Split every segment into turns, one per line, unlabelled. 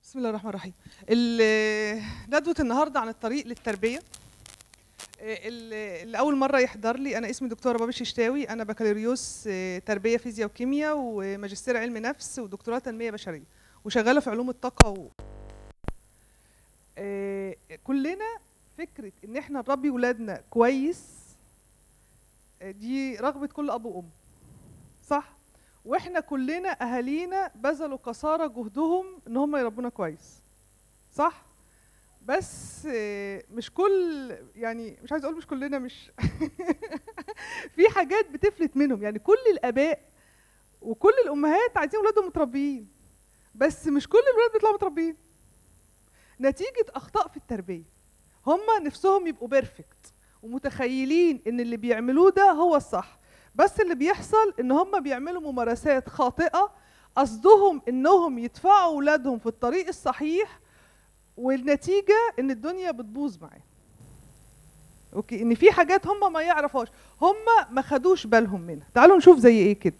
بسم الله الرحمن الرحيم ال- ندوة النهاردة عن الطريق للتربية آه، ال- اللي أول مرة يحضر لي أنا اسمي دكتورة بابا ششتاوي أنا بكالوريوس آه، تربية فيزياء وكيمياء وماجستير علم نفس ودكتوراه تنمية بشرية وشغالة في علوم الطاقة و... آه، كلنا فكرة إن إحنا نربي ولادنا كويس آه، دي رغبة كل أب وأم صح؟ واحنا كلنا اهالينا بذلوا قصارى جهدهم ان هم يربونا كويس صح بس آه، مش كل يعني مش عايز اقول مش كلنا مش في حاجات بتفلت منهم يعني كل الاباء وكل الامهات عايزين اولادهم متربيين بس مش كل الولاد بيطلعوا متربيين نتيجه اخطاء في التربيه هم نفسهم يبقوا بيرفكت ومتخيلين ان اللي بيعملوه ده هو الصح بس اللي بيحصل ان هم بيعملوا ممارسات خاطئه قصدهم انهم يدفعوا اولادهم في الطريق الصحيح والنتيجه ان الدنيا بتبوظ معاهم اوكي ان في حاجات هم ما يعرفوهاش هم ما خدوش بالهم منها تعالوا نشوف زي ايه كده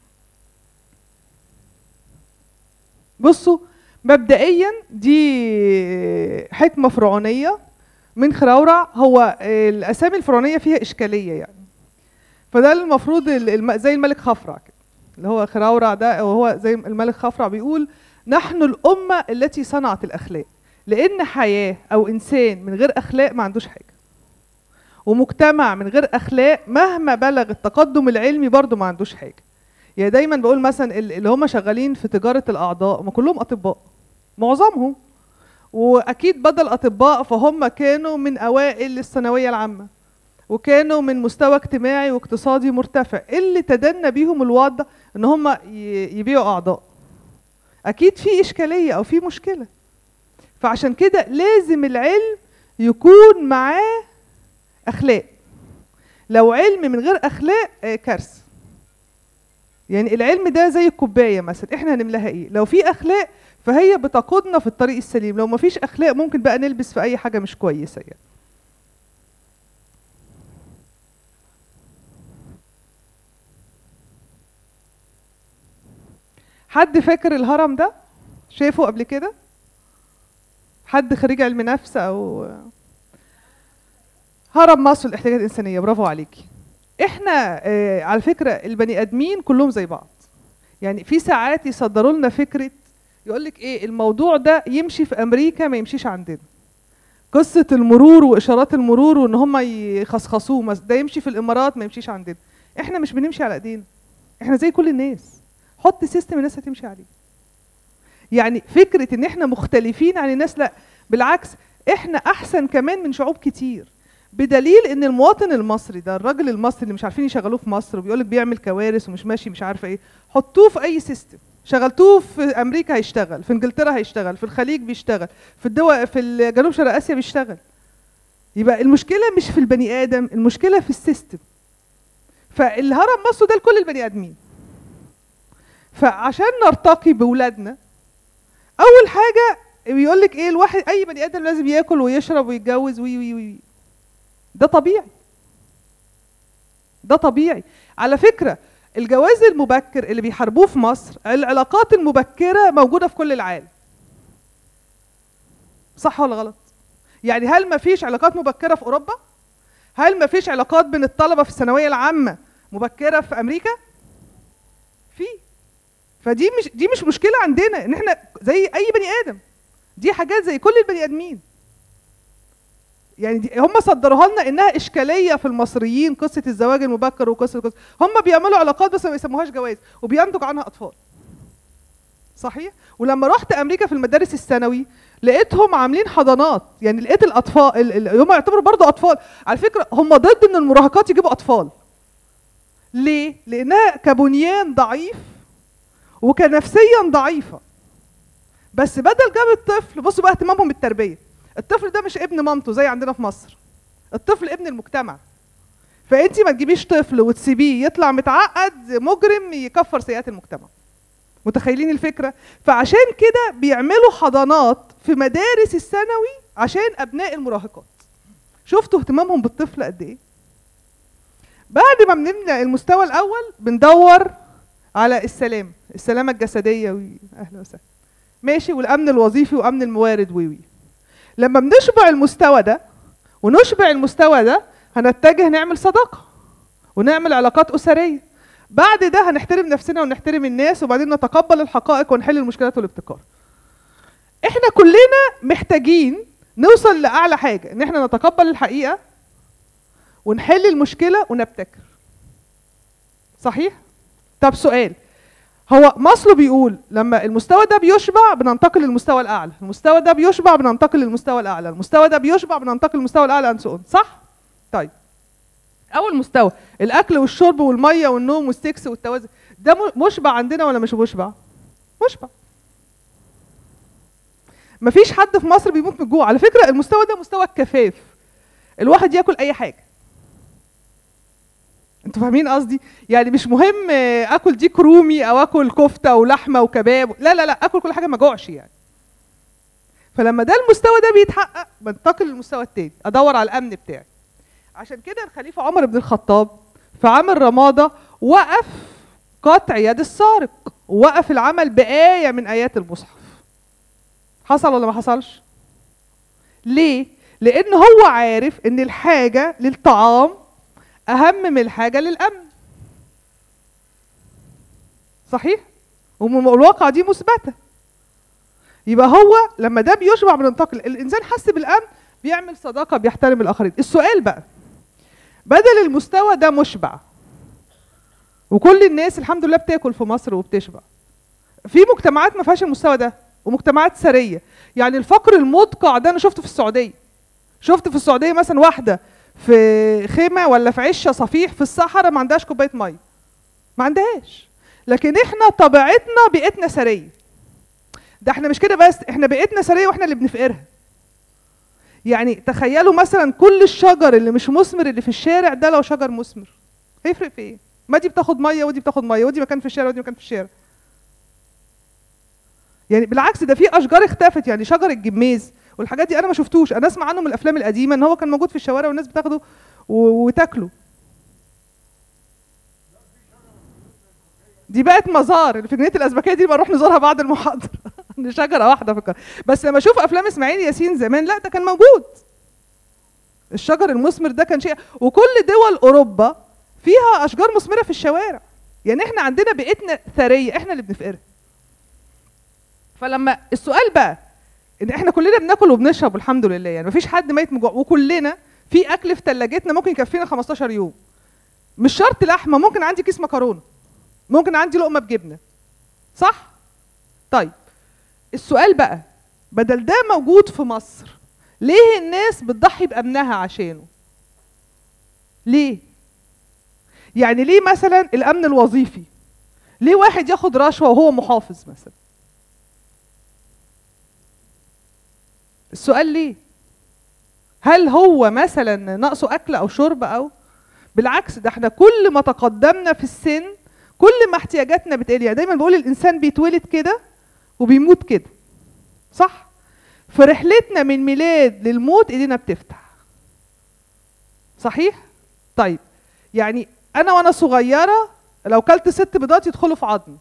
بصوا مبدئيا دي حكمه فرعونيه من خراورع هو الاسامي الفرعونيه فيها اشكاليه يعني فده المفروض ال- الم- زي الملك خفرع كده اللي هو خراورع ده وهو زي الملك خفرع بيقول نحن الأمة التي صنعت الأخلاق لأن حياة أو إنسان من غير أخلاق ما عندوش حاجة ومجتمع من غير أخلاق مهما بلغ التقدم العلمي برضه ما عندوش حاجة يعني دايما بقول مثلا ال- اللي هم شغالين في تجارة الأعضاء ما كلهم أطباء معظمهم وأكيد بدل أطباء فهم كانوا من أوائل الثانوية العامة وكانوا من مستوى اجتماعي واقتصادي مرتفع اللي تدنى بيهم الوضع ان هم ي- يبيعوا اعضاء اكيد في اشكاليه او في مشكله فعشان كده لازم العلم يكون معاه اخلاق لو علم من غير اخلاق آه، كارثه يعني العلم ده زي الكوبايه مثلا احنا هنملاها ايه لو في اخلاق فهي بتقودنا في الطريق السليم لو ما فيش اخلاق ممكن بقى نلبس في اي حاجه مش كويسه يعني حد فاكر الهرم ده شايفه قبل كده حد خريج علم نفس او هرم مصر الاحتياجات الانسانيه برافو عليكي احنا آه على فكره البني ادمين كلهم زي بعض يعني في ساعات يصدروا لنا فكره يقول لك ايه الموضوع ده يمشي في امريكا ما يمشيش عندنا قصه المرور واشارات المرور وان هم يخصخصوه مس- ده يمشي في الامارات ما يمشيش عندنا احنا مش بنمشي على ايدينا احنا زي كل الناس حط سيستم الناس هتمشي عليه يعني فكره ان احنا مختلفين عن الناس لا بالعكس احنا احسن كمان من شعوب كتير بدليل ان المواطن المصري ده الراجل المصري اللي مش عارفين يشغلوه في مصر وبيقولك بيعمل كوارث ومش ماشي مش عارفه ايه حطوه في اي سيستم شغلتوه في امريكا هيشتغل في انجلترا هيشتغل في الخليج بيشتغل في الدول في جنوب شرق اسيا بيشتغل يبقى المشكله مش في البني ادم المشكله في السيستم فالهرم مصر ده لكل البني ادمين فعشان نرتقي بولادنا اول حاجه بيقول لك ايه الواحد اي بني ادم لازم ياكل ويشرب ويتجوز وي وي وي ده طبيعي ده طبيعي على فكره الجواز المبكر اللي بيحاربوه في مصر العلاقات المبكره موجوده في كل العالم صح ولا غلط يعني هل ما فيش علاقات مبكره في اوروبا هل ما فيش علاقات بين الطلبه في الثانويه العامه مبكره في امريكا في فدي مش دي مش مشكله عندنا ان احنا زي اي بني ادم دي حاجات زي كل البني ادمين يعني دي هم صدروها لنا انها اشكاليه في المصريين قصه الزواج المبكر وقصه قصة هم بيعملوا علاقات بس ما بيسموهاش جواز وبينتج عنها اطفال صحيح ولما رحت امريكا في المدارس الثانوي لقيتهم عاملين حضانات يعني لقيت الاطفال ال- ال- هم يعتبروا برضه اطفال على فكره هم ضد ان المراهقات يجيبوا اطفال ليه لانها كبنيان ضعيف وكنفسيا ضعيفه بس بدل جاب الطفل بصوا بقى اهتمامهم بالتربيه الطفل ده مش ابن مامته زي عندنا في مصر الطفل ابن المجتمع فانت ما تجيبيش طفل وتسيبيه يطلع متعقد مجرم يكفر سيئات المجتمع متخيلين الفكره فعشان كده بيعملوا حضانات في مدارس الثانوي عشان ابناء المراهقات شفتوا اهتمامهم بالطفل قد ايه بعد ما بنبني المستوى الاول بندور على السلام السلامه الجسديه و- اهلا وسهلا ماشي والامن الوظيفي وامن الموارد وي وي لما بنشبع المستوى ده ونشبع المستوى ده هنتجه نعمل صداقه ونعمل علاقات اسريه بعد ده هنحترم نفسنا ونحترم الناس وبعدين نتقبل الحقائق ونحل المشكلات والابتكار احنا كلنا محتاجين نوصل لاعلى حاجه ان احنا نتقبل الحقيقه ونحل المشكله ونبتكر صحيح طب سؤال هو ماسلو بيقول لما المستوى ده بيشبع بننتقل للمستوى الاعلى المستوى ده بيشبع بننتقل للمستوى الاعلى المستوى ده بيشبع بننتقل للمستوى الاعلى انسون صح طيب اول مستوى الاكل والشرب والميه والنوم والسكس والتوازن ده م- مشبع عندنا ولا مش مشبع مشبع مفيش حد في مصر بيموت من الجوع على فكره المستوى ده مستوى الكفاف الواحد ياكل اي حاجه انتوا فاهمين قصدي يعني مش مهم آه، اكل ديك رومي او اكل كفته ولحمه وكباب لا لا لا اكل كل حاجه ما اجوعش يعني فلما ده المستوى ده بيتحقق بنتقل للمستوى التاني ادور على الامن بتاعي عشان كده الخليفه عمر بن الخطاب في عام الرماده وقف قطع يد السارق ووقف العمل بآية من آيات المصحف حصل ولا ما حصلش ليه لأن هو عارف إن الحاجة للطعام أهم من الحاجة للأمن صحيح والواقع دي مثبتة يبقى هو لما ده بيشبع بننتقل الإنسان حس بالأمن بيعمل صداقة بيحترم الآخرين السؤال بقى بدل المستوى ده مشبع وكل الناس الحمد لله بتاكل في مصر وبتشبع في مجتمعات ما فيهاش المستوى ده ومجتمعات ثريه يعني الفقر المدقع ده انا شفته في السعوديه شفت في السعوديه مثلا واحده في خيمه ولا في عشه صفيح في الصحراء ما عندهاش كوبايه ميه ما عندهاش لكن احنا طبيعتنا بيئتنا ثريه ده احنا مش كده بس احنا بيئتنا ثريه واحنا اللي بنفقرها يعني تخيلوا مثلا كل الشجر اللي مش مثمر اللي في الشارع ده لو شجر مثمر هيفرق في ايه ما دي بتاخد ميه ودي بتاخد ميه ودي مكان في الشارع ودي مكان في الشارع يعني بالعكس ده في اشجار اختفت يعني شجر الجميز والحاجات دي انا ما شفتوش انا اسمع عنه من الافلام القديمه ان هو كان موجود في الشوارع والناس بتاخده و- وتاكله دي بقت مزار اللي في جنينه الازبكيه دي بنروح نزورها بعد المحاضره دي شجره واحده فكر بس لما اشوف افلام اسماعيل ياسين زمان لا ده كان موجود الشجر المثمر ده كان شيء وكل دول اوروبا فيها اشجار مثمره في الشوارع يعني احنا عندنا بيئتنا ثريه احنا اللي بنفقرها فلما السؤال بقى ان احنا كلنا بناكل وبنشرب الحمد لله يعني مفيش حد ميت من جوع وكلنا في اكل في ثلاجتنا ممكن يكفينا 15 يوم مش شرط لحمه ممكن عندي كيس مكرونه ممكن عندي لقمه بجبنه صح طيب السؤال بقى بدل ده موجود في مصر ليه الناس بتضحي بامنها عشانه ليه يعني ليه مثلا الامن الوظيفي ليه واحد ياخد رشوه وهو محافظ مثلا السؤال ليه هل هو مثلا ناقصه اكل او شرب او بالعكس ده احنا كل ما تقدمنا في السن كل ما احتياجاتنا بتقل يعني دايما بقول الانسان بيتولد كده وبيموت كده صح في رحلتنا من ميلاد للموت ايدينا بتفتح صحيح طيب يعني انا وانا صغيره لو كلت ست بيضات يدخلوا في عظمي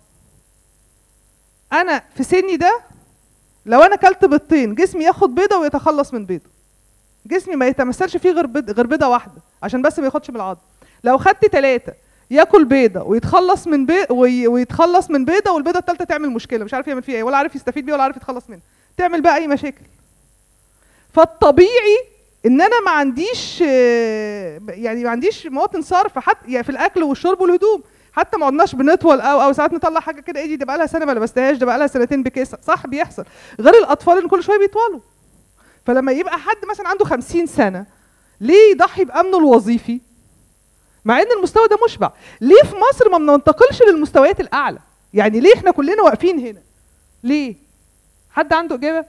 انا في سني ده لو انا كلت بيضتين جسمي ياخد بيضه ويتخلص من بيضه جسمي ما يتمثلش فيه غير بيض غير بيضه واحده عشان بس ما ياخدش من العظم لو خدت ثلاثه ياكل بيضه ويتخلص من بيض وي... ويتخلص من بيضه والبيضه الثالثه تعمل مشكله مش عارف يعمل فيها ايه ولا عارف يستفيد بيها ولا عارف يتخلص منها تعمل بقى اي مشاكل فالطبيعي ان انا ما عنديش آه، يعني ما عنديش مواطن صرف حتى يعني في الاكل والشرب والهدوم حتى ما عدناش بنطول او او ساعات نطلع حاجه كده ايه دي ده بقى لها سنه ما لبستهاش ده بقى لها سنتين بكيسه صح بيحصل غير الاطفال اللي كل شويه بيطولوا فلما يبقى حد مثلا عنده خمسين سنه ليه يضحي بامنه الوظيفي مع ان المستوى ده مشبع ليه في مصر ما بننتقلش للمستويات الاعلى يعني ليه احنا كلنا واقفين هنا ليه حد عنده اجابه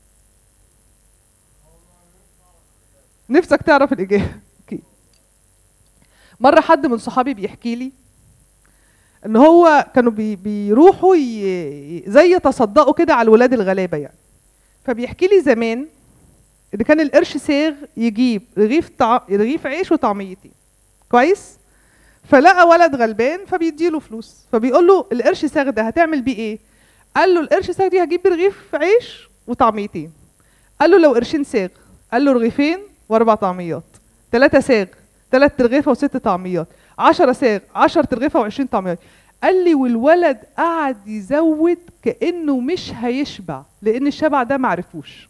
نفسك تعرف الاجابه اوكي مره حد من صحابي بيحكي لي ان هو كانوا بي بيروحوا ي- زي يتصدقوا كده على الولاد الغلابه يعني فبيحكي لي زمان ان كان القرش ساغ يجيب رغيف طع... رغيف عيش وطعميتين كويس فلقى ولد غلبان فبيديله فلوس فبيقول له القرش ساغ ده هتعمل بيه ايه قال له القرش ساغ دي هجيب رغيف عيش وطعميتين قال له لو قرشين ساغ قال له رغيفين واربع طعميات ثلاثة ساغ ثلاث ترغيفة وست طعميات عشرة ساغ عشر ترغيفة وعشرين طعميات قال لي والولد قعد يزود كأنه مش هيشبع لأن الشبع ده معرفوش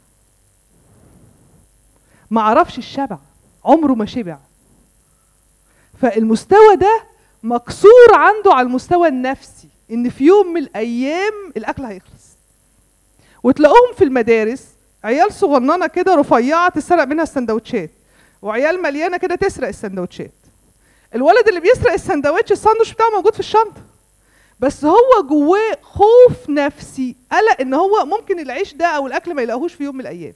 معرفش الشبع عمره ما شبع فالمستوى ده مكسور عنده على المستوى النفسي ان في يوم من الايام الاكل هيخلص وتلاقوهم في المدارس عيال صغننه كده رفيعه تسرق منها السندوتشات وعيال مليانه كده تسرق السندوتشات الولد اللي بيسرق السندوتش الساندوتش بتاعه موجود في الشنطه بس هو جواه خوف نفسي قلق ان هو ممكن العيش ده او الاكل ما يلاقوهوش في يوم من الايام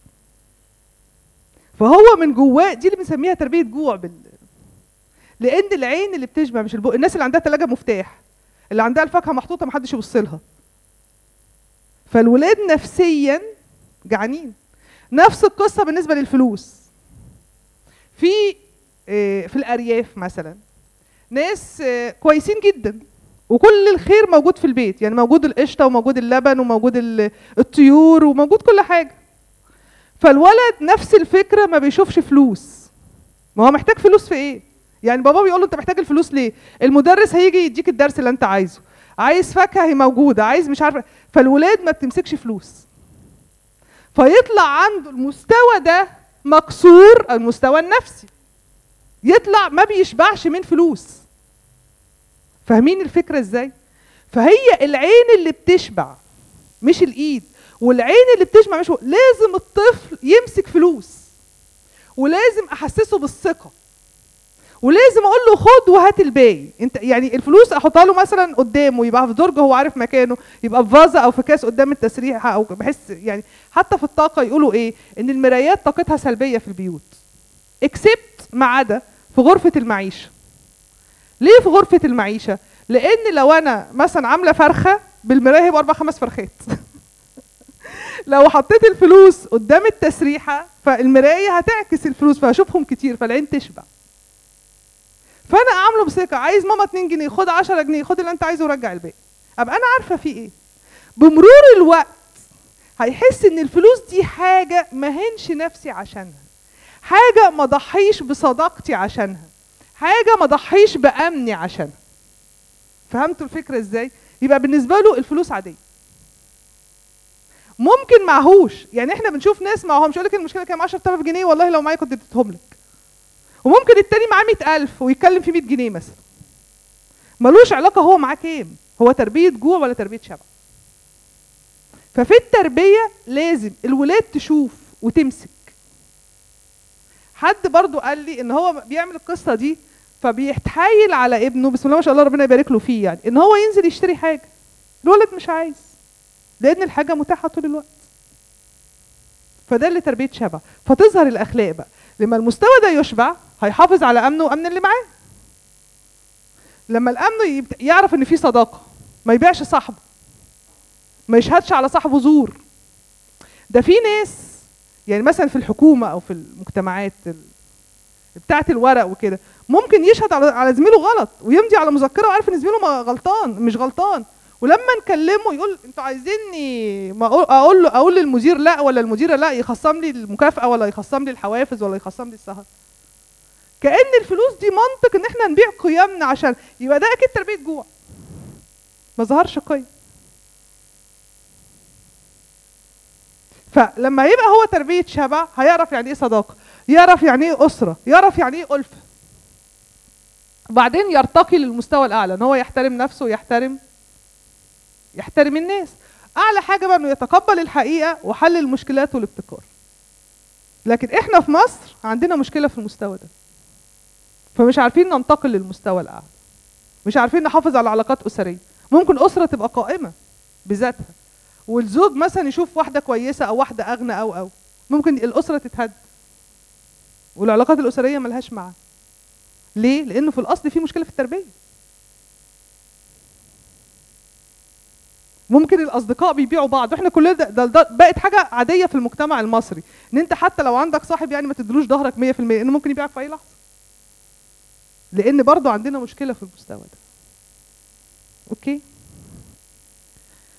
فهو من جواه دي اللي بنسميها تربيه جوع بال لان العين اللي بتشبع مش البق الناس اللي عندها ثلاجه مفتاح اللي عندها الفاكهه محطوطه محدش يبص لها فالولاد نفسيا جعانين نفس القصه بالنسبه للفلوس في آه، في الارياف مثلا ناس آه، كويسين جدا وكل الخير موجود في البيت يعني موجود القشطه وموجود اللبن وموجود ال- الطيور وموجود كل حاجه فالولد نفس الفكره ما بيشوفش فلوس ما هو محتاج فلوس في ايه يعني بابا بيقول له انت محتاج الفلوس ليه المدرس هيجي يديك الدرس اللي انت عايزه عايز فاكهه هي موجوده عايز مش عارفه فالولاد ما بتمسكش فلوس فيطلع عنده المستوى ده مكسور المستوى النفسي يطلع ما بيشبعش من فلوس فاهمين الفكره ازاي فهي العين اللي بتشبع مش الايد والعين اللي بتشبع مش لازم الطفل يمسك فلوس ولازم احسسه بالثقه ولازم اقول له خد وهات الباقي انت يعني الفلوس احطها له مثلا قدامه يبقى في درج هو عارف مكانه يبقى في فازه او في كاس قدام التسريحه او بحس يعني حتى في الطاقه يقولوا ايه ان المرايات طاقتها سلبيه في البيوت اكسبت ما عدا في غرفه المعيشه ليه في غرفه المعيشه لان لو انا مثلا عامله فرخه بالمرايه هيبقى اربع خمس فرخات لو حطيت الفلوس قدام التسريحه فالمرايه هتعكس الفلوس فهشوفهم كتير فالعين تشبع فانا عامله بثقه عايز ماما 2 جنيه خد 10 جنيه خد اللي انت عايزه ورجع الباقي ابقى انا عارفه في ايه بمرور الوقت هيحس ان الفلوس دي حاجه ما هنش نفسي عشانها حاجه ما ضحيش بصداقتي عشانها حاجه ما ضحيش بامني عشانها فهمتوا الفكره ازاي يبقى بالنسبه له الفلوس عاديه ممكن معهوش يعني احنا بنشوف ناس معهمش يقول لك المشكله كام 10000 جنيه والله لو معايا كنت اديتهم لك وممكن التاني معاه 100000 ويتكلم في 100 جنيه مثلا ملوش علاقه هو معاه كام هو تربيه جوع ولا تربيه شبع ففي التربيه لازم الولاد تشوف وتمسك حد برضو قال لي ان هو بيعمل القصه دي فبيتحايل على ابنه بسم الله ما شاء الله ربنا يبارك له فيه يعني ان هو ينزل يشتري حاجه الولد مش عايز لان الحاجه متاحه طول الوقت فده اللي تربيه شبع فتظهر الاخلاق بقى لما المستوى ده يشبع هيحافظ على امنه وامن اللي معاه لما الامن يبت- يعرف ان في صداقه ما يبيعش صاحبه ما يشهدش على صاحبه زور ده في ناس يعني مثلا في الحكومه او في المجتمعات ال- بتاعه الورق وكده ممكن يشهد على على زميله غلط ويمضي على مذكره وعارف ان زميله ما غلطان مش غلطان ولما نكلمه يقول انتوا عايزيني ما اقول اقول له اقول للمدير لا ولا المديره لا يخصم لي المكافاه ولا يخصم لي الحوافز ولا يخصم لي السهر كأن الفلوس دي منطق ان احنا نبيع قيمنا عشان يبقى ده اكيد تربيه جوع ما ظهرش قيم فلما يبقى هو تربيه شبع هيعرف يعني ايه صداقه يعرف يعني ايه اسره يعرف يعني ايه الفه وبعدين يرتقي للمستوى الاعلى ان هو يحترم نفسه ويحترم يحترم الناس اعلى حاجه بقى انه يتقبل الحقيقه وحل المشكلات والابتكار لكن احنا في مصر عندنا مشكله في المستوى ده فمش عارفين ننتقل للمستوى الاعلى مش عارفين نحافظ على علاقات اسريه ممكن اسره تبقى قائمه بذاتها والزوج مثلا يشوف واحده كويسه او واحده اغنى او او ممكن الاسره تتهد والعلاقات الاسريه ملهاش معنى ليه لانه في الاصل في مشكله في التربيه ممكن الاصدقاء بيبيعوا بعض واحنا كلنا ده, ده, ده بقت حاجه عاديه في المجتمع المصري ان انت حتى لو عندك صاحب يعني ما تدلوش ظهرك 100% انه ممكن يبيعك في اي لحظه لان برضو عندنا مشكله في المستوى ده اوكي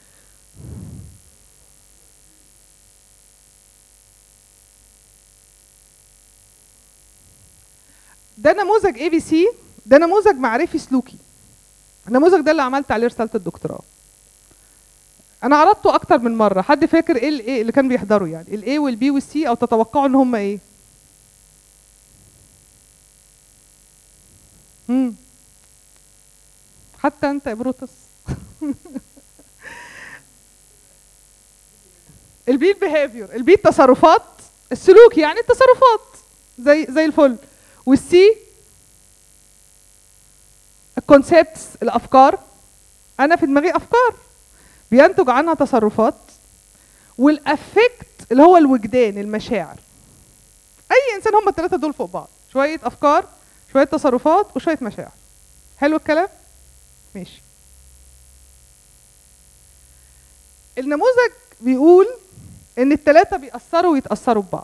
ده نموذج اي بي سي ده نموذج معرفي سلوكي النموذج ده اللي عملت عليه رساله الدكتوراه انا عرضته اكتر من مره حد فاكر ايه الايه اللي كان بيحضروا يعني الاي والبي والسي او تتوقعوا ان هم ايه مم. حتى انت يا بروتس البي البيهافير البي التصرفات السلوك يعني التصرفات زي زي الفل والسي الكونسبتس الافكار انا في دماغي افكار بينتج عنها تصرفات والافكت اللي هو الوجدان المشاعر اي انسان هم الثلاثه دول فوق بعض شويه افكار شويه تصرفات وشويه مشاعر حلو الكلام ماشي النموذج بيقول ان الثلاثه بيأثروا ويتأثروا ببعض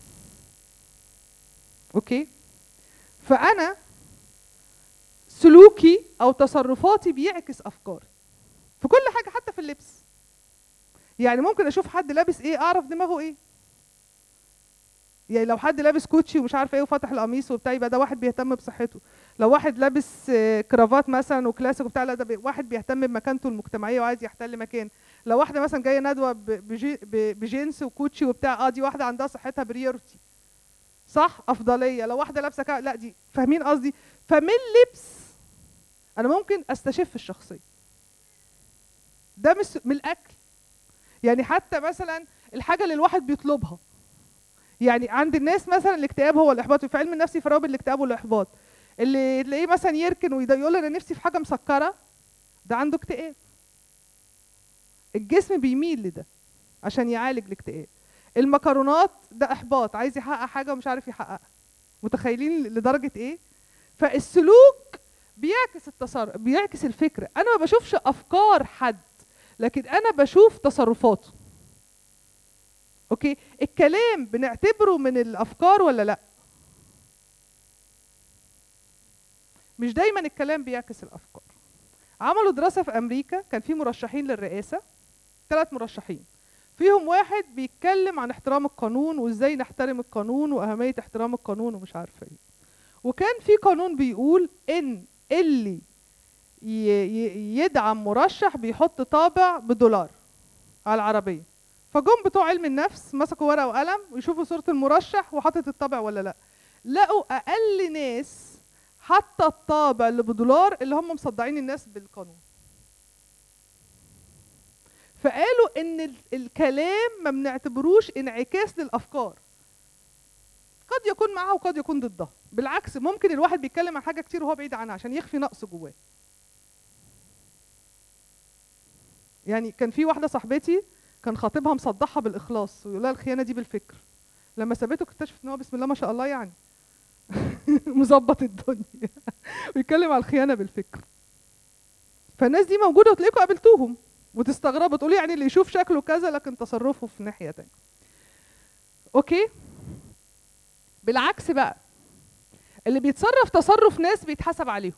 اوكي فانا سلوكي او تصرفاتي بيعكس افكاري في كل حاجه حتى في اللبس يعني ممكن اشوف حد لابس ايه اعرف دماغه ايه يعني لو حد لابس كوتشي ومش عارف ايه وفتح القميص وبتاع يبقى ده واحد بيهتم بصحته لو واحد لابس آه، كرافات مثلا وكلاسيك وبتاع لا ده بي- واحد بيهتم بمكانته المجتمعيه وعايز يحتل مكان لو واحده مثلا جايه ندوه ب- بجي ب- بجينز وكوتشي وبتاع اه دي واحده عندها صحتها بريورتي صح افضليه لو واحده لابسه كا- لا دي فاهمين قصدي فمن لبس انا ممكن استشف الشخصيه ده مش من الاكل يعني حتى مثلا الحاجه اللي الواحد بيطلبها يعني عند الناس مثلا الاكتئاب هو الاحباط في علم النفس يفرقوا بين الاكتئاب والاحباط اللي تلاقيه مثلا يركن ويقول انا نفسي في حاجه مسكره ده عنده اكتئاب الجسم بيميل لده عشان يعالج الاكتئاب المكرونات ده احباط عايز يحقق حاجه ومش عارف يحققها متخيلين لدرجه ايه فالسلوك بيعكس التصرف بيعكس الفكره انا ما بشوفش افكار حد لكن انا بشوف تصرفاته اوكي الكلام بنعتبره من الافكار ولا لا مش دايما الكلام بيعكس الافكار عملوا دراسه في امريكا كان في مرشحين للرئاسه ثلاث مرشحين فيهم واحد بيتكلم عن احترام القانون وازاي نحترم القانون واهميه احترام القانون ومش عارفه ايه وكان في قانون بيقول ان اللي ي- ي- يدعم مرشح بيحط طابع بدولار على العربيه فجم بتوع علم النفس مسكوا ورقه وقلم ويشوفوا صوره المرشح وحاطط الطابع ولا لا لقوا اقل ناس حتى الطابع اللي بدولار اللي هم مصدعين الناس بالقانون فقالوا ان ال- الكلام ما بنعتبروش انعكاس للافكار قد يكون معها وقد يكون ضدها بالعكس ممكن الواحد بيتكلم عن حاجه كتير وهو بعيد عنها عشان يخفي نقص جواه يعني كان في واحده صاحبتي كان خطيبها مصدحها بالاخلاص ويقول لها الخيانه دي بالفكر لما سابته اكتشفت ان هو بسم الله ما شاء الله يعني مظبط الدنيا ويتكلم على الخيانه بالفكر فالناس دي موجوده وتلاقيكم قابلتوهم وتستغربوا تقولوا يعني اللي يشوف شكله كذا لكن تصرفه في ناحيه تانية اوكي بالعكس بقى اللي بيتصرف تصرف ناس بيتحسب عليهم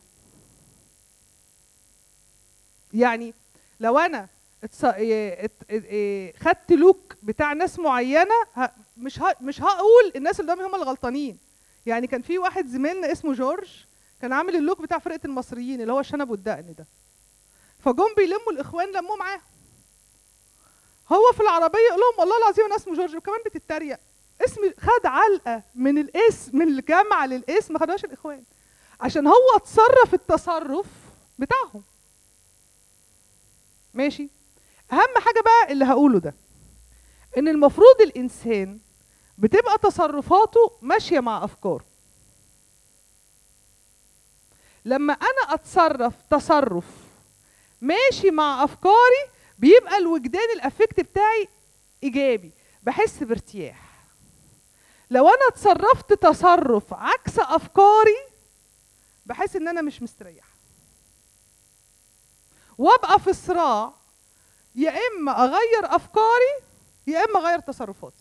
يعني لو انا اتص... إيه- ات- إيه- خدت لوك بتاع ناس معينه ه... مش ه... مش هقول الناس اللي قدامي هم الغلطانين يعني كان في واحد زميلنا اسمه جورج كان عامل اللوك بتاع فرقه المصريين اللي هو الشنب والدقن ده فجم بيلموا الاخوان لموه معاه هو في العربيه يقول لهم والله العظيم انا اسمه جورج وكمان بتتريق اسم خد علقه من الاسم من الجامعه للاسم ما خدهاش الاخوان عشان هو اتصرف التصرف بتاعهم ماشي اهم حاجه بقى اللي هقوله ده ان المفروض الانسان بتبقى تصرفاته ماشيه مع افكاره لما انا اتصرف تصرف ماشي مع افكاري بيبقى الوجدان الافكت بتاعي ايجابي بحس بارتياح لو انا اتصرفت تصرف عكس افكاري بحس ان انا مش مستريح وابقى في صراع يا اما اغير افكاري يا اما اغير تصرفاتي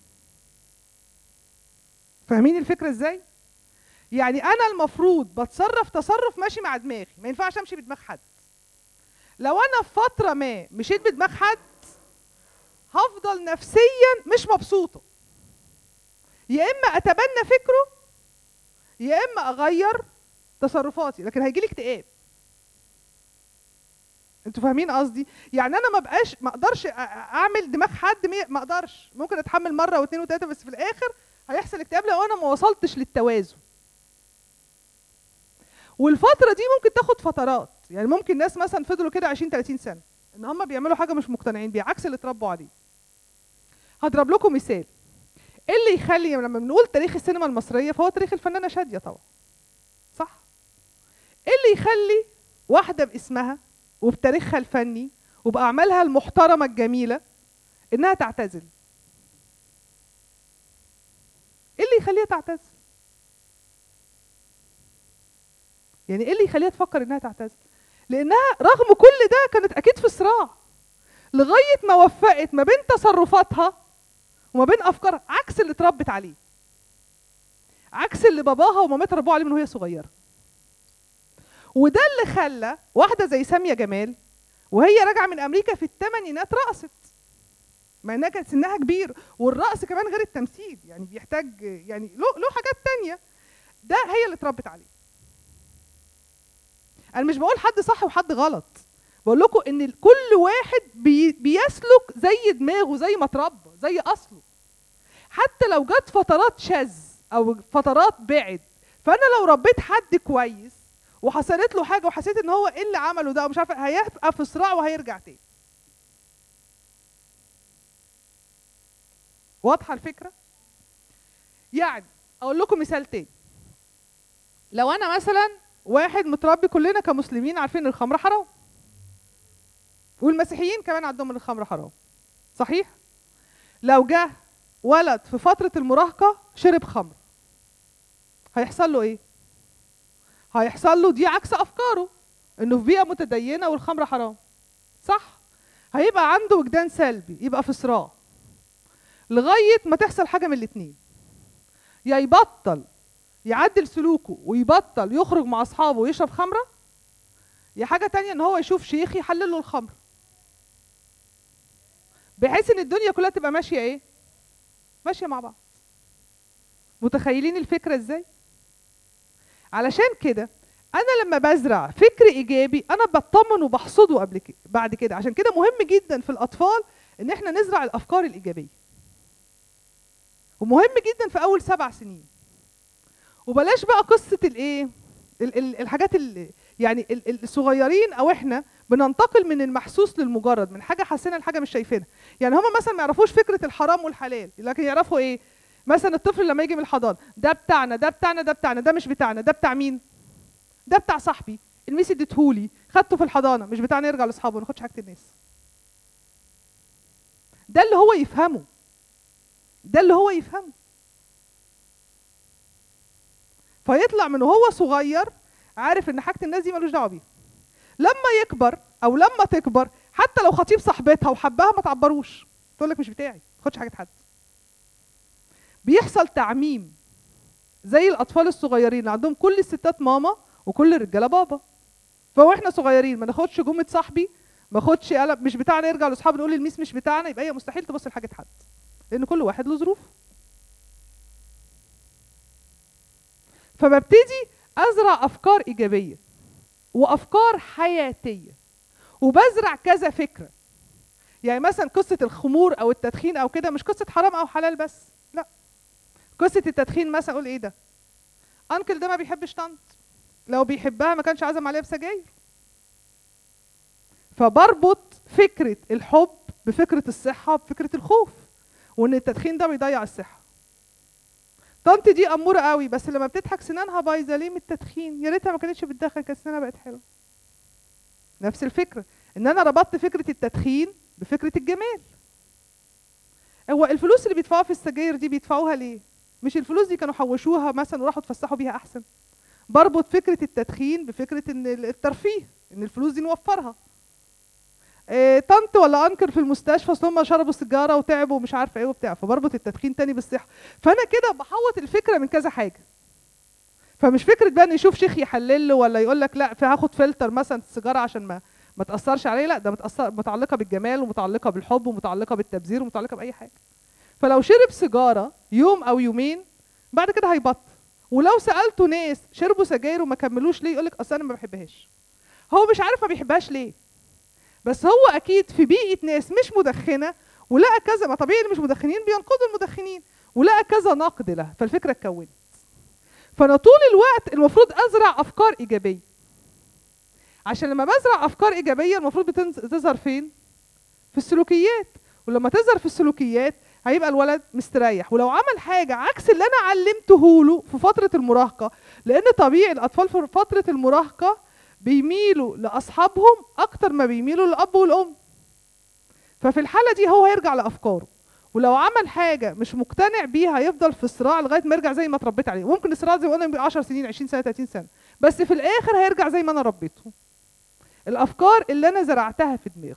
فاهمين الفكره ازاي يعني انا المفروض بتصرف تصرف ماشي مع دماغي ما ينفعش امشي بدماغ حد لو انا في فتره ما مشيت بدماغ حد هفضل نفسيا مش مبسوطه يا اما اتبنى فكره يا اما اغير تصرفاتي لكن هيجي لي اكتئاب انتوا فاهمين قصدي يعني انا ما بقاش ما اقدرش أ- أ- اعمل دماغ حد مية- ما اقدرش ممكن اتحمل مره واثنين وثلاثه بس في الاخر هيحصل اكتئاب لو انا ما وصلتش للتوازن والفتره دي ممكن تاخد فترات يعني ممكن ناس مثلا فضلوا كده 20 30 سنه ان هم بيعملوا حاجه مش مقتنعين بيها عكس اللي اتربوا عليه هضرب لكم مثال ايه اللي يخلي لما بنقول تاريخ السينما المصريه فهو تاريخ الفنانه شاديه طبعا صح ايه اللي يخلي واحده باسمها وبتاريخها الفني وباعمالها المحترمه الجميله انها تعتزل ايه اللي يخليها تعتزل يعني ايه اللي يخليها تفكر انها تعتزل لانها رغم كل ده كانت اكيد في صراع لغايه ما وفقت ما بين تصرفاتها وما بين افكارها عكس اللي اتربت عليه عكس اللي باباها ومامتها ربوها عليه من وهي صغيره وده اللي خلى واحده زي ساميه جمال وهي راجعه من امريكا في الثمانينات رقصت مع انها كانت سنها كبير والرقص كمان غير التمثيل يعني بيحتاج يعني له له حاجات تانية ده هي اللي اتربت عليه انا مش بقول حد صح وحد غلط بقول لكم ان كل واحد بي بيسلك زي دماغه زي ما اتربى زي اصله حتى لو جت فترات شاذ او فترات بعد فانا لو ربيت حد كويس وحصلت له حاجه وحسيت ان هو ايه اللي عمله ده ومش عارفه هيبقى في صراع وهيرجع تاني واضحه الفكره يعني اقول لكم مثال تاني لو انا مثلا واحد متربي كلنا كمسلمين عارفين ان الخمر حرام والمسيحيين كمان عندهم ان الخمر حرام صحيح لو جه ولد في فتره المراهقه شرب خمر هيحصل له ايه هيحصل له دي عكس افكاره انه في بيئه متدينه والخمر حرام صح هيبقى عنده وجدان سلبي يبقى في صراع لغايه ما تحصل حاجه من الاتنين يا يبطل يعدل سلوكه ويبطل يخرج مع اصحابه ويشرب خمره يا حاجه تانية ان هو يشوف شيخ يحلل له الخمر بحيث ان الدنيا كلها تبقى ماشيه ايه ماشيه مع بعض متخيلين الفكره ازاي علشان كده انا لما بزرع فكر ايجابي انا بطمن وبحصده قبل كده بعد كده عشان كده مهم جدا في الاطفال ان احنا نزرع الافكار الايجابيه ومهم جدا في اول سبع سنين وبلاش بقى قصه الايه ال- ال- الحاجات اللي يعني ال- ال- الصغيرين او احنا بننتقل من المحسوس للمجرد من حاجه حاسينها لحاجه مش شايفينها يعني هم مثلا ما يعرفوش فكره الحرام والحلال لكن يعرفوا ايه مثلا الطفل لما يجي من الحضانه ده بتاعنا ده بتاعنا ده بتاعنا ده مش بتاعنا ده بتاع مين ده بتاع صاحبي الميس اديتهولي خدته في الحضانه مش بتاعنا يرجع لاصحابه ما ناخدش حاجه الناس ده اللي هو يفهمه ده اللي هو يفهمه فيطلع من وهو صغير عارف ان حاجه الناس دي ملوش دعوه بيها لما يكبر او لما تكبر حتى لو خطيب صاحبتها وحبها ما تعبروش تقول لك مش بتاعي ما تاخدش حاجه حد بيحصل تعميم زي الاطفال الصغيرين اللي عندهم كل الستات ماما وكل الرجاله بابا فهو احنا صغيرين ما ناخدش جمله صاحبي ما اخدش قلم مش بتاعنا يرجع لاصحابه نقول الميس مش بتاعنا يبقى هي مستحيل تبص لحاجه حد لان كل واحد له ظروف فببتدي ازرع افكار ايجابيه وافكار حياتيه وبزرع كذا فكره يعني مثلا قصه الخمور او التدخين او كده مش قصه حرام او حلال بس لا قصه التدخين مثلا اقول ايه ده انكل ده ما بيحبش طنط لو بيحبها ما كانش عزم عليها بسجاير فبربط فكره الحب بفكره الصحه بفكره الخوف وان التدخين ده بيضيع الصحه طنط دي اموره قوي بس لما بتضحك سنانها بايظه ليه من التدخين يا ريتها ما كانتش بتدخن كانت سنانها بقت حلوه نفس الفكره ان انا ربطت فكره التدخين بفكره الجمال هو الفلوس اللي بيدفعوها في السجاير دي بيدفعوها ليه مش الفلوس دي كانوا حوشوها مثلا وراحوا اتفسحوا بيها احسن بربط فكره التدخين بفكره ان الترفيه ان الفلوس دي نوفرها إيه طنط ولا انكر في المستشفى اصل هم شربوا سيجاره وتعبوا ومش عارفه ايه وبتاع فبربط التدخين تاني بالصحه فانا كده بحوط الفكره من كذا حاجه فمش فكره بقى ان يشوف شيخ يحلل له ولا يقول لك لا فهاخد فلتر مثلا السيجاره عشان ما ما تاثرش عليه لا ده متأثر متعلقه بالجمال ومتعلقه بالحب ومتعلقه بالتبذير ومتعلقه باي حاجه فلو شرب سيجاره يوم او يومين بعد كده هيبطل ولو سالتوا ناس شربوا سجاير وما كملوش ليه يقولك اصل انا ما بحبهاش هو مش عارف ما بيحبهاش ليه بس هو اكيد في بيئه ناس مش مدخنه ولقى كذا ما طبيعي اللي مش مدخنين بينقضوا المدخنين ولقى كذا نقد لها فالفكره اتكونت فانا طول الوقت المفروض ازرع افكار ايجابيه عشان لما بزرع افكار ايجابيه المفروض بتنز- تظهر فين في السلوكيات ولما تظهر في السلوكيات هيبقى الولد مستريح ولو عمل حاجه عكس اللي انا علمته له في فتره المراهقه لان طبيعي الاطفال في فتره المراهقه بيميلوا لاصحابهم اكتر ما بيميلوا للاب والام ففي الحاله دي هو هيرجع لافكاره ولو عمل حاجه مش مقتنع بيها هيفضل في صراع لغايه ما يرجع زي ما اتربيت عليه ممكن الصراع زي ما قلنا يبقى 10 سنين 20 سنه 30 سنه بس في الاخر هيرجع زي ما انا ربيته الافكار اللي انا زرعتها في دماغه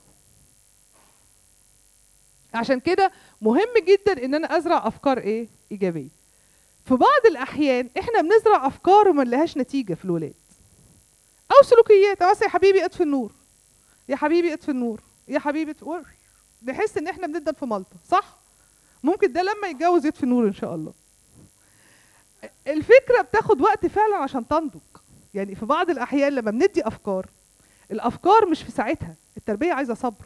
عشان كده مهم جدا ان انا ازرع افكار ايه ايجابيه في بعض الاحيان احنا بنزرع افكار وما نلاقيهاش نتيجه في الولاد او سلوكيات أو مثلا يا حبيبي اطفي النور يا حبيبي اطفي النور يا حبيبي اطفي نحس ان احنا بندن في ملطه صح ممكن ده لما يتجوز يطفي النور ان شاء الله الفكره بتاخد وقت فعلا عشان تنضج يعني في بعض الاحيان لما بندي افكار الافكار مش في ساعتها التربيه عايزه صبر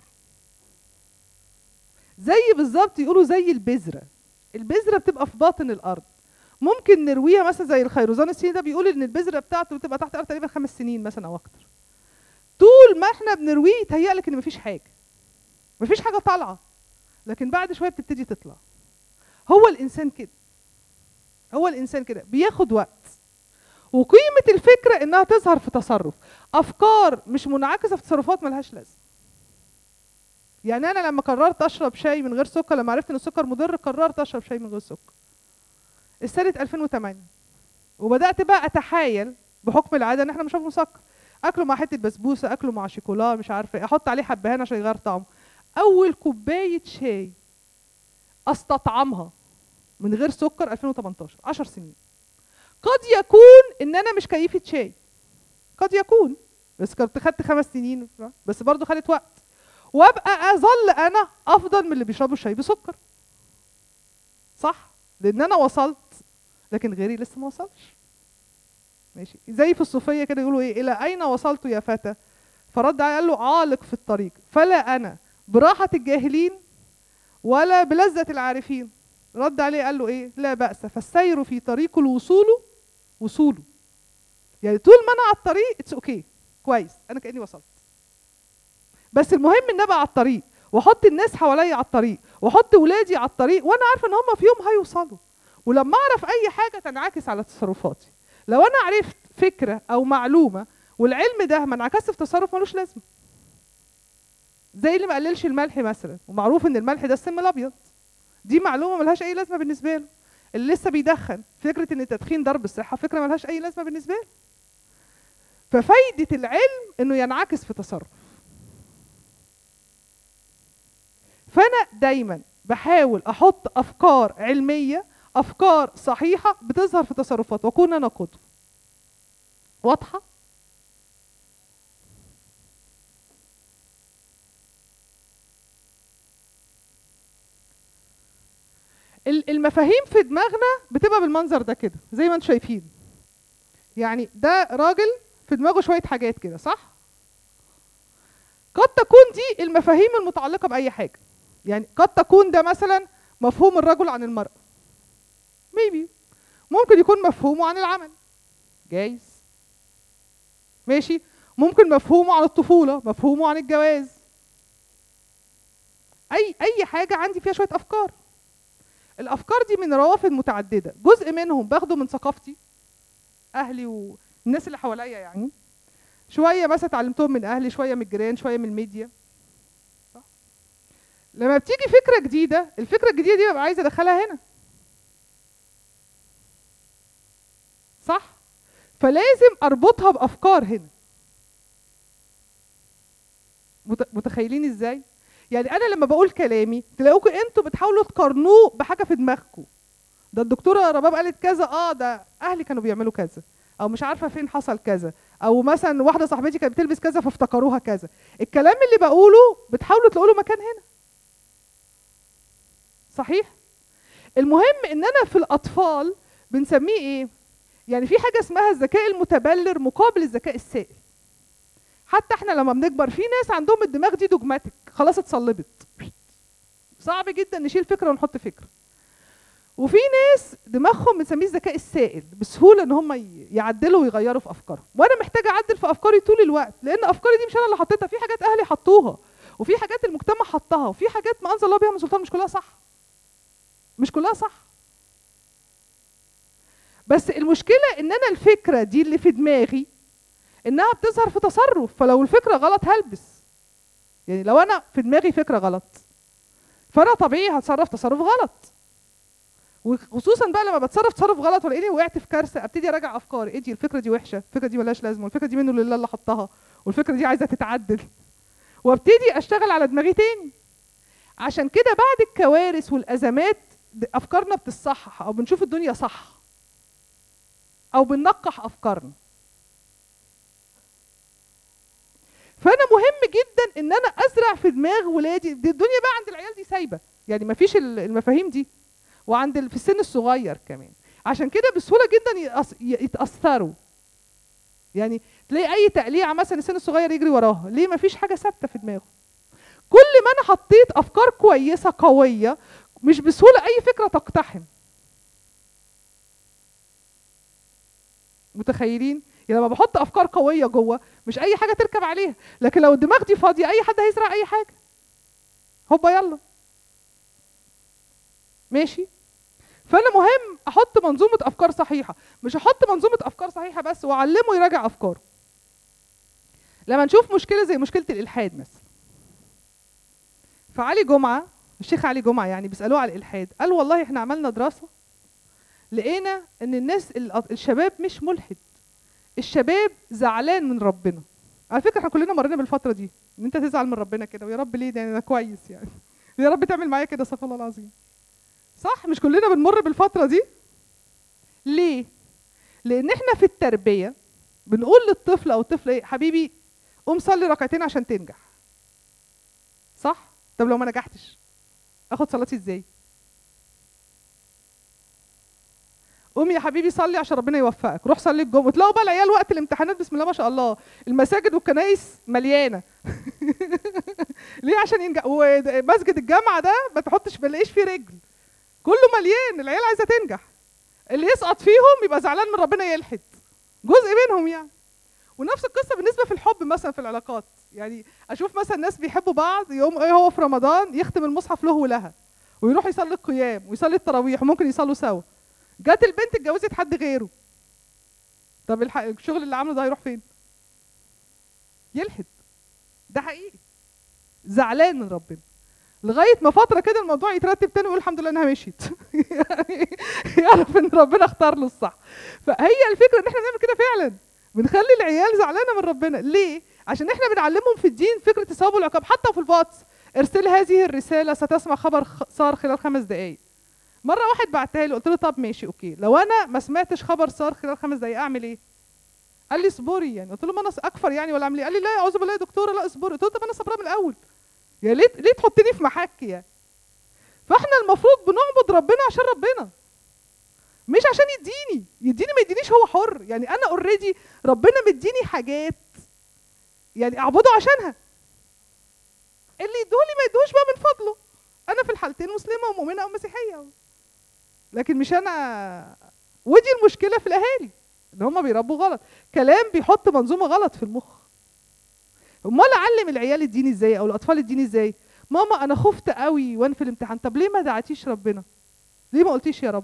زي بالظبط يقولوا زي البذره البذره بتبقى في باطن الارض ممكن نرويها مثلا زي الخيروزان الصيني ده بيقول ان البذره بتاعته بتبقى تحت الارض تقريبا خمس سنين مثلا او اكتر طول ما احنا بنرويه يتهيأ لك ان مفيش حاجه مفيش حاجه طالعه لكن بعد شويه بتبتدي تطلع هو الانسان كده هو الانسان كده بياخد وقت وقيمه الفكره انها تظهر في تصرف افكار مش منعكسه في تصرفات ملهاش لازمه يعني انا لما قررت اشرب شاي من غير سكر لما عرفت ان السكر مضر قررت اشرب شاي من غير سكر السنه 2008 وبدات بقى اتحايل بحكم العاده ان احنا مش مسكر اكله مع حته بسبوسه اكله مع شوكولا مش عارفه ايه احط عليه حبهان عشان يغير طعمه اول كوبايه شاي استطعمها من غير سكر 2018 10 سنين قد يكون ان انا مش كيفه شاي قد يكون بس كنت خدت خمس سنين بس برضه خدت وقت وابقى اظل انا افضل من اللي بيشربوا الشاي بسكر صح لان انا وصلت لكن غيري لسه ما وصلش ماشي زي في الصوفيه كده يقولوا ايه الى اين وصلت يا فتى فرد عليه قال له عالق في الطريق فلا انا براحه الجاهلين ولا بلذه العارفين رد عليه قال له ايه لا باس فالسير في طريق الوصول وصوله يعني طول ما انا على الطريق اتس اوكي okay. كويس انا كاني وصلت بس المهم ان ابقى على الطريق واحط الناس حواليا على الطريق واحط ولادي على الطريق وانا عارفه ان هم في يوم هيوصلوا ولما اعرف اي حاجه تنعكس على تصرفاتي لو انا عرفت فكره او معلومه والعلم ده ما انعكسش في تصرف ملوش لازمه زي اللي ما قللش الملح مثلا ومعروف ان الملح ده السم الابيض دي معلومه ملهاش اي لازمه بالنسبه له اللي لسه بيدخن فكره ان التدخين ضرب الصحه فكره ملهاش اي لازمه بالنسبه له ففايده العلم انه ينعكس في تصرف فانا دايما بحاول احط افكار علميه افكار صحيحه بتظهر في تصرفات واكون انا قدوه واضحه المفاهيم في دماغنا بتبقى بالمنظر ده كده زي ما انتم شايفين يعني ده راجل في دماغه شويه حاجات كده صح قد تكون دي المفاهيم المتعلقه باي حاجه يعني قد تكون ده مثلا مفهوم الرجل عن المرأة ميبي ممكن يكون مفهومه عن العمل جايز ماشي ممكن مفهومه عن الطفولة مفهومه عن الجواز أي أي حاجة عندي فيها شوية أفكار الأفكار دي من روافد متعددة جزء منهم باخده من ثقافتي أهلي والناس اللي حواليا يعني شوية مثلا اتعلمتهم من أهلي شوية من الجيران شوية من الميديا لما بتيجي فكره جديده الفكره الجديده دي ببقى عايزه ادخلها هنا صح فلازم اربطها بافكار هنا متخيلين ازاي يعني انا لما بقول كلامي تلاقوكم انتوا بتحاولوا تقارنوه بحاجه في دماغكم ده الدكتوره رباب قالت كذا اه ده اهلي كانوا بيعملوا كذا او مش عارفه فين حصل كذا او مثلا واحده صاحبتي كانت بتلبس كذا فافتكروها كذا الكلام اللي بقوله بتحاولوا تلاقوا له مكان هنا صحيح المهم ان انا في الاطفال بنسميه ايه يعني في حاجه اسمها الذكاء المتبلر مقابل الذكاء السائل حتى احنا لما بنكبر في ناس عندهم الدماغ دي دوجماتيك خلاص اتصلبت صعب جدا نشيل فكره ونحط فكره وفي ناس دماغهم بنسميه الذكاء السائل بسهوله ان هم ي- يعدلوا ويغيروا في افكارهم وانا محتاجه اعدل في افكاري طول الوقت لان افكاري دي مش انا اللي حطيتها في حاجات اهلي حطوها وفي حاجات المجتمع حطها وفي حاجات ما انزل الله بها من سلطان مش كلها صح مش كلها صح بس المشكله ان انا الفكره دي اللي في دماغي انها بتظهر في تصرف فلو الفكره غلط هلبس يعني لو انا في دماغي فكره غلط فانا طبيعي هتصرف تصرف غلط وخصوصا بقى لما بتصرف تصرف غلط ولاقيني وقعت في كارثه ابتدي اراجع افكاري ايه دي الفكره دي وحشه الفكره دي ملهاش لازمه والفكره دي منه لله اللي حطها والفكره دي عايزه تتعدل وابتدي اشتغل على دماغي تاني عشان كده بعد الكوارث والازمات د- افكارنا بتصحح او بنشوف الدنيا صح او بننقح افكارنا فانا مهم جدا ان انا ازرع في دماغ ولادي دي الدنيا بقى عند العيال دي سايبه يعني مفيش ال- المفاهيم دي وعند ال- في السن الصغير كمان عشان كده بسهوله جدا يأس- ي- يتاثروا يعني تلاقي اي تقليعه مثلا السن الصغير يجري وراها ليه مفيش حاجه ثابته في دماغه كل ما انا حطيت افكار كويسه قويه مش بسهوله اي فكره تقتحم متخيلين يعني لما بحط افكار قويه جوه مش اي حاجه تركب عليها لكن لو الدماغ دي فاضيه اي حد هيزرع اي حاجه هوبا يلا ماشي فانا مهم احط منظومه افكار صحيحه مش احط منظومه افكار صحيحه بس واعلمه يراجع افكاره لما نشوف مشكله زي مشكله الالحاد مثلا فعلي جمعه الشيخ علي جمعه يعني بيسالوه على الالحاد قال والله احنا عملنا دراسه لقينا ان الناس الأط- الشباب مش ملحد الشباب زعلان من ربنا على فكره احنا كلنا مرينا بالفتره دي ان انت تزعل من ربنا كده ويا رب ليه ده انا كويس يعني يا رب تعمل معايا كده استغفر الله العظيم صح مش كلنا بنمر بالفتره دي ليه لان احنا في التربيه بنقول للطفل او الطفل ايه حبيبي قوم صلي ركعتين عشان تنجح صح طب لو ما نجحتش اخد صلاتي ازاي قوم يا حبيبي صلي عشان ربنا يوفقك روح صلي الجمعه وتلاقوا بقى العيال وقت الامتحانات بسم الله ما شاء الله المساجد والكنايس مليانه ليه عشان ينجح ومسجد الجامعه ده ما تحطش بلاقيش فيه رجل كله مليان العيال عايزه تنجح اللي يسقط فيهم يبقى زعلان من ربنا يلحد جزء منهم يعني ونفس القصه بالنسبه في الحب مثلا في العلاقات يعني اشوف مثلا ناس بيحبوا بعض يوم ايه هو في رمضان يختم المصحف له ولها ويروح يصلي القيام ويصلي التراويح وممكن يصلوا سوا جت البنت اتجوزت حد غيره طب الح- الشغل اللي عامله ده هيروح فين يلحد ده حقيقي زعلان من ربنا لغايه ما فتره كده الموضوع يترتب تاني ويقول الحمد لله انها مشيت يعني يعرف ان ربنا اختار له الصح فهي الفكره ان احنا بنعمل كده فعلا بنخلي العيال زعلانه من ربنا ليه عشان احنا بنعلمهم في الدين فكره الثواب والعقاب حتى في الواتس ارسل هذه الرساله ستسمع خبر خ- صار خلال خمس دقائق مره واحد بعتها لي قلت له طب ماشي اوكي لو انا ما سمعتش خبر صار خلال خمس دقائق اعمل ايه قال لي اصبري يعني قلت له ما انا اكفر يعني ولا اعمل ايه قال لي لا اعوذ بالله يا دكتوره لا اصبري قلت له طب انا صبرانه من الاول يا ليه ليه تحطني في محك يعني فاحنا المفروض بنعبد ربنا عشان ربنا مش عشان يديني يديني ما يدينيش هو حر يعني انا اوريدي ربنا مديني حاجات يعني اعبده عشانها اللي يدولي ما يدوش بقى من فضله انا في الحالتين مسلمه ومؤمنه او مسيحيه لكن مش انا ودي المشكله في الاهالي ان هم بيربوا غلط كلام بيحط منظومه غلط في المخ امال اعلم العيال الدين ازاي او الاطفال الدين ازاي ماما انا خفت قوي وانا في الامتحان طب ليه ما دعتيش ربنا ليه ما قلتيش يا رب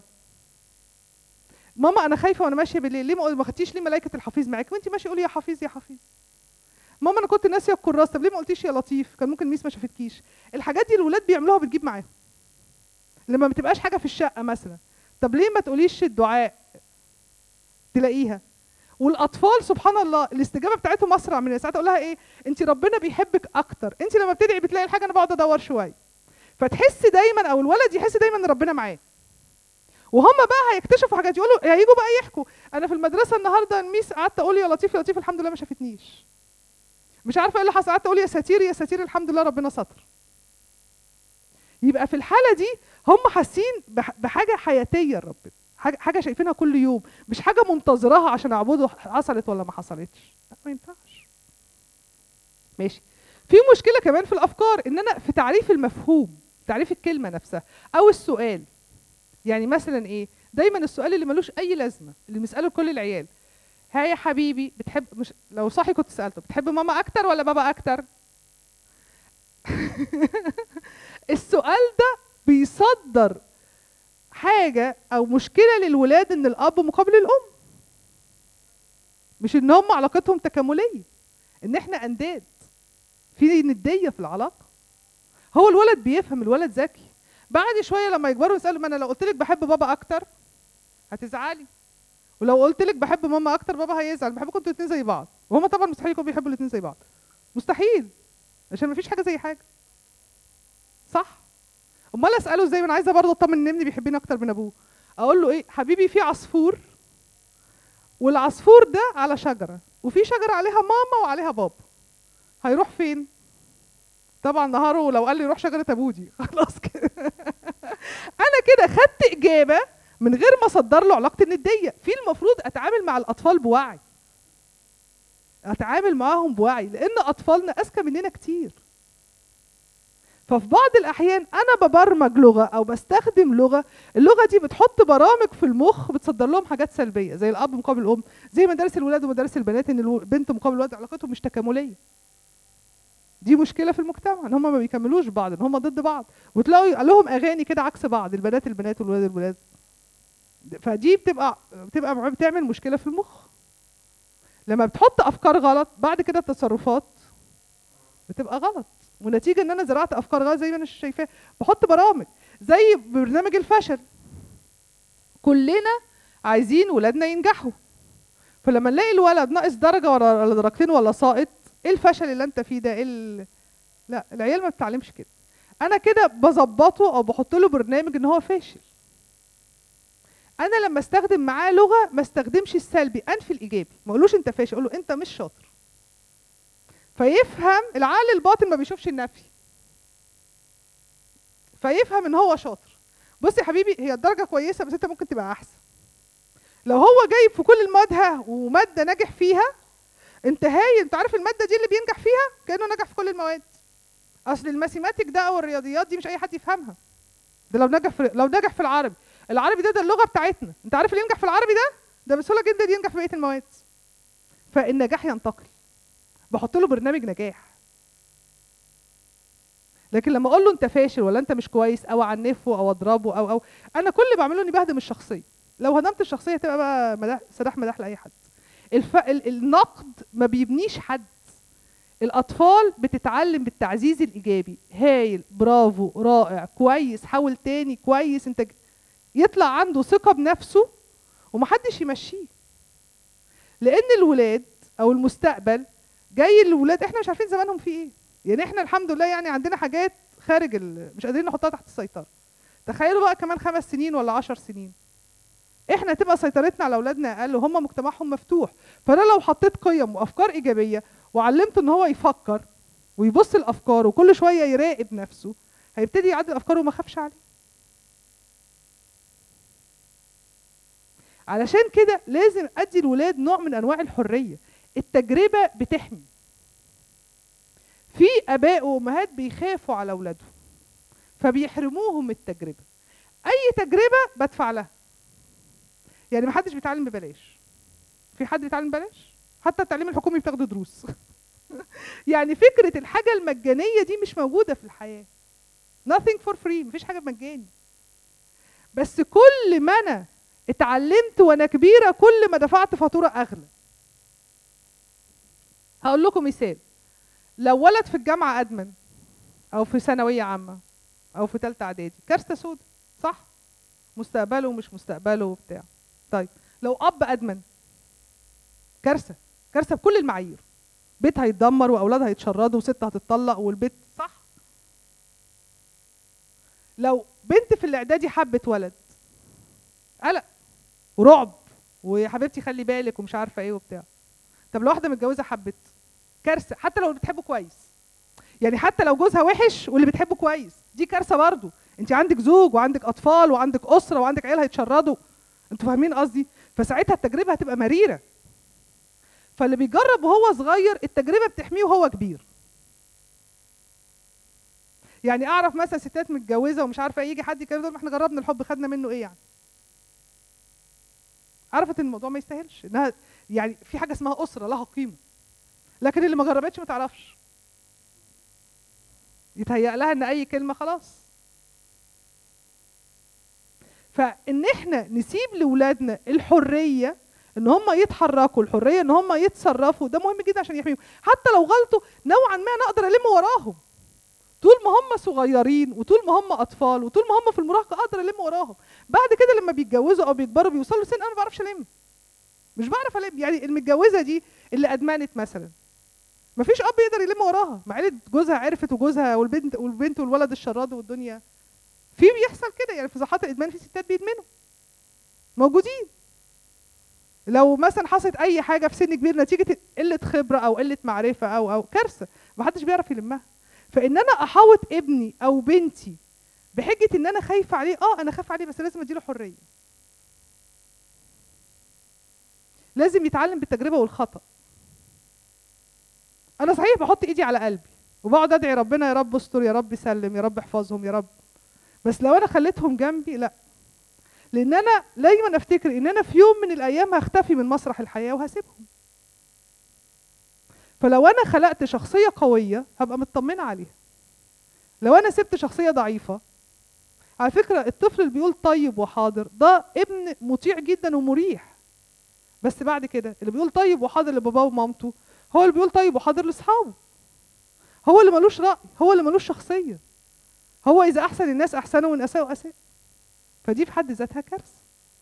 ماما انا خايفه وانا ماشيه بالليل ليه ما قل- ما خدتيش ليه ملائكه الحفيظ معاك وانت ماشيه قولي يا حفيظ يا حفيظ ماما انا كنت ناسيه الكراس طب ليه ما قلتيش يا لطيف كان ممكن ميس ما شافتكيش الحاجات دي الولاد بيعملوها بتجيب معاهم لما ما بتبقاش حاجه في الشقه مثلا طب ليه ما تقوليش الدعاء تلاقيها والاطفال سبحان الله الاستجابه بتاعتهم اسرع من ساعات اقول لها ايه انت ربنا بيحبك اكتر انت لما بتدعي بتلاقي الحاجه انا بقعد ادور شويه فتحس دايما او الولد يحس دايما ان ربنا معاه وهم بقى هيكتشفوا حاجات يقولوا هيجوا بقى يحكوا انا في المدرسه النهارده الميس قعدت اقول يا لطيف يا لطيف الحمد لله ما شافتنيش مش عارفه ايه اللي حصل قعدت اقول يا ساتير يا ساتير الحمد لله ربنا ستر يبقى في الحاله دي هم حاسين بح- بحاجه حياتيه لربنا حاجه حاجه شايفينها كل يوم مش حاجه منتظراها عشان اعبده حصلت ولا ما حصلتش لا ما ينفعش ماشي في مشكله كمان في الافكار ان انا في تعريف المفهوم تعريف الكلمه نفسها او السؤال يعني مثلا ايه دايما السؤال اللي ملوش اي لازمه اللي بنساله لكل العيال ها يا حبيبي بتحب مش لو صاحي كنت سالته بتحب ماما اكتر ولا بابا اكتر السؤال ده بيصدر حاجه او مشكله للولاد ان الاب مقابل الام مش ان هم علاقتهم تكامليه ان احنا انداد في نديه في العلاقه هو الولد بيفهم الولد ذكي بعد شويه لما يكبروا يسالوا ما انا لو قلت لك بحب بابا اكتر هتزعلي ولو قلت لك بحب ماما اكتر بابا هيزعل بحبكم انتوا الاثنين زي بعض وهما طبعا مستحيل يكونوا بيحبوا الاثنين زي بعض مستحيل عشان مفيش حاجه زي حاجه صح امال اساله ازاي ما انا عايزه برضه اطمن ان ابني بيحبني اكتر من ابوه اقول له ايه حبيبي في عصفور والعصفور ده على شجره وفي شجره عليها ماما وعليها بابا هيروح فين طبعا نهاره لو قال لي روح شجره ابودي خلاص كده انا كده خدت اجابه من غير ما اصدر له علاقه النديه في المفروض اتعامل مع الاطفال بوعي اتعامل معاهم بوعي لان اطفالنا اذكى مننا كتير ففي بعض الاحيان انا ببرمج لغه او بستخدم لغه اللغه دي بتحط برامج في المخ بتصدر لهم حاجات سلبيه زي الاب مقابل الام زي مدارس الولاد ومدارس البنات ان البنت مقابل الولد علاقتهم مش تكامليه دي مشكله في المجتمع ان هم ما بيكملوش بعض ان هم ضد بعض وتلاقوا لهم اغاني كده عكس بعض البنات البنات والولاد الولاد فدي بتبقى بتبقى بتعمل مشكله في المخ لما بتحط افكار غلط بعد كده التصرفات بتبقى غلط ونتيجه ان انا زرعت افكار غلط زي ما انا شايفاه بحط برامج زي برنامج الفشل كلنا عايزين ولادنا ينجحوا فلما نلاقي الولد ناقص درجه ولا درجتين ولا ساقط ايه الفشل اللي انت فيه ده ايه ال... لا العيال ما بتتعلمش كده انا كده بظبطه او بحط له برنامج ان هو فاشل انا لما استخدم معاه لغه ما استخدمش السلبي انفي الايجابي ما اقولوش انت فاشل اقول له انت مش شاطر فيفهم العقل الباطن ما بيشوفش النفي فيفهم ان هو شاطر بص يا حبيبي هي الدرجه كويسه بس انت ممكن تبقى احسن لو هو جايب في كل المواد ها وماده ناجح فيها انت هاي انت عارف الماده دي اللي بينجح فيها كانه نجح في كل المواد اصل الماثيماتيك ده او الرياضيات دي مش اي حد يفهمها ده لو نجح في لو نجح في العربي العربي ده ده اللغه بتاعتنا انت عارف اللي ينجح في العربي ده ده بسهوله جدا ينجح في بقيه المواد فالنجاح ينتقل بحط له برنامج نجاح لكن لما اقول له انت فاشل ولا انت مش كويس او اعنفه او اضربه او او انا كل اللي بعمله اني بهدم الشخصيه لو هدمت الشخصيه تبقى بقى مدح سلاح مداح لاي حد الف... ال... النقد ما بيبنيش حد الاطفال بتتعلم بالتعزيز الايجابي هايل برافو رائع كويس حاول تاني كويس انت يطلع عنده ثقه بنفسه ومحدش يمشيه لان الولاد او المستقبل جاي الولاد احنا مش عارفين زمانهم في ايه يعني احنا الحمد لله يعني عندنا حاجات خارج ال... مش قادرين نحطها تحت السيطره تخيلوا بقى كمان خمس سنين ولا عشر سنين احنا تبقى سيطرتنا على اولادنا اقل وهم مجتمعهم مفتوح فانا لو حطيت قيم وافكار ايجابيه وعلمته ان هو يفكر ويبص الافكار وكل شويه يراقب نفسه هيبتدي يعدل افكاره وما خافش عليه علشان كده لازم ادي الولاد نوع من انواع الحريه التجربه بتحمي في اباء وامهات بيخافوا على اولادهم فبيحرموهم من التجربه اي تجربه بدفع لها يعني ما حدش بيتعلم ببلاش في حد بيتعلم ببلاش حتى التعليم الحكومي بتاخدوا دروس يعني فكره الحاجه المجانيه دي مش موجوده في الحياه nothing for free مفيش حاجه مجاني بس كل ما انا اتعلمت وانا كبيره كل ما دفعت فاتوره اغلى هقول لكم مثال لو ولد في الجامعه ادمن او في ثانويه عامه او في ثالثه اعدادي كارثه سودا صح مستقبله ومش مستقبله وبتاع طيب لو اب ادمن كارثه كارثه بكل المعايير بيت هيتدمر واولاد هيتشردوا وست هتتطلق والبيت صح لو بنت في الاعدادي حبت ولد قلق ورعب ويا حبيبتي خلي بالك ومش عارفه ايه وبتاع طب لو واحده متجوزه حبت كارثه حتى لو بتحبه كويس يعني حتى لو جوزها وحش واللي بتحبه كويس دي كارثه برضه انت عندك زوج وعندك اطفال وعندك اسره وعندك عيال هيتشردوا انتوا فاهمين قصدي فساعتها التجربه هتبقى مريره فاللي بيجرب وهو صغير التجربه بتحميه وهو كبير يعني اعرف مثلا ستات متجوزه ومش عارفه يجي حد يكلم تقول احنا جربنا الحب خدنا منه ايه يعني عرفت ان الموضوع ما يستاهلش انها يعني في حاجه اسمها اسره لها قيمه لكن اللي ما جربتش ما تعرفش يتهيأ لها ان اي كلمه خلاص فان احنا نسيب لاولادنا الحريه ان هم يتحركوا الحريه ان هم يتصرفوا ده مهم جدا عشان يحميهم حتى لو غلطوا نوعا ما انا اقدر الم وراهم طول ما هم صغيرين وطول ما هم اطفال وطول ما هم في المراهقه اقدر الم وراهم بعد كده لما بيتجوزوا او بيكبروا بيوصلوا لسن انا ما بعرفش الم مش بعرف الم يعني المتجوزه دي اللي ادمنت مثلا مفيش اب يقدر يلم وراها مع ان جوزها عرفت وجوزها والبنت والبنت والولد الشراد والدنيا في بيحصل كده يعني في صحات الادمان في ستات بيدمنوا موجودين لو مثلا حصلت اي حاجه في سن كبير نتيجه قله خبره او قله معرفه او او كارثه ما حدش بيعرف يلمها فان انا احاوط ابني او بنتي بحجه ان انا خايفه عليه اه انا خايفه عليه بس لازم اديله حريه لازم يتعلم بالتجربه والخطا انا صحيح بحط ايدي على قلبي وبقعد ادعي ربنا يا رب استر يا رب سلم يا رب احفظهم يا رب بس لو انا خليتهم جنبي لا لان انا دايما افتكر ان انا في يوم من الايام هختفي من مسرح الحياه وهسيبهم فلو انا خلقت شخصيه قويه هبقى مطمنه عليها لو انا سبت شخصيه ضعيفه على فكره الطفل اللي بيقول طيب وحاضر ده ابن مطيع جدا ومريح بس بعد كده اللي بيقول طيب وحاضر لباباه ومامته هو اللي بيقول طيب وحاضر لاصحابه هو اللي ملوش راي هو اللي ملوش شخصيه هو اذا احسن الناس احسنوا وان اساءوا اساء فدي في حد ذاتها كارثه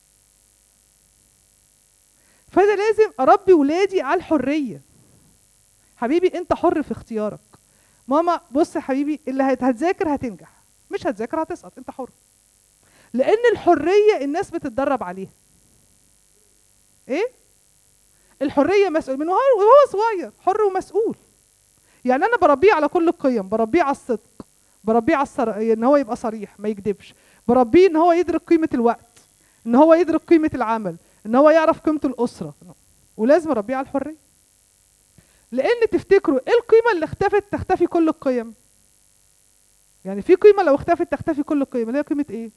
فانا لازم اربي ولادي على الحريه حبيبي انت حر في اختيارك ماما بص يا حبيبي اللي هت- هتذاكر هتنجح مش هتذاكر هتسقط انت حر لان الحريه الناس بتتدرب عليها ايه الحريه مسؤول من وهو وهو صغير حر ومسؤول يعني انا بربيه على كل القيم بربيه على الصدق بربيه على الصر... ان هو يبقى صريح ما يكذبش بربيه ان هو يدرك قيمه الوقت ان هو يدرك قيمه العمل ان هو يعرف قيمه الاسره ولازم اربيه على الحريه لان تفتكروا ايه القيمه اللي اختفت تختفي كل القيم يعني في قيمه لو اختفت تختفي كل القيم اللي هي قيمه ايه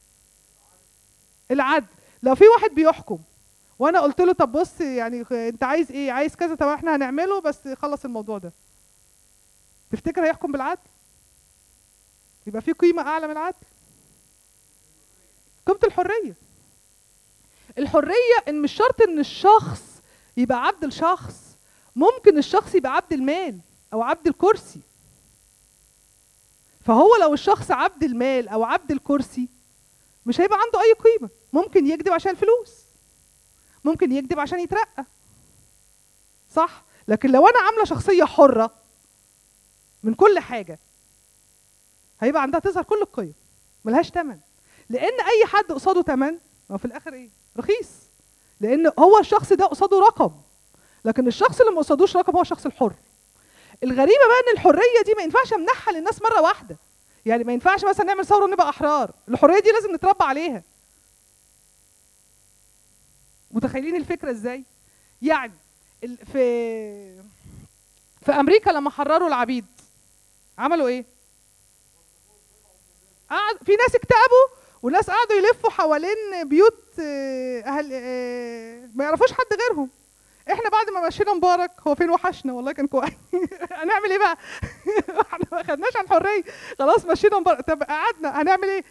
العدل لو في واحد بيحكم وانا قلت له طب بص يعني انت عايز ايه عايز كذا طب احنا هنعمله بس خلص الموضوع ده تفتكر هيحكم بالعدل يبقى في قيمه اعلى من العدل قيمه الحريه الحريه ان مش شرط ان الشخص يبقى عبد الشخص ممكن الشخص يبقى عبد المال او عبد الكرسي فهو لو الشخص عبد المال او عبد الكرسي مش هيبقى عنده اي قيمه ممكن يكذب عشان الفلوس ممكن يكذب عشان يترقى صح لكن لو انا عامله شخصيه حره من كل حاجه هيبقى عندها تظهر كل القيم ملهاش تمن لان اي حد قصاده تمن هو في الاخر ايه رخيص لان هو الشخص ده قصاده رقم لكن الشخص اللي ما قصادوش رقم هو الشخص الحر الغريبه بقى ان الحريه دي ما ينفعش امنحها للناس مره واحده يعني ما ينفعش مثلا نعمل ثوره ونبقى احرار الحريه دي لازم نتربى عليها متخيلين الفكره ازاي يعني ال- في في امريكا لما حرروا العبيد عملوا ايه قعد في ناس اكتئبوا وناس قعدوا يلفوا حوالين بيوت آه، اهل آه، ما يعرفوش حد غيرهم احنا بعد ما مشينا مبارك هو فين وحشنا والله كان كويس هنعمل ايه بقى احنا ما خدناش عن الحريه خلاص مشينا مبارك طب قعدنا هنعمل ايه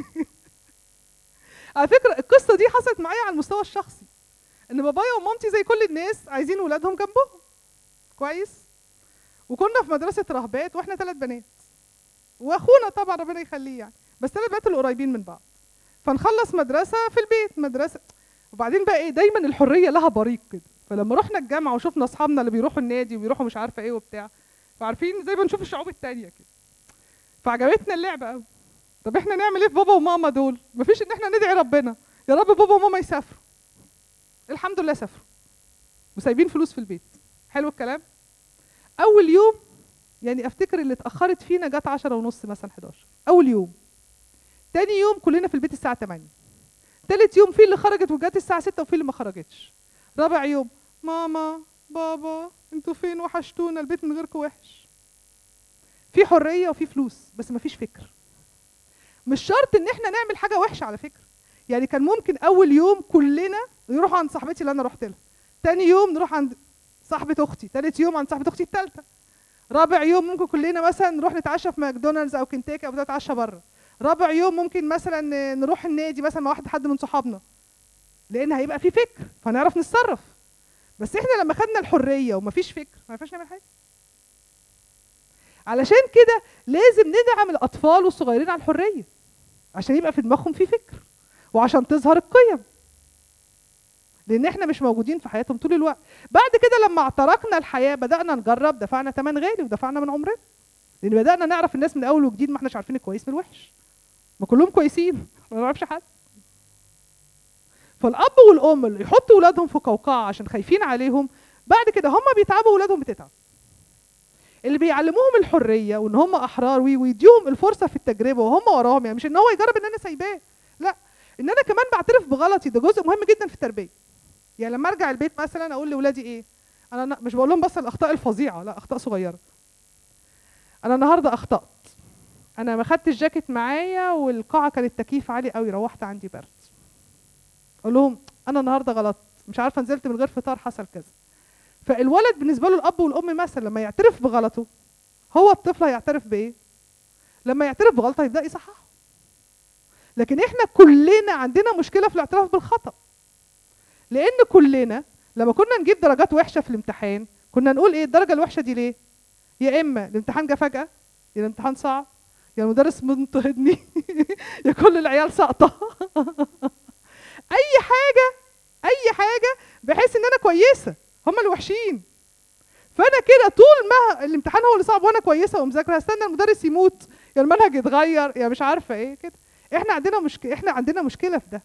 على فكره القصه دي حصلت معايا على المستوى الشخصي ان بابايا ومامتي زي كل الناس عايزين ولادهم جنبهم كويس وكنا في مدرسه رهبات واحنا ثلاث بنات واخونا طبعا ربنا يخليه يعني بس ثلاث بنات اللي قريبين من بعض فنخلص مدرسه في البيت مدرسه وبعدين بقى ايه دايما الحريه لها بريق كده فلما رحنا الجامعه وشفنا اصحابنا اللي بيروحوا النادي وبيروحوا مش عارفه ايه وبتاع فعارفين زي ما نشوف الشعوب التانية كده فعجبتنا اللعبه قوي طب احنا نعمل ايه في بابا وماما دول مفيش ان احنا ندعي ربنا يا رب بابا وماما يسافروا الحمد لله سافروا وسايبين فلوس في البيت حلو الكلام اول يوم يعني افتكر اللي اتاخرت فينا جت عشرة ونص مثلا 11 اول يوم تاني يوم كلنا في البيت الساعه 8 تالت يوم في اللي خرجت وجات الساعه 6 وفي اللي ما خرجتش رابع يوم ماما بابا انتوا فين وحشتونا البيت من غيركم وحش في حريه وفي فلوس بس ما فيش فكر مش شرط ان احنا نعمل حاجه وحشه على فكره يعني كان ممكن اول يوم كلنا نروح عند صاحبتي اللي انا رحت لها تاني يوم نروح عند صاحبه اختي تالت يوم عند صاحبه اختي التالتة رابع يوم ممكن كلنا مثلا نروح نتعشى في ماكدونالدز او كنتاكي او نتعشى بره رابع يوم ممكن مثلا نروح النادي مثلا مع واحد حد من صحابنا لان هيبقى في فكر فهنعرف نتصرف بس احنا لما خدنا الحريه ومفيش فكر ما ينفعش نعمل حاجه علشان كده لازم ندعم الاطفال والصغيرين على الحريه عشان يبقى في دماغهم في فكر وعشان تظهر القيم لان احنا مش موجودين في حياتهم طول الوقت بعد كده لما اعتركنا الحياه بدانا نجرب دفعنا ثمن غالي ودفعنا من عمرنا لان بدانا نعرف الناس من اول وجديد ما احناش عارفين الكويس من الوحش ما كلهم كويسين ما نعرفش حد فالاب والام اللي يحطوا ولادهم في قوقعه عشان خايفين عليهم بعد كده هم بيتعبوا ولادهم بتتعب اللي بيعلموهم الحريه وان هم احرار وي- ويديهم الفرصه في التجربه وهم وراهم يعني مش ان هو يجرب ان انا سايباه لا ان انا كمان بعترف بغلطي ده جزء مهم جدا في التربيه يعني لما ارجع البيت مثلا اقول لاولادي ايه انا ن- مش بقول لهم بس الاخطاء الفظيعه لا اخطاء صغيره انا النهارده اخطات انا ما خدتش جاكيت معايا والقاعه كان التكييف عالي قوي روحت عندي برد اقول لهم انا النهارده غلط مش عارفه نزلت من غير فطار حصل كذا فالولد بالنسبه له الاب والام مثلا لما يعترف بغلطه هو الطفل هيعترف بايه لما يعترف بغلطه هيبدا يصححه لكن احنا كلنا عندنا مشكله في الاعتراف بالخطا لان كلنا لما كنا نجيب درجات وحشه في الامتحان كنا نقول ايه الدرجه الوحشه دي ليه يا اما الامتحان جه فجاه يا الامتحان صعب يا المدرس منطهدني يا كل العيال ساقطه اي حاجه اي حاجه بحيث ان انا كويسه هم اللي وحشين فانا كده طول ما الامتحان هو اللي صعب وانا كويسه ومذاكره هستنى المدرس يموت يا المنهج يتغير يا مش عارفه ايه كده احنا عندنا مشكله احنا عندنا مشكله في ده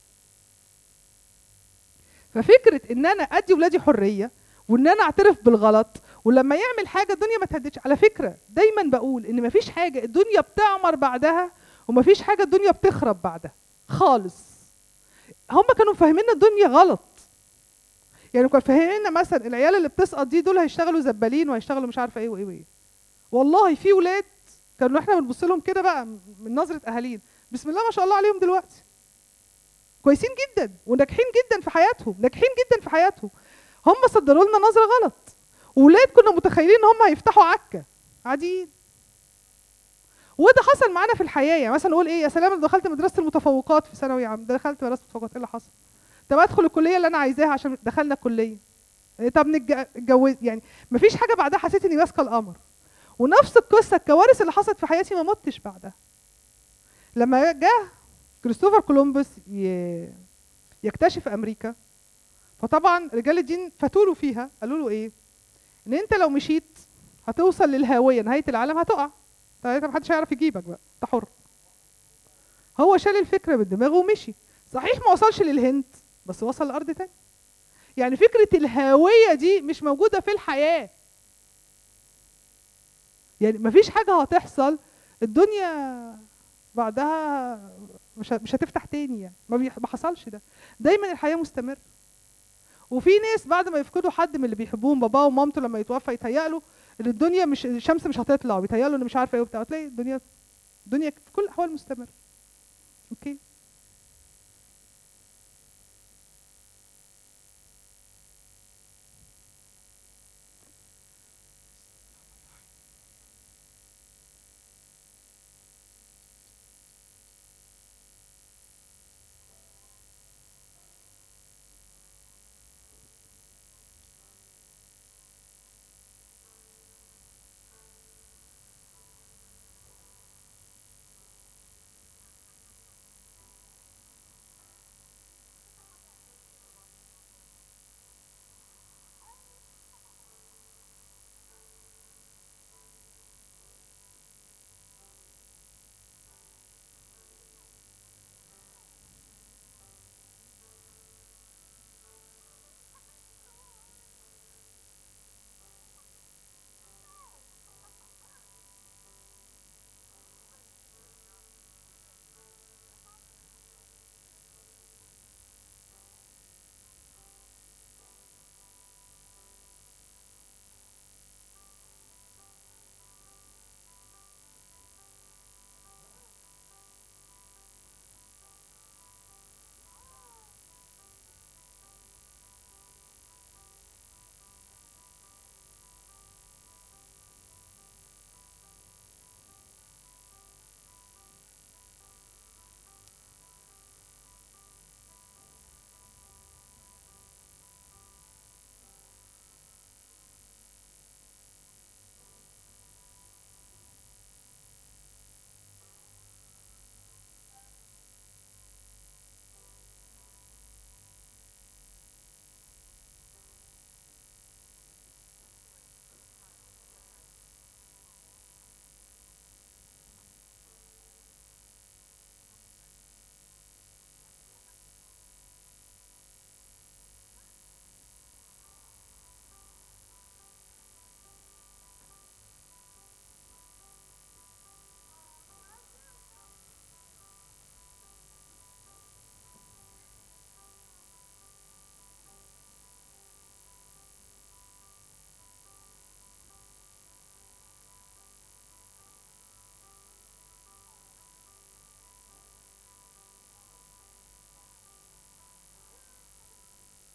ففكره ان انا ادي ولادي حريه وان انا اعترف بالغلط ولما يعمل حاجه الدنيا ما تهدتش على فكره دايما بقول ان مفيش حاجه الدنيا بتعمر بعدها ومفيش حاجه الدنيا بتخرب بعدها خالص هم كانوا فاهمين الدنيا غلط يعني كانوا فاهمين مثلا العيال اللي بتسقط دي دول هيشتغلوا زبالين وهيشتغلوا مش عارفه ايه وايه وايه والله في ولاد كانوا احنا بنبص لهم كده بقى من نظره اهالينا بسم الله ما شاء الله عليهم دلوقتي كويسين جدا وناجحين جدا في حياتهم ناجحين جدا في حياتهم هم صدروا لنا نظره غلط ولاد كنا متخيلين ان هم هيفتحوا عكه عاديين وده حصل معانا في الحياه يعني مثلا نقول ايه يا سلام أنا دخلت مدرسه المتفوقات في ثانوي عام دخلت مدرسه المتفوقات ايه اللي حصل طب ادخل الكليه اللي انا عايزاها عشان دخلنا الكليه إيه طب نتجوز يعني مفيش حاجه بعدها حسيت اني ماسكه القمر ونفس القصه الكوارث اللي حصلت في حياتي ما متش بعدها لما جه كريستوفر كولومبوس ي- يكتشف امريكا فطبعا رجال الدين فتولوا فيها قالوا له ايه ان انت لو مشيت هتوصل للهاويه نهايه العالم هتقع طيب محدش هيعرف يجيبك بقى انت حر هو شال الفكره من دماغه ومشي صحيح ما وصلش للهند بس وصل لارض تاني يعني فكره الهاويه دي مش موجوده في الحياه يعني مفيش حاجه هتحصل الدنيا بعدها مش ه- مش هتفتح تاني يعني ما, بيح- ما حصلش ده دايما الحياه مستمره وفي ناس بعد ما يفقدوا حد من اللي بيحبوهم باباه ومامته لما يتوفى يتهيأ له ان الدنيا مش الشمس مش هتطلع بيتهيأ له ان مش عارفه ايه وبتاع تلاقي الدنيا الدنيا في كل الاحوال مستمره اوكي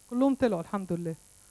كلهم طلعوا الحمد لله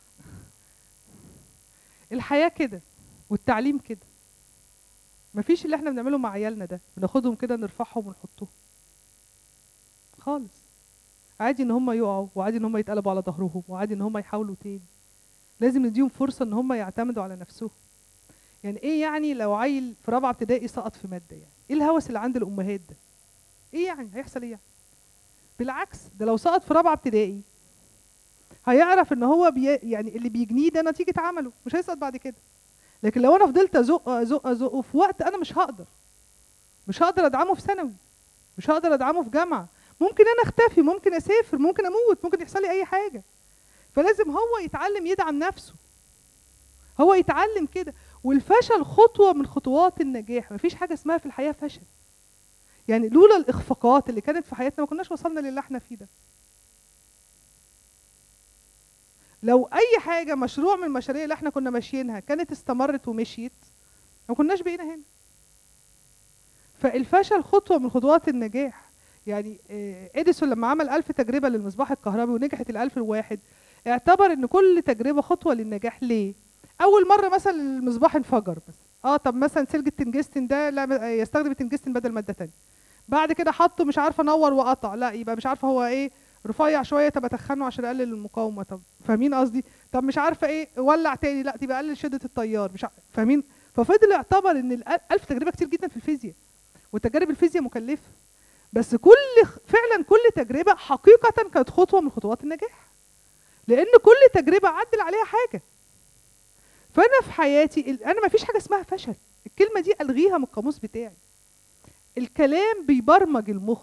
الحياه كده والتعليم كده مفيش اللي احنا بنعمله مع عيالنا ده بناخدهم كده نرفعهم ونحطهم خالص عادي ان هم يقعوا وعادي ان هم يتقلبوا على ظهرهم وعادي ان هم يحاولوا تاني لازم نديهم فرصه ان هم يعتمدوا على نفسهم يعني ايه يعني لو عيل في رابعه ابتدائي سقط في ماده يعني ايه الهوس اللي عند الامهات ده ايه يعني هيحصل ايه يعني بالعكس ده لو سقط في رابعه ابتدائي هيعرف ان هو بي يعني اللي بيجنيه ده نتيجه عمله مش هيسقط بعد كده لكن لو انا فضلت ازق ازق ازقه في وقت انا مش هقدر مش هقدر ادعمه في ثانوي مش هقدر ادعمه في جامعه ممكن انا اختفي ممكن اسافر ممكن اموت ممكن يحصل لي اي حاجه فلازم هو يتعلم يدعم نفسه هو يتعلم كده والفشل خطوه من خطوات النجاح مفيش حاجه اسمها في الحياه فشل يعني لولا الاخفاقات اللي كانت في حياتنا ما كناش وصلنا للي احنا فيه ده لو اي حاجه مشروع من المشاريع اللي احنا كنا ماشيينها كانت استمرت ومشيت ما كناش بقينا هنا فالفشل خطوه من خطوات النجاح يعني آه، اديسون لما عمل ألف تجربه للمصباح الكهربي ونجحت الألف الواحد اعتبر ان كل تجربه خطوه للنجاح ليه اول مره مثلا المصباح انفجر بس اه طب مثلا سلك التنجستن ده لا يستخدم التنجستن بدل ماده تانية بعد كده حطه مش عارفه نور وقطع لا يبقى مش عارفه هو ايه رفيع شويه طب اتخنه عشان اقلل المقاومه طب فاهمين قصدي طب مش عارفه ايه ولع تاني لا تبقى اقلل شده التيار مش عارف- فاهمين ففضل يعتبر ان الأ- ألف تجربه كتير جدا في الفيزياء وتجارب الفيزياء مكلفه بس كل فعلا كل تجربه حقيقه كانت خطوه من خطوات النجاح لان كل تجربه عدل عليها حاجه فانا في حياتي ال- انا ما فيش حاجه اسمها فشل الكلمه دي الغيها من القاموس بتاعي الكلام بيبرمج المخ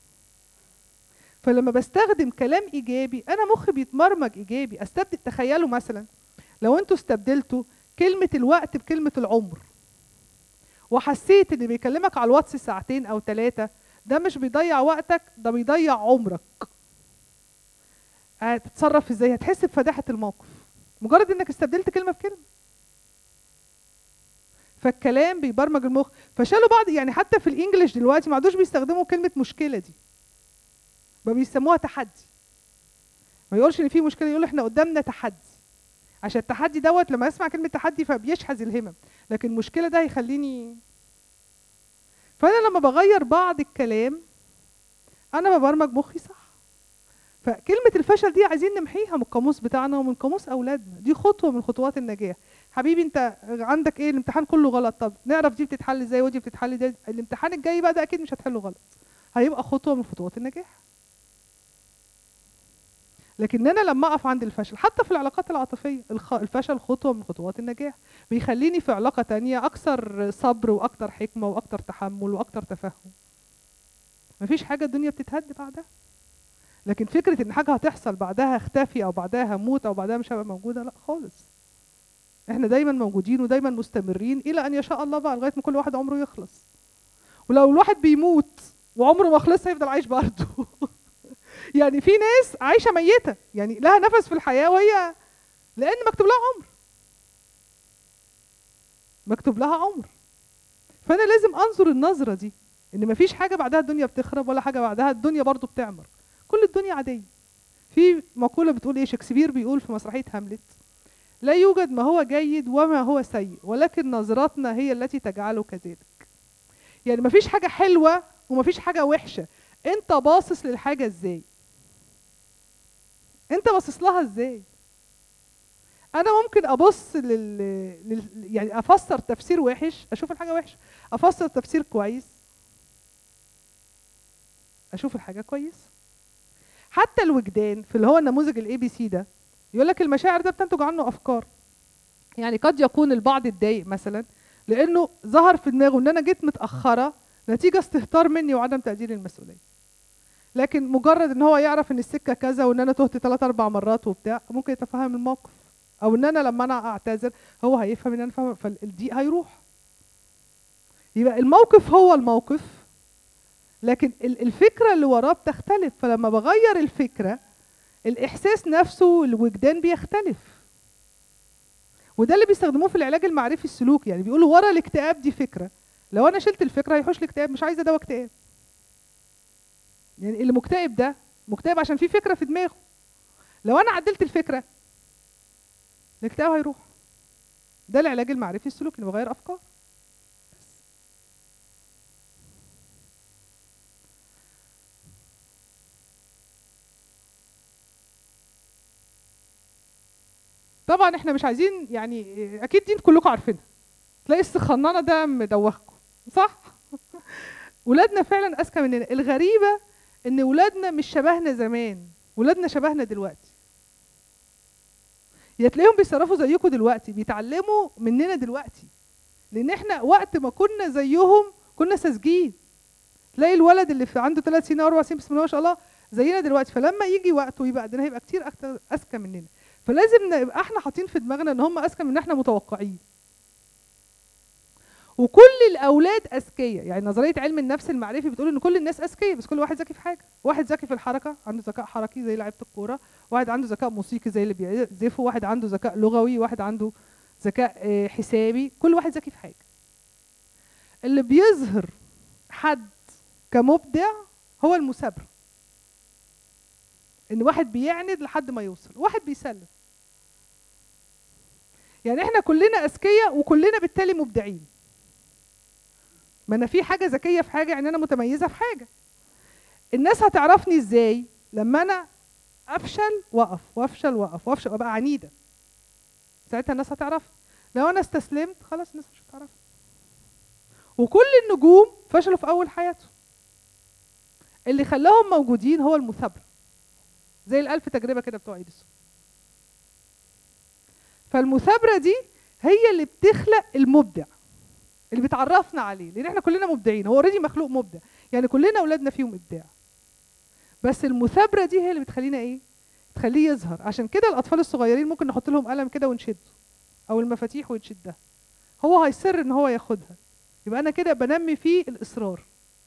فلما بستخدم كلام ايجابي انا مخي بيتبرمج ايجابي استبدل تخيلوا مثلا لو انتوا استبدلتوا كلمه الوقت بكلمه العمر وحسيت ان بيكلمك على الواتس ساعتين او ثلاثه ده مش بيضيع وقتك ده بيضيع عمرك هتتصرف ازاي هتحس بفداحه الموقف مجرد انك استبدلت كلمه بكلمه فالكلام بيبرمج المخ فشالوا بعض يعني حتى في الانجليش دلوقتي ما عادوش بيستخدموا كلمه مشكله دي بقى بيسموها تحدي ما يقولش ان في مشكله يقول احنا قدامنا تحدي عشان التحدي دوت لما اسمع كلمه تحدي فبيشحذ الهمم لكن المشكله ده هيخليني فانا لما بغير بعض الكلام انا ببرمج مخي صح فكلمة الفشل دي عايزين نمحيها من القاموس بتاعنا ومن قاموس أولادنا دي خطوة من خطوات النجاح حبيبي انت عندك ايه الامتحان كله غلط طب نعرف دي بتتحل ازاي ودي بتتحل ازاي الامتحان الجاي بقى ده اكيد مش هتحله غلط هيبقى خطوة من خطوات النجاح لكن انا لما اقف عند الفشل حتى في العلاقات العاطفية الخ- الفشل خطوة من خطوات النجاح بيخليني في علاقة تانية اكثر صبر واكثر حكمة واكثر تحمل واكثر تفهم مفيش حاجة الدنيا بتتهد بعدها لكن فكرة ان حاجة هتحصل بعدها اختفي او بعدها هموت او بعدها مش هبقى موجودة لا خالص احنا دايما موجودين ودايما مستمرين الى ان يشاء الله بقى لغاية ما كل واحد عمره يخلص ولو الواحد بيموت وعمره ما خلص هيفضل عايش برضه يعني في ناس عايشة ميتة يعني لها نفس في الحياة وهي لان مكتوب لها عمر مكتوب لها عمر فانا لازم انظر النظرة دي ان مفيش حاجة بعدها الدنيا بتخرب ولا حاجة بعدها الدنيا برضو بتعمر كل الدنيا عادية في مقولة بتقول ايه شكسبير بيقول في مسرحية هاملت لا يوجد ما هو جيد وما هو سيء ولكن نظرتنا هي التي تجعله كذلك يعني مفيش حاجة حلوة ومفيش حاجة وحشة انت باصص للحاجة ازاي انت باصص لها ازاي انا ممكن ابص لل... لل... يعني افسر تفسير وحش اشوف الحاجة وحشة افسر تفسير كويس اشوف الحاجة كويس حتى الوجدان في اللي هو النموذج الاي بي سي ده يقول لك المشاعر ده بتنتج عنه افكار يعني قد يكون البعض اتضايق مثلا لانه ظهر في دماغه ان انا جيت متاخره نتيجه استهتار مني وعدم تقدير المسؤوليه لكن مجرد ان هو يعرف ان السكه كذا وان انا تهت ثلاث اربع مرات وبتاع ممكن يتفهم الموقف او ان انا لما انا اعتذر هو هيفهم ان انا فاهم فالضيق هيروح يبقى الموقف هو الموقف لكن ال- الفكره اللي وراه بتختلف فلما بغير الفكره الاحساس نفسه الوجدان بيختلف وده اللي بيستخدموه في العلاج المعرفي السلوكي يعني بيقولوا ورا الاكتئاب دي فكره لو انا شلت الفكره هيحوش الاكتئاب مش عايزه دواء اكتئاب يعني اللي مكتئب ده مكتئب عشان في فكره في دماغه لو انا عدلت الفكره الاكتئاب هيروح ده العلاج المعرفي السلوكي انه بغير افكار طبعا احنا مش عايزين يعني اكيد دي كلكم عارفينها تلاقي السخنانه ده مدوخكم صح ولادنا فعلا اذكى مننا الغريبه ان ولادنا مش شبهنا زمان ولادنا شبهنا دلوقتي يا تلاقيهم بيتصرفوا زيكم دلوقتي بيتعلموا مننا دلوقتي لان احنا وقت ما كنا زيهم كنا ساذجين تلاقي الولد اللي في عنده ثلاث سنين او اربع سنين بسم الله ما شاء الله زينا دلوقتي فلما يجي وقته يبقى قدنا هيبقى كتير اكتر اذكى مننا فلازم نبقى احنا حاطين في دماغنا ان هم اذكى من احنا متوقعين وكل الاولاد اذكياء يعني نظريه علم النفس المعرفي بتقول ان كل الناس اذكياء بس كل واحد ذكي في حاجه واحد ذكي في الحركه عنده ذكاء حركي زي لعيبه الكوره واحد عنده ذكاء موسيقي زي اللي بيعزفوا واحد عنده ذكاء لغوي واحد عنده ذكاء آه، حسابي كل واحد ذكي في حاجه اللي بيظهر حد كمبدع هو المثابره ان واحد بيعند لحد ما يوصل واحد بيسلم يعني احنا كلنا اذكياء وكلنا بالتالي مبدعين ما انا في حاجه ذكيه في حاجه يعني انا متميزه في حاجه الناس هتعرفني ازاي لما انا افشل واقف وافشل واقف وافشل وابقى عنيده ساعتها الناس هتعرف لو انا استسلمت خلاص الناس مش هتعرف وكل النجوم فشلوا في اول حياتهم اللي خلاهم موجودين هو المثابره زي الالف تجربه كده بتوع ايديسون فالمثابره دي هي اللي بتخلق المبدع اللي بتعرفنا عليه لان احنا كلنا مبدعين هو اوريدي مخلوق مبدع يعني كلنا اولادنا فيهم ابداع بس المثابره دي هي اللي بتخلينا ايه تخليه يظهر عشان كده الاطفال الصغيرين ممكن نحط لهم قلم كده ونشده او المفاتيح ونشدها هو هيصر ان هو ياخدها يبقى انا كده بنمي فيه الاصرار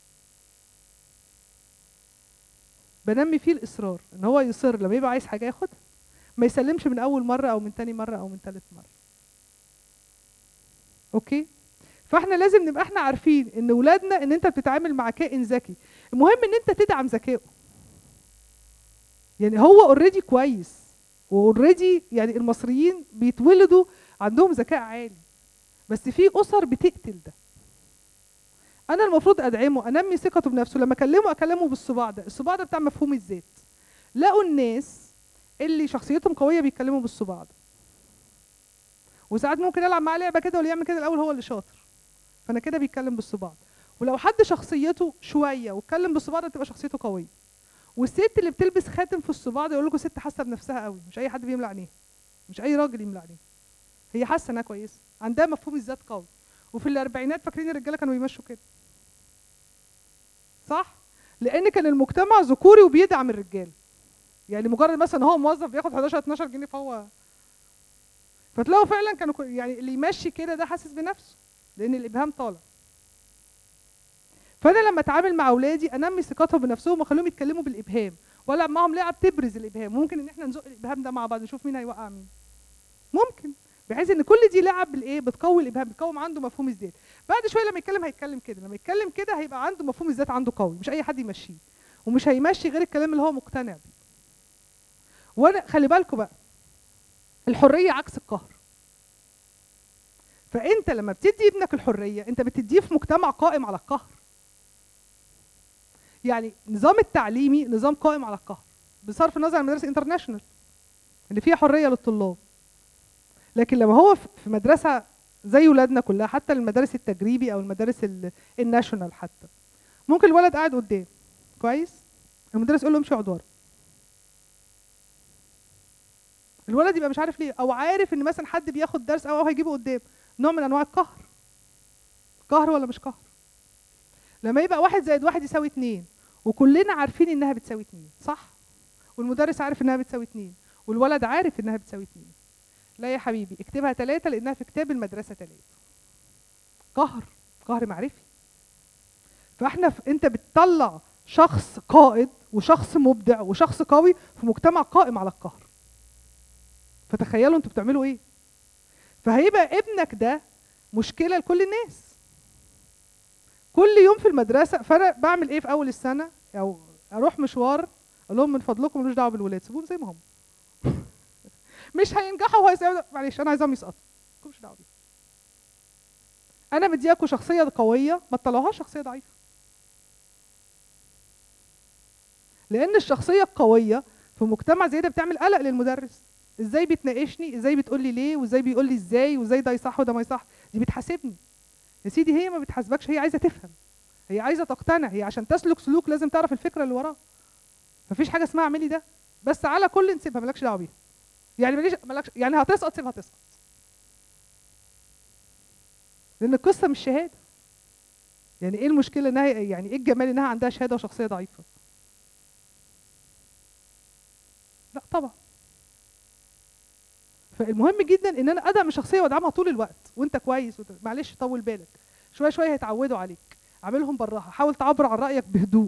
بنمي فيه الاصرار ان هو يصر لما يبقى عايز حاجه ياخدها ما يسلمش من اول مره او من تاني مره او من تالت مره اوكي فاحنا لازم نبقى احنا عارفين ان ولادنا ان انت بتتعامل مع كائن ذكي المهم ان انت تدعم ذكائه يعني هو اوريدي كويس واوريدي يعني المصريين بيتولدوا عندهم ذكاء عالي بس في اسر بتقتل ده انا المفروض ادعمه انمي ثقته بنفسه لما اكلمه اكلمه بالصباع ده الصباع ده بتاع مفهوم الذات لقوا الناس اللي شخصيتهم قويه بيتكلموا بالصباع ده وساعات ممكن العب معاه لعبه كده واللي يعمل كده الاول هو اللي شاطر فانا كده بيتكلم بالصباع ولو حد شخصيته شويه واتكلم بالصباع ده تبقى شخصيته قويه والست اللي بتلبس خاتم في الصباع ده يقول لكم ست حاسه بنفسها قوي مش اي حد بيملى عينيها مش اي راجل يملى عينيه هي حاسه انها كويسه عندها مفهوم الذات قوي وفي الاربعينات فاكرين الرجاله كانوا بيمشوا كده صح لان كان المجتمع ذكوري وبيدعم الرجال يعني مجرد مثلا هو موظف بياخد 11 12 جنيه فهو فتلاقوا فعلا كانوا كو- يعني اللي يمشي كده ده حاسس بنفسه لان الابهام طالع فانا لما اتعامل مع اولادي انمي ثقتهم بنفسهم واخليهم يتكلموا بالابهام والعب معاهم لعب تبرز الابهام ممكن ان احنا نزق الابهام ده مع بعض نشوف مين هيوقع مين ممكن بحيث ان كل دي لعب بالايه بتقوي الابهام بتقوم عنده مفهوم الذات بعد شويه لما يتكلم هيتكلم كده لما يتكلم كده هيبقى عنده مفهوم الذات عنده قوي مش اي حد يمشيه ومش هيمشي غير الكلام اللي هو مقتنع بيه وانا خلي بالكم بقى الحريه عكس القهر فانت لما بتدي ابنك الحريه انت بتديه في مجتمع قائم على القهر يعني النظام التعليمي نظام قائم على القهر بصرف النظر عن مدارس انترناشونال اللي فيها حريه للطلاب لكن لما هو في في مدرسه زي ولادنا كلها حتى المدارس التجريبي او المدارس ال- الناشونال حتى ممكن الولد قاعد قدام كويس المدرس يقول له امشي اقعد ورا الولد يبقى مش عارف ليه او عارف ان مثلا حد بياخد درس او هو هيجيبه قدام نوع من انواع القهر قهر ولا مش قهر لما يبقى واحد زائد واحد يساوي اتنين وكلنا عارفين انها بتساوي اتنين صح والمدرس عارف انها بتساوي اتنين والولد عارف انها بتساوي اتنين لا يا حبيبي اكتبها تلاتة لانها في كتاب المدرسة تلاتة قهر قهر معرفي فاحنا في انت بتطلع شخص قائد وشخص مبدع وشخص قوي في مجتمع قائم على القهر فتخيلوا انتوا بتعملوا ايه فهيبقى ابنك ده مشكله لكل الناس كل يوم في المدرسه فانا بعمل ايه في اول السنه او اروح مشوار اقول لهم من فضلكم ملوش دعوه بالولاد سيبوهم زي ما هم مش هينجحوا وهيسقطوا معلش انا عايزاهم يسقطوا مالكمش دعوه بيهم انا مدياكوا شخصيه قويه ما تطلعوهاش شخصيه ضعيفه لان الشخصيه القويه في مجتمع زي ده بتعمل قلق للمدرس ازاي بتناقشني ازاي بتقول لي ليه وازاي بيقول لي ازاي وازاي ده يصح وده ما يصح دي بتحاسبني يا سيدي هي ما بتحاسبكش هي عايزه تفهم هي عايزه تقتنع هي عشان تسلك سلوك لازم تعرف الفكره اللي وراه مفيش حاجه اسمها اعملي ده بس على كل نسيبها مالكش دعوه بيها يعني ماليش مالكش يعني هتسقط سيبها تسقط لان القصه مش شهاده يعني ايه المشكله انها يعني ايه الجمال انها عندها شهاده وشخصيه ضعيفه لا طبعا فالمهم جدا ان انا ادعم الشخصيه وادعمها طول الوقت وانت كويس وت... معلش طول بالك شويه شويه هيتعودوا عليك اعملهم بالراحه حاول تعبر عن رايك بهدوء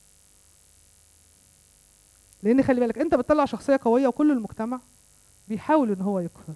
لان خلي بالك انت بتطلع شخصيه قويه وكل المجتمع بيحاول ان هو يقهر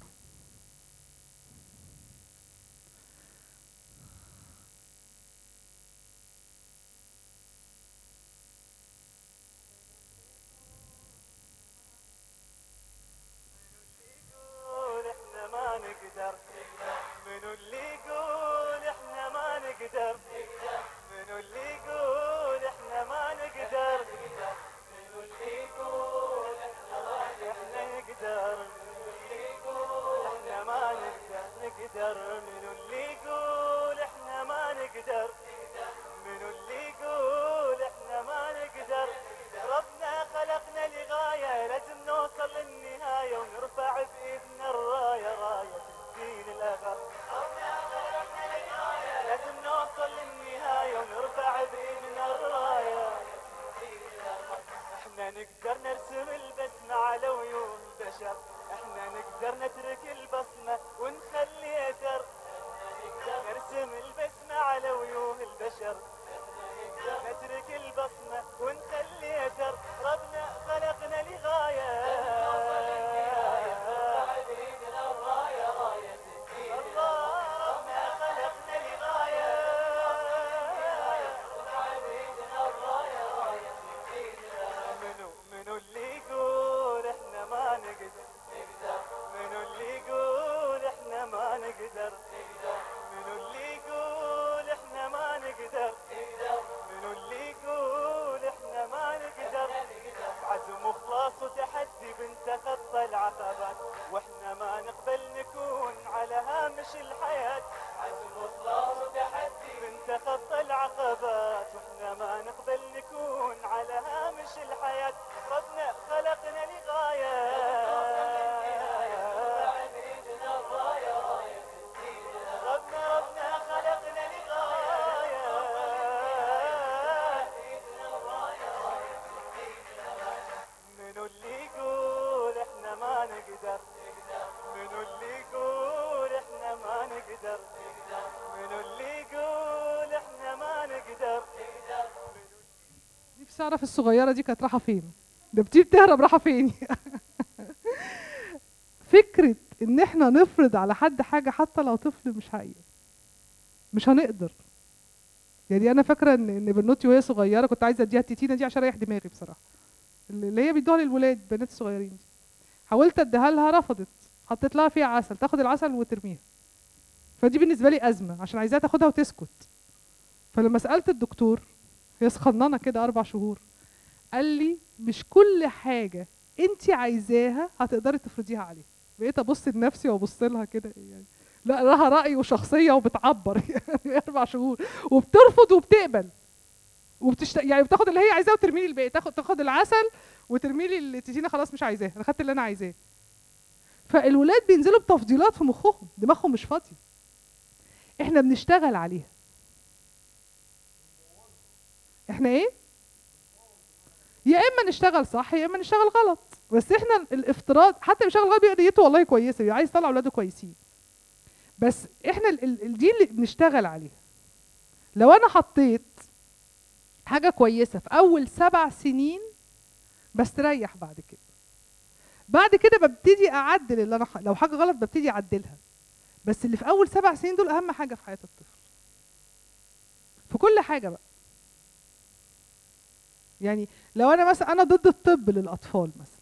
يقول احنا ما نقدر منو اللي يقول احنا ما نقدر منو اللي يقول احنا ما نقدر منو اللي يقول احنا نقدر احنا ما نقدر نقدر منو اللي يقول احنا ما نقدر منو اللي يقول احنا ما نقدر ربنا خلقنا لغاية لازم نوصل للنهاية ونرفع بإيدنا الراية راية الدين الأغر لازم نوصل للنهاية ونرفع بإيدنا الراية احنا نقدر نرسم البسمة على ويون البشر احنا نقدر نترك البصمة ونخلي اثر نرسم البسمة على ويون البشر نترك البصمة ونخلي اثر ربنا خلقنا لغاية الله ربنا خلقنا لغاية منو منو اللي يقول احنا ما نقدر منو اللي يقول احنا ما نقدر منو اللي يقول احنا ما نقدر منو اللي يقول احنا ما نقدر عزم وخلاص وتحدي بنتخطى العقبات واحنا ما نقبل نكون على هامش الحياة عزم وخلاص وتحدي بنتخطى العقبات واحنا ما نقبل نكون على هامش الحياة ربنا خلقنا لغاية ربنا ربنا خلقنا لغاية منو اللي يقول احنا ما نقدر منو اللي يقول احنا ما نقدر منو اللي يقول احنا ما نقدر
نفسي اعرف الصغيره دي كانت رايحه فين ده بتيجي بتهرب رايحه فين فكره ان احنا نفرض على حد حاجه حتى لو طفل مش حقيقي مش هنقدر يعني انا فاكره ان ان بنوتي وهي صغيره كنت عايزه اديها التيتينه دي عشان اريح دماغي بصراحه اللي هي بيدوها للولاد بنات الصغيرين دي حاولت اديها لها رفضت حطيت لها فيها عسل تاخد العسل وترميها فدي بالنسبه لي ازمه عشان عايزاها تاخدها وتسكت فلما سالت الدكتور هي صغننه كده اربع شهور قال لي مش كل حاجه انت عايزاها هتقدري تفرضيها عليه بقيت ابص لنفسي وابص لها كده يعني لا لها راي وشخصيه وبتعبر يعني اربع شهور وبترفض وبتقبل وبتشت... يعني بتاخد اللي هي عايزاه وترمي لي الباقي تاخد تاخد العسل وترمي لي اللي تيجينا خلاص مش عايزاه انا خدت اللي انا عايزاه فالولاد بينزلوا بتفضيلات في مخهم دماغهم مش فاضيه احنا بنشتغل عليها احنا ايه يا اما نشتغل صح يا اما نشتغل غلط بس احنا الافتراض حتى بيشتغل غلط بيبقى نيته والله كويسه بيبقى عايز يطلع اولاده كويسين بس احنا ال- ال- ال- دي اللي بنشتغل عليها لو انا حطيت حاجه كويسه في اول سبع سنين بستريح بعد كده بعد كده ببتدي اعدل اللي انا ح- لو حاجه غلط ببتدي اعدلها بس اللي في اول سبع سنين دول اهم حاجه في حياه الطفل في كل حاجه بقى يعني لو انا مثلا انا ضد الطب للاطفال مثلا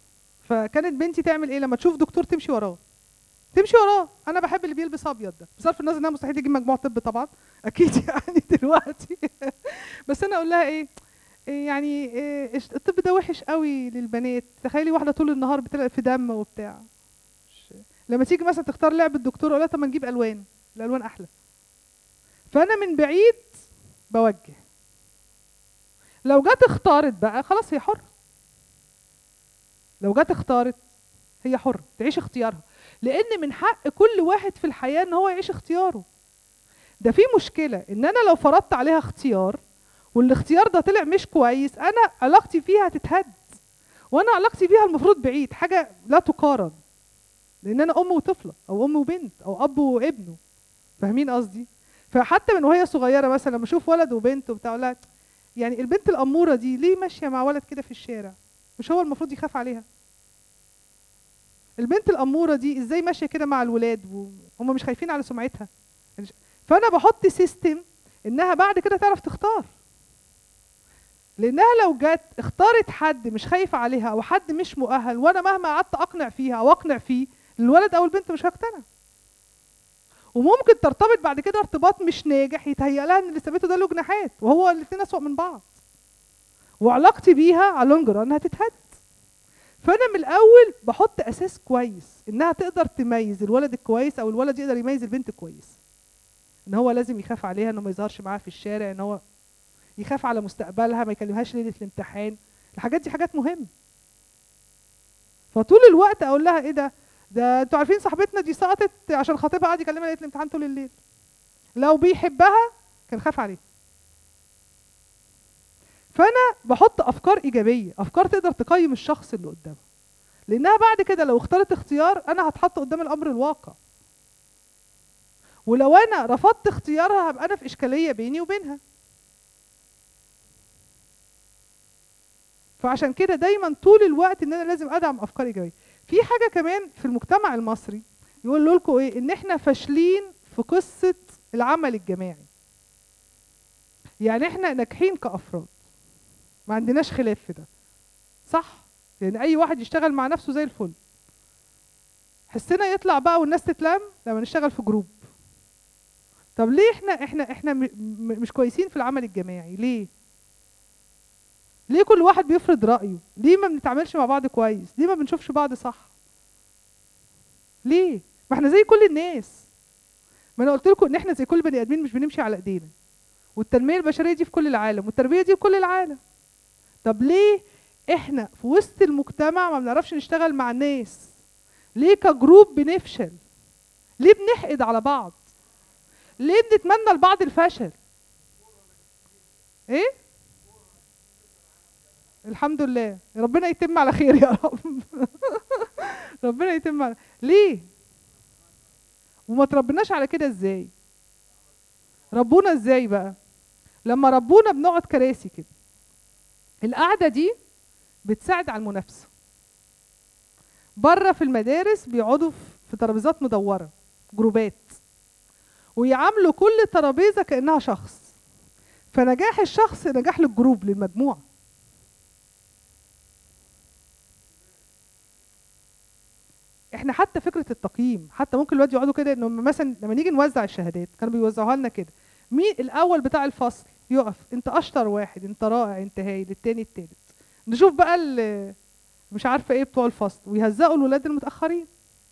فكانت بنتي تعمل ايه لما تشوف دكتور تمشي وراه تمشي وراه انا بحب اللي بيلبس ابيض ده بصرف النظر انها مستحيل تجيب مجموع طب طبعا اكيد يعني دلوقتي بس انا اقول لها ايه إيه يعني إيه إيش- الطب ده وحش قوي للبنات تخيلي واحده طول النهار بتلعب في دم وبتاع مش- لما تيجي مثلا تختار لعبه الدكتور اقول لها طب ما نجيب الوان الالوان احلى فانا من بعيد بوجه لو جت اختارت بقى خلاص هي حره لو جت اختارت هي حره تعيش اختيارها لان من حق كل واحد في الحياه ان هو يعيش اختياره ده في مشكله ان انا لو فرضت عليها اختيار والاختيار ده طلع مش كويس انا علاقتي فيها هتتهد وانا علاقتي بيها المفروض بعيد حاجه لا تقارن لان انا ام وطفله او ام وبنت او اب وابنه فاهمين قصدي فحتى من وهي صغيره مثلا لما اشوف ولد وبنت وبتاع أقول لها يعني البنت الاموره دي ليه ماشيه مع ولد كده في الشارع مش هو المفروض يخاف عليها البنت الاموره دي ازاي ماشيه كده مع الولاد وهم مش خايفين على سمعتها فانا بحط سيستم انها بعد كده تعرف تختار لانها لو جت اختارت حد مش خايف عليها او حد مش مؤهل وانا مهما قعدت اقنع فيها او اقنع فيه الولد او البنت مش هيقتنع وممكن ترتبط بعد كده ارتباط مش ناجح يتهيأ لها ان اللي سابته ده له جناحات وهو الاثنين اسوأ من بعض وعلاقتي بيها على لونج ران هتتهد فانا من الاول بحط اساس كويس انها تقدر تميز الولد الكويس او الولد يقدر يميز البنت الكويس ان هو لازم يخاف عليها انه ما يظهرش معاها في الشارع ان هو يخاف على مستقبلها ما يكلمهاش ليله الامتحان الحاجات دي حاجات مهمه فطول الوقت اقول لها ايه ده ده انتوا عارفين صاحبتنا دي سقطت عشان خطيبها قعد يكلمها ليله الامتحان طول الليل لو بيحبها كان خاف عليها فانا بحط افكار ايجابيه افكار تقدر تقيم الشخص اللي قدامها لانها بعد كده لو اختارت اختيار انا هتحط قدام الامر الواقع ولو انا رفضت اختيارها هبقى انا في اشكاليه بيني وبينها فعشان كده دايما طول الوقت ان انا لازم ادعم افكار ايجابيه في حاجه كمان في المجتمع المصري يقول لكم ايه ان احنا فاشلين في قصه العمل الجماعي يعني احنا ناجحين كافراد ما عندناش خلاف في ده صح لان اي واحد يشتغل مع نفسه زي الفل حسنا يطلع بقى والناس تتلم لما نشتغل في جروب طب ليه احنا احنا احنا م- م- مش كويسين في العمل الجماعي ليه ليه كل واحد بيفرض رايه ليه ما بنتعاملش مع بعض كويس ليه ما بنشوفش بعض صح ليه ما احنا زي كل الناس ما انا قلت لكم ان احنا زي كل بني ادمين مش بنمشي على ايدينا والتنميه البشريه دي في كل العالم والتربيه دي في كل العالم طب ليه احنا في وسط المجتمع ما بنعرفش نشتغل مع الناس ليه كجروب بنفشل ليه بنحقد على بعض ليه بنتمنى لبعض الفشل ايه الحمد لله ربنا يتم على خير يا رب ربنا يتم على ليه وما تربناش على كده ازاي ربونا ازاي بقى لما ربونا بنقعد كراسي كده القعده دي بتساعد على المنافسه بره في المدارس بيقعدوا في- في ترابيزات مدوره جروبات ويعاملوا كل ترابيزه كانها شخص فنجاح الشخص نجاح للجروب للمجموعه احنا حتى فكره التقييم حتى ممكن الواد يقعدوا كده انه مثلا لما نيجي نوزع الشهادات كانوا بيوزعوها لنا كده مين الاول بتاع الفصل يقف انت اشطر واحد انت رائع انت هايل التاني التالت نشوف بقى ال- مش عارفه ايه بتوع الفصل ويهزقوا الولاد المتاخرين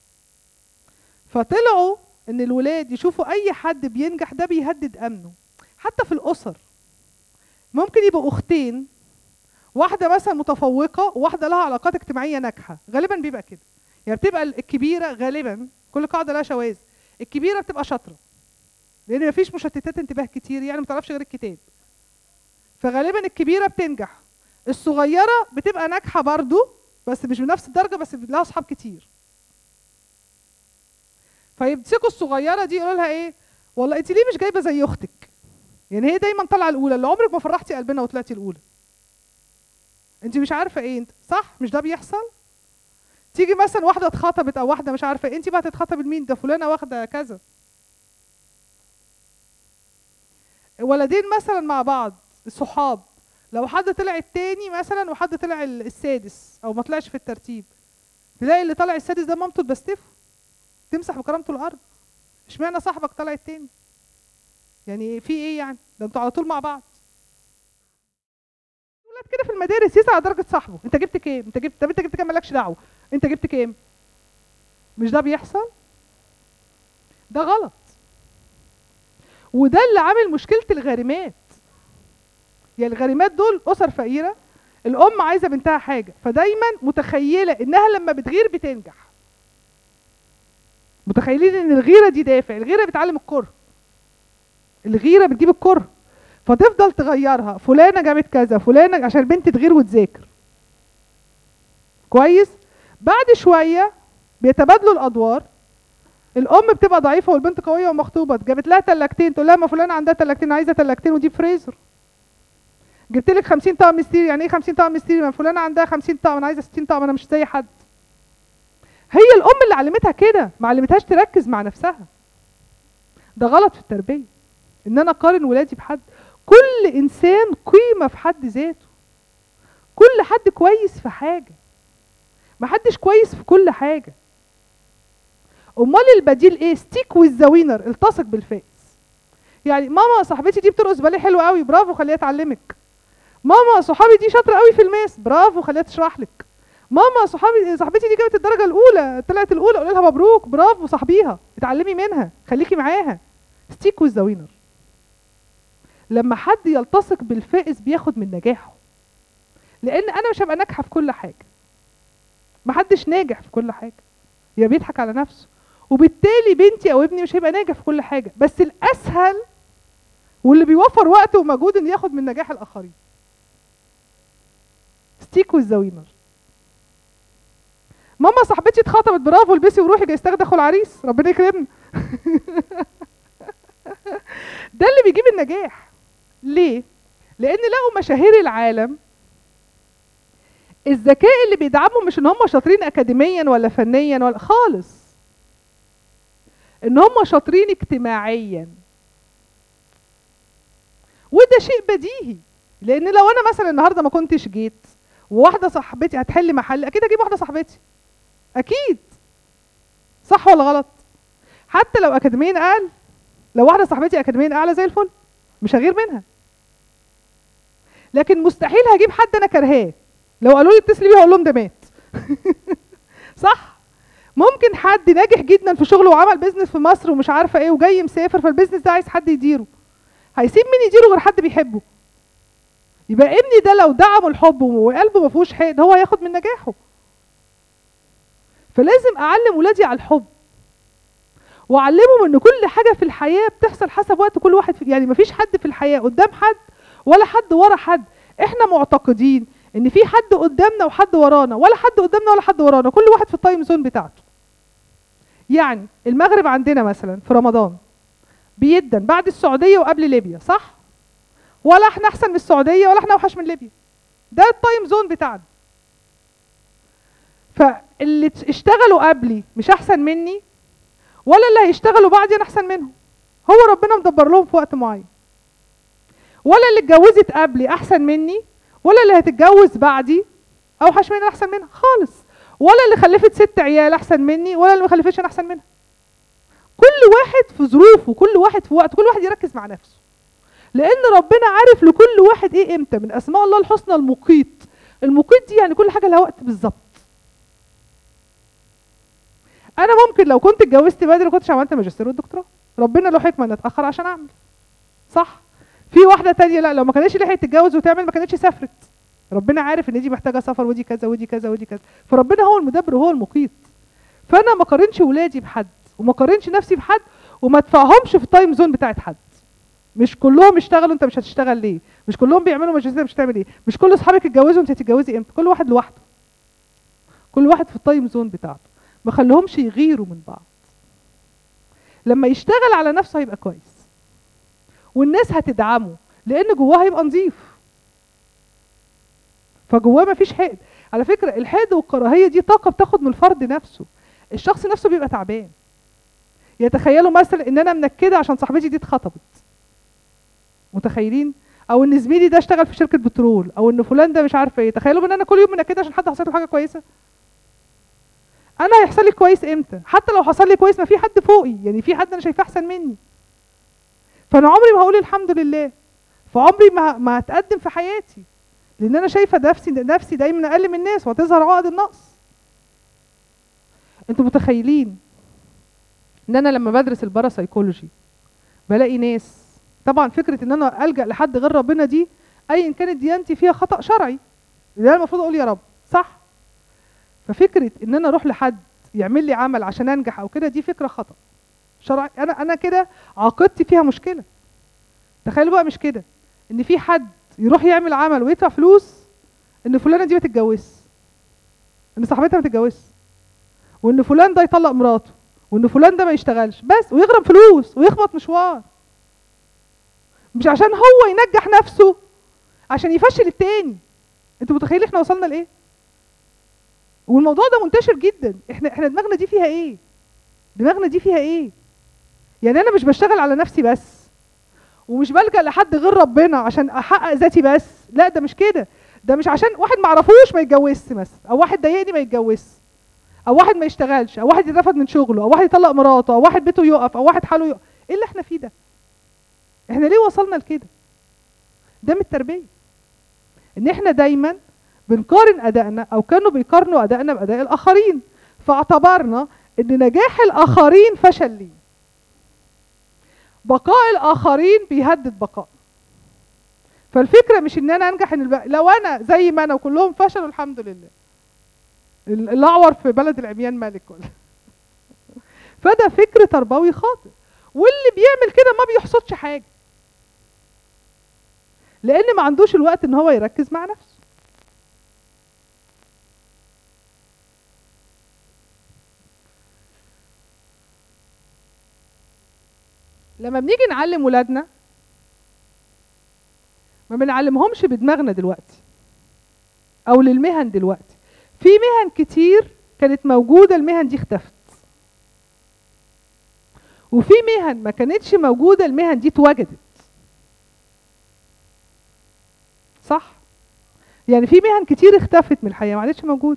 فطلعوا ان الولاد يشوفوا اي حد بينجح ده بيهدد امنه حتى في الاسر ممكن يبقوا اختين واحده مثلا متفوقه وواحده لها علاقات اجتماعيه ناجحه غالبا بيبقى كده يعني بتبقى الكبيره غالبا كل قاعده لها شواذ الكبيره بتبقى شاطره لان مفيش مشتتات انتباه كتير يعني ما تعرفش غير الكتاب فغالبا الكبيره بتنجح الصغيره بتبقى ناجحه برضو بس مش بنفس الدرجه بس لها اصحاب كتير فيمسكوا الصغيره دي يقولوا لها ايه والله انت ليه مش جايبه زي اختك يعني هي دايما طالعه الاولى اللي عمرك ما فرحتي قلبنا وطلعتي الاولى انت مش عارفه ايه انت صح مش ده بيحصل تيجي مثلا واحده اتخطبت او واحده مش عارفه إيه، انت بقى تتخطبي لمين ده فلانه واخده كذا ولدين مثلا مع بعض صحاب لو حد طلع التاني مثلا وحد طلع ال- السادس او ما طلعش في الترتيب تلاقي اللي طالع السادس ده مامته تبستفه تمسح بكرامته الارض اشمعنى صاحبك طالع التاني يعني في ايه يعني ده انتوا على طول مع بعض ولاد كده في المدارس يسعى على درجه صاحبه انت جبت كام انت جبت طب انت جبت كام مالكش دعوه انت جبت كام مش ده بيحصل ده غلط وده اللي عامل مشكله الغارمات يعني الغارمات دول اسر فقيره الام عايزه بنتها حاجه فدايما متخيله انها لما بتغير بتنجح متخيلين ان الغيره دي دافع الغيره بتعلم الكره الغيره بتجيب الكره فتفضل تغيرها فلانه جابت كذا فلانه عشان البنت تغير وتذاكر كويس بعد شويه بيتبادلوا الادوار الام بتبقى ضعيفه والبنت قويه ومخطوبه جابت لها تلاجتين تقول لها ما فلانه عندها تلاجتين عايزه تلاجتين ودي فريزر جبت لك 50 طقم مستيري يعني ايه 50 طقم مستيري ما فلانه عندها 50 طقم انا عايزه 60 طقم انا مش زي حد هي الام اللي علمتها كده ما علمتهاش تركز مع نفسها ده غلط في التربيه ان انا اقارن ولادي بحد كل انسان قيمه في حد ذاته كل حد كويس في حاجه ما حدش كويس في كل حاجه امال البديل ايه ستيك ويز ذا وينر التصق بالفائز يعني ماما صاحبتي دي بترقص باليه حلو قوي برافو خليها تعلمك ماما صحابي دي شاطره قوي في الماس برافو خليها تشرح لك ماما صحابي صاحبتي دي جابت الدرجه الاولى طلعت الاولى قولي لها مبروك برافو صاحبيها اتعلمي منها خليكي معاها ستيك ويز ذا وينر لما حد يلتصق بالفائز بياخد من نجاحه لان انا مش هبقى ناجحه في كل حاجه محدش ناجح في كل حاجه يبقى بيضحك على نفسه وبالتالي بنتي او ابني مش هيبقى ناجح في كل حاجه بس الاسهل واللي بيوفر وقت ومجهود انه ياخد من نجاح الاخرين ستيك ويز ذا وينر ماما صاحبتي اتخطبت برافو البسي وروحي جاي تاخد العريس ربنا يكرمنا ده اللي بيجيب النجاح ليه لان لقوا مشاهير العالم الذكاء اللي بيدعمهم مش ان هم شاطرين اكاديميا ولا فنيا ولا خالص ان هم شاطرين اجتماعيا وده شيء بديهي لان لو انا مثلا النهارده ما كنتش جيت وواحده صاحبتي هتحل محل اكيد اجيب واحده صاحبتي اكيد صح ولا غلط حتى لو اكاديميا اقل لو واحده صاحبتي اكاديميا اعلى زي الفل مش هغير منها لكن مستحيل هجيب حد انا كرهاه لو قالوا لي اتصلي بيه هقول لهم ده مات صح ممكن حد ناجح جدا في شغله وعمل بيزنس في مصر ومش عارفه ايه وجاي مسافر فالبيزنس ده عايز حد يديره هيسيب مين يديره غير حد بيحبه يبقى ابني ده لو دعمه الحب وقلبه ما فيهوش حقد هو هياخد من نجاحه فلازم اعلم ولادي على الحب واعلمهم ان كل حاجه في الحياه بتحصل حسب وقت كل واحد في يعني مفيش حد في الحياه قدام حد ولا حد ورا حد احنا معتقدين ان في حد قدامنا وحد ورانا ولا حد قدامنا ولا حد ورانا كل واحد في التايم زون بتاعته يعني المغرب عندنا مثلا في رمضان بيدن بعد السعوديه وقبل ليبيا صح ولا احنا احسن من السعوديه ولا احنا اوحش من ليبيا ده التايم زون بتاعنا فاللي اشتغلوا قبلي مش احسن مني ولا اللي هيشتغلوا بعدي انا احسن منهم هو ربنا مدبر لهم في وقت معين ولا اللي اتجوزت قبلي احسن مني ولا اللي هتتجوز بعدي اوحش مني احسن منها خالص ولا اللي خلفت ست عيال احسن مني ولا اللي ما خلفتش انا احسن منها كل واحد في ظروفه كل واحد في وقت كل واحد يركز مع نفسه لان ربنا عارف لكل واحد ايه امتى من اسماء الله الحسنى المقيت المقيت دي يعني كل حاجه لها وقت بالظبط انا ممكن لو كنت اتجوزت بدري ما كنتش عملت ماجستير والدكتوراه ربنا له حكمه ان اتاخر عشان اعمل صح في واحده تانية لا لو ما كانتش لحقت تتجوز وتعمل ما كانتش سافرت ربنا عارف ان دي محتاجه سفر ودي كذا ودي كذا ودي كذا فربنا هو المدبر وهو المقيت فانا ما قارنش ولادي بحد وما قارنش نفسي بحد وما ادفعهمش في التايم زون بتاعت حد مش كلهم اشتغلوا انت مش هتشتغل ليه مش كلهم بيعملوا ماجستير مش هتعمل ايه مش كل اصحابك اتجوزوا انت هتتجوزي امتى كل واحد لوحده كل واحد في التايم زون بتاعته ما خليهمش يغيروا من بعض لما يشتغل على نفسه هيبقى كويس والناس هتدعمه لان جواه هيبقى نظيف فجواه مفيش حقد على فكره الحقد والكراهيه دي طاقه بتاخد من الفرد نفسه الشخص نفسه بيبقى تعبان يتخيلوا مثلا ان انا منكده عشان صاحبتي دي اتخطبت متخيلين او ان زميلي ده اشتغل في شركه بترول او ان فلان ده مش عارفه ايه تخيلوا ان انا كل يوم منكده عشان حد حصلت له حاجه كويسه انا هيحصل لي كويس امتى حتى لو حصل لي كويس ما في حد فوقي يعني في حد انا شايفاه احسن مني فانا عمري ما هقول الحمد لله فعمري ما ما هتقدم في حياتي لان انا شايفه نفسي نفسي دايما اقل من الناس وهتظهر عقد النقص انتوا متخيلين ان انا لما بدرس الباراسايكولوجي بلاقي ناس طبعا فكره ان انا الجا لحد غير ربنا دي ايا كانت ديانتي فيها خطا شرعي اللي انا المفروض اقول يا رب صح ففكره ان انا اروح لحد يعمل لي عمل عشان انجح او كده دي فكره خطا شرعي انا انا كده عقيدتي فيها مشكله تخيلوا بقى مش كده ان في حد يروح يعمل عمل ويدفع فلوس ان فلانه دي ما تتجوزش ان صاحبتها ما تتجوزش وان فلان ده يطلق مراته وان فلان ده ما يشتغلش بس ويغرم فلوس ويخبط مشوار مش عشان هو ينجح نفسه عشان يفشل التاني انتوا متخيلين احنا وصلنا لايه والموضوع ده منتشر جدا احنا احنا دماغنا دي فيها ايه دماغنا دي فيها ايه يعني انا مش بشتغل على نفسي بس ومش بلجأ لحد غير ربنا عشان احقق ذاتي بس لا ده مش كده ده مش عشان واحد ما اعرفوش ما يتجوزش مثلا او واحد ضايقني ما يتجوزش او واحد ما يشتغلش او واحد يترفد من شغله او واحد يطلق مراته او واحد بيته يقف او واحد حاله يقف ايه اللي احنا فيه ده احنا ليه وصلنا لكده ده من التربيه ان احنا دايما بنقارن ادائنا او كانوا بيقارنوا ادائنا باداء الاخرين فاعتبرنا ان نجاح الاخرين فشل لي بقاء الاخرين بيهدد بقاء فالفكره مش ان انا انجح ان البقى. لو انا زي ما انا وكلهم فشلوا الحمد لله الاعور في بلد العميان ملك ولا فده فكر تربوي خاطئ واللي بيعمل كده ما بيحصدش حاجه لان ما عندوش الوقت ان هو يركز مع نفسه لما بنيجي نعلم ولادنا ما بنعلمهمش بدماغنا دلوقتي او للمهن دلوقتي في مهن كتير كانت موجوده المهن دي اختفت وفي مهن ما كانتش موجوده المهن دي اتوجدت صح يعني في مهن كتير اختفت من الحياه ما عادتش موجوده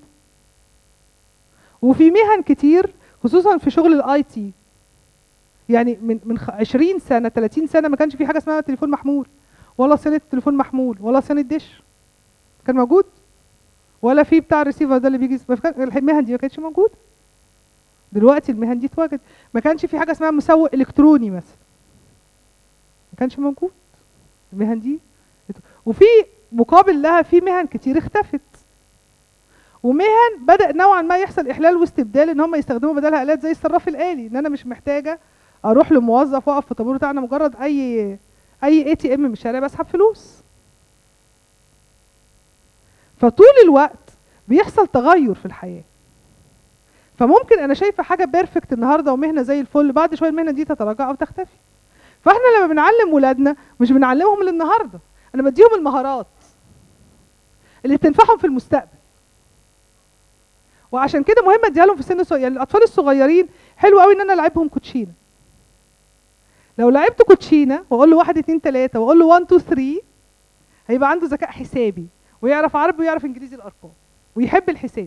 وفي مهن كتير خصوصا في شغل الاي تي يعني من من 20 سنه 30 سنه ما كانش في حاجه اسمها تليفون محمول ولا صيانه تليفون محمول ولا صيانه دش كان موجود ولا في بتاع الريسيفر ده اللي بيجي المهن دي ما كانتش موجوده دلوقتي المهن دي اتوجد ما كانش في حاجه اسمها مسوق الكتروني مثلا ما كانش موجود المهن دي وفي مقابل لها في مهن كتير اختفت ومهن بدا نوعا ما يحصل احلال واستبدال ان هم يستخدموا بدلها الات زي الصراف الالي ان انا مش محتاجه اروح لموظف واقف في طابور بتاعنا مجرد اي اي اي تي ام من الشارع بسحب فلوس فطول الوقت بيحصل تغير في الحياه فممكن انا شايفه حاجه بيرفكت النهارده ومهنه زي الفل بعد شويه المهنه دي تتراجع او تختفي فاحنا لما بنعلم ولادنا مش بنعلمهم للنهارده انا بديهم المهارات اللي تنفعهم في المستقبل وعشان كده مهم اديها لهم في سن صغير يعني الاطفال الصغيرين حلو قوي ان انا العبهم كوتشينه لو لعبت كوتشينه واقول له واحد اتنين تلاته واقول له 1 2 3 هيبقى عنده ذكاء حسابي ويعرف عربي ويعرف انجليزي الارقام ويحب الحساب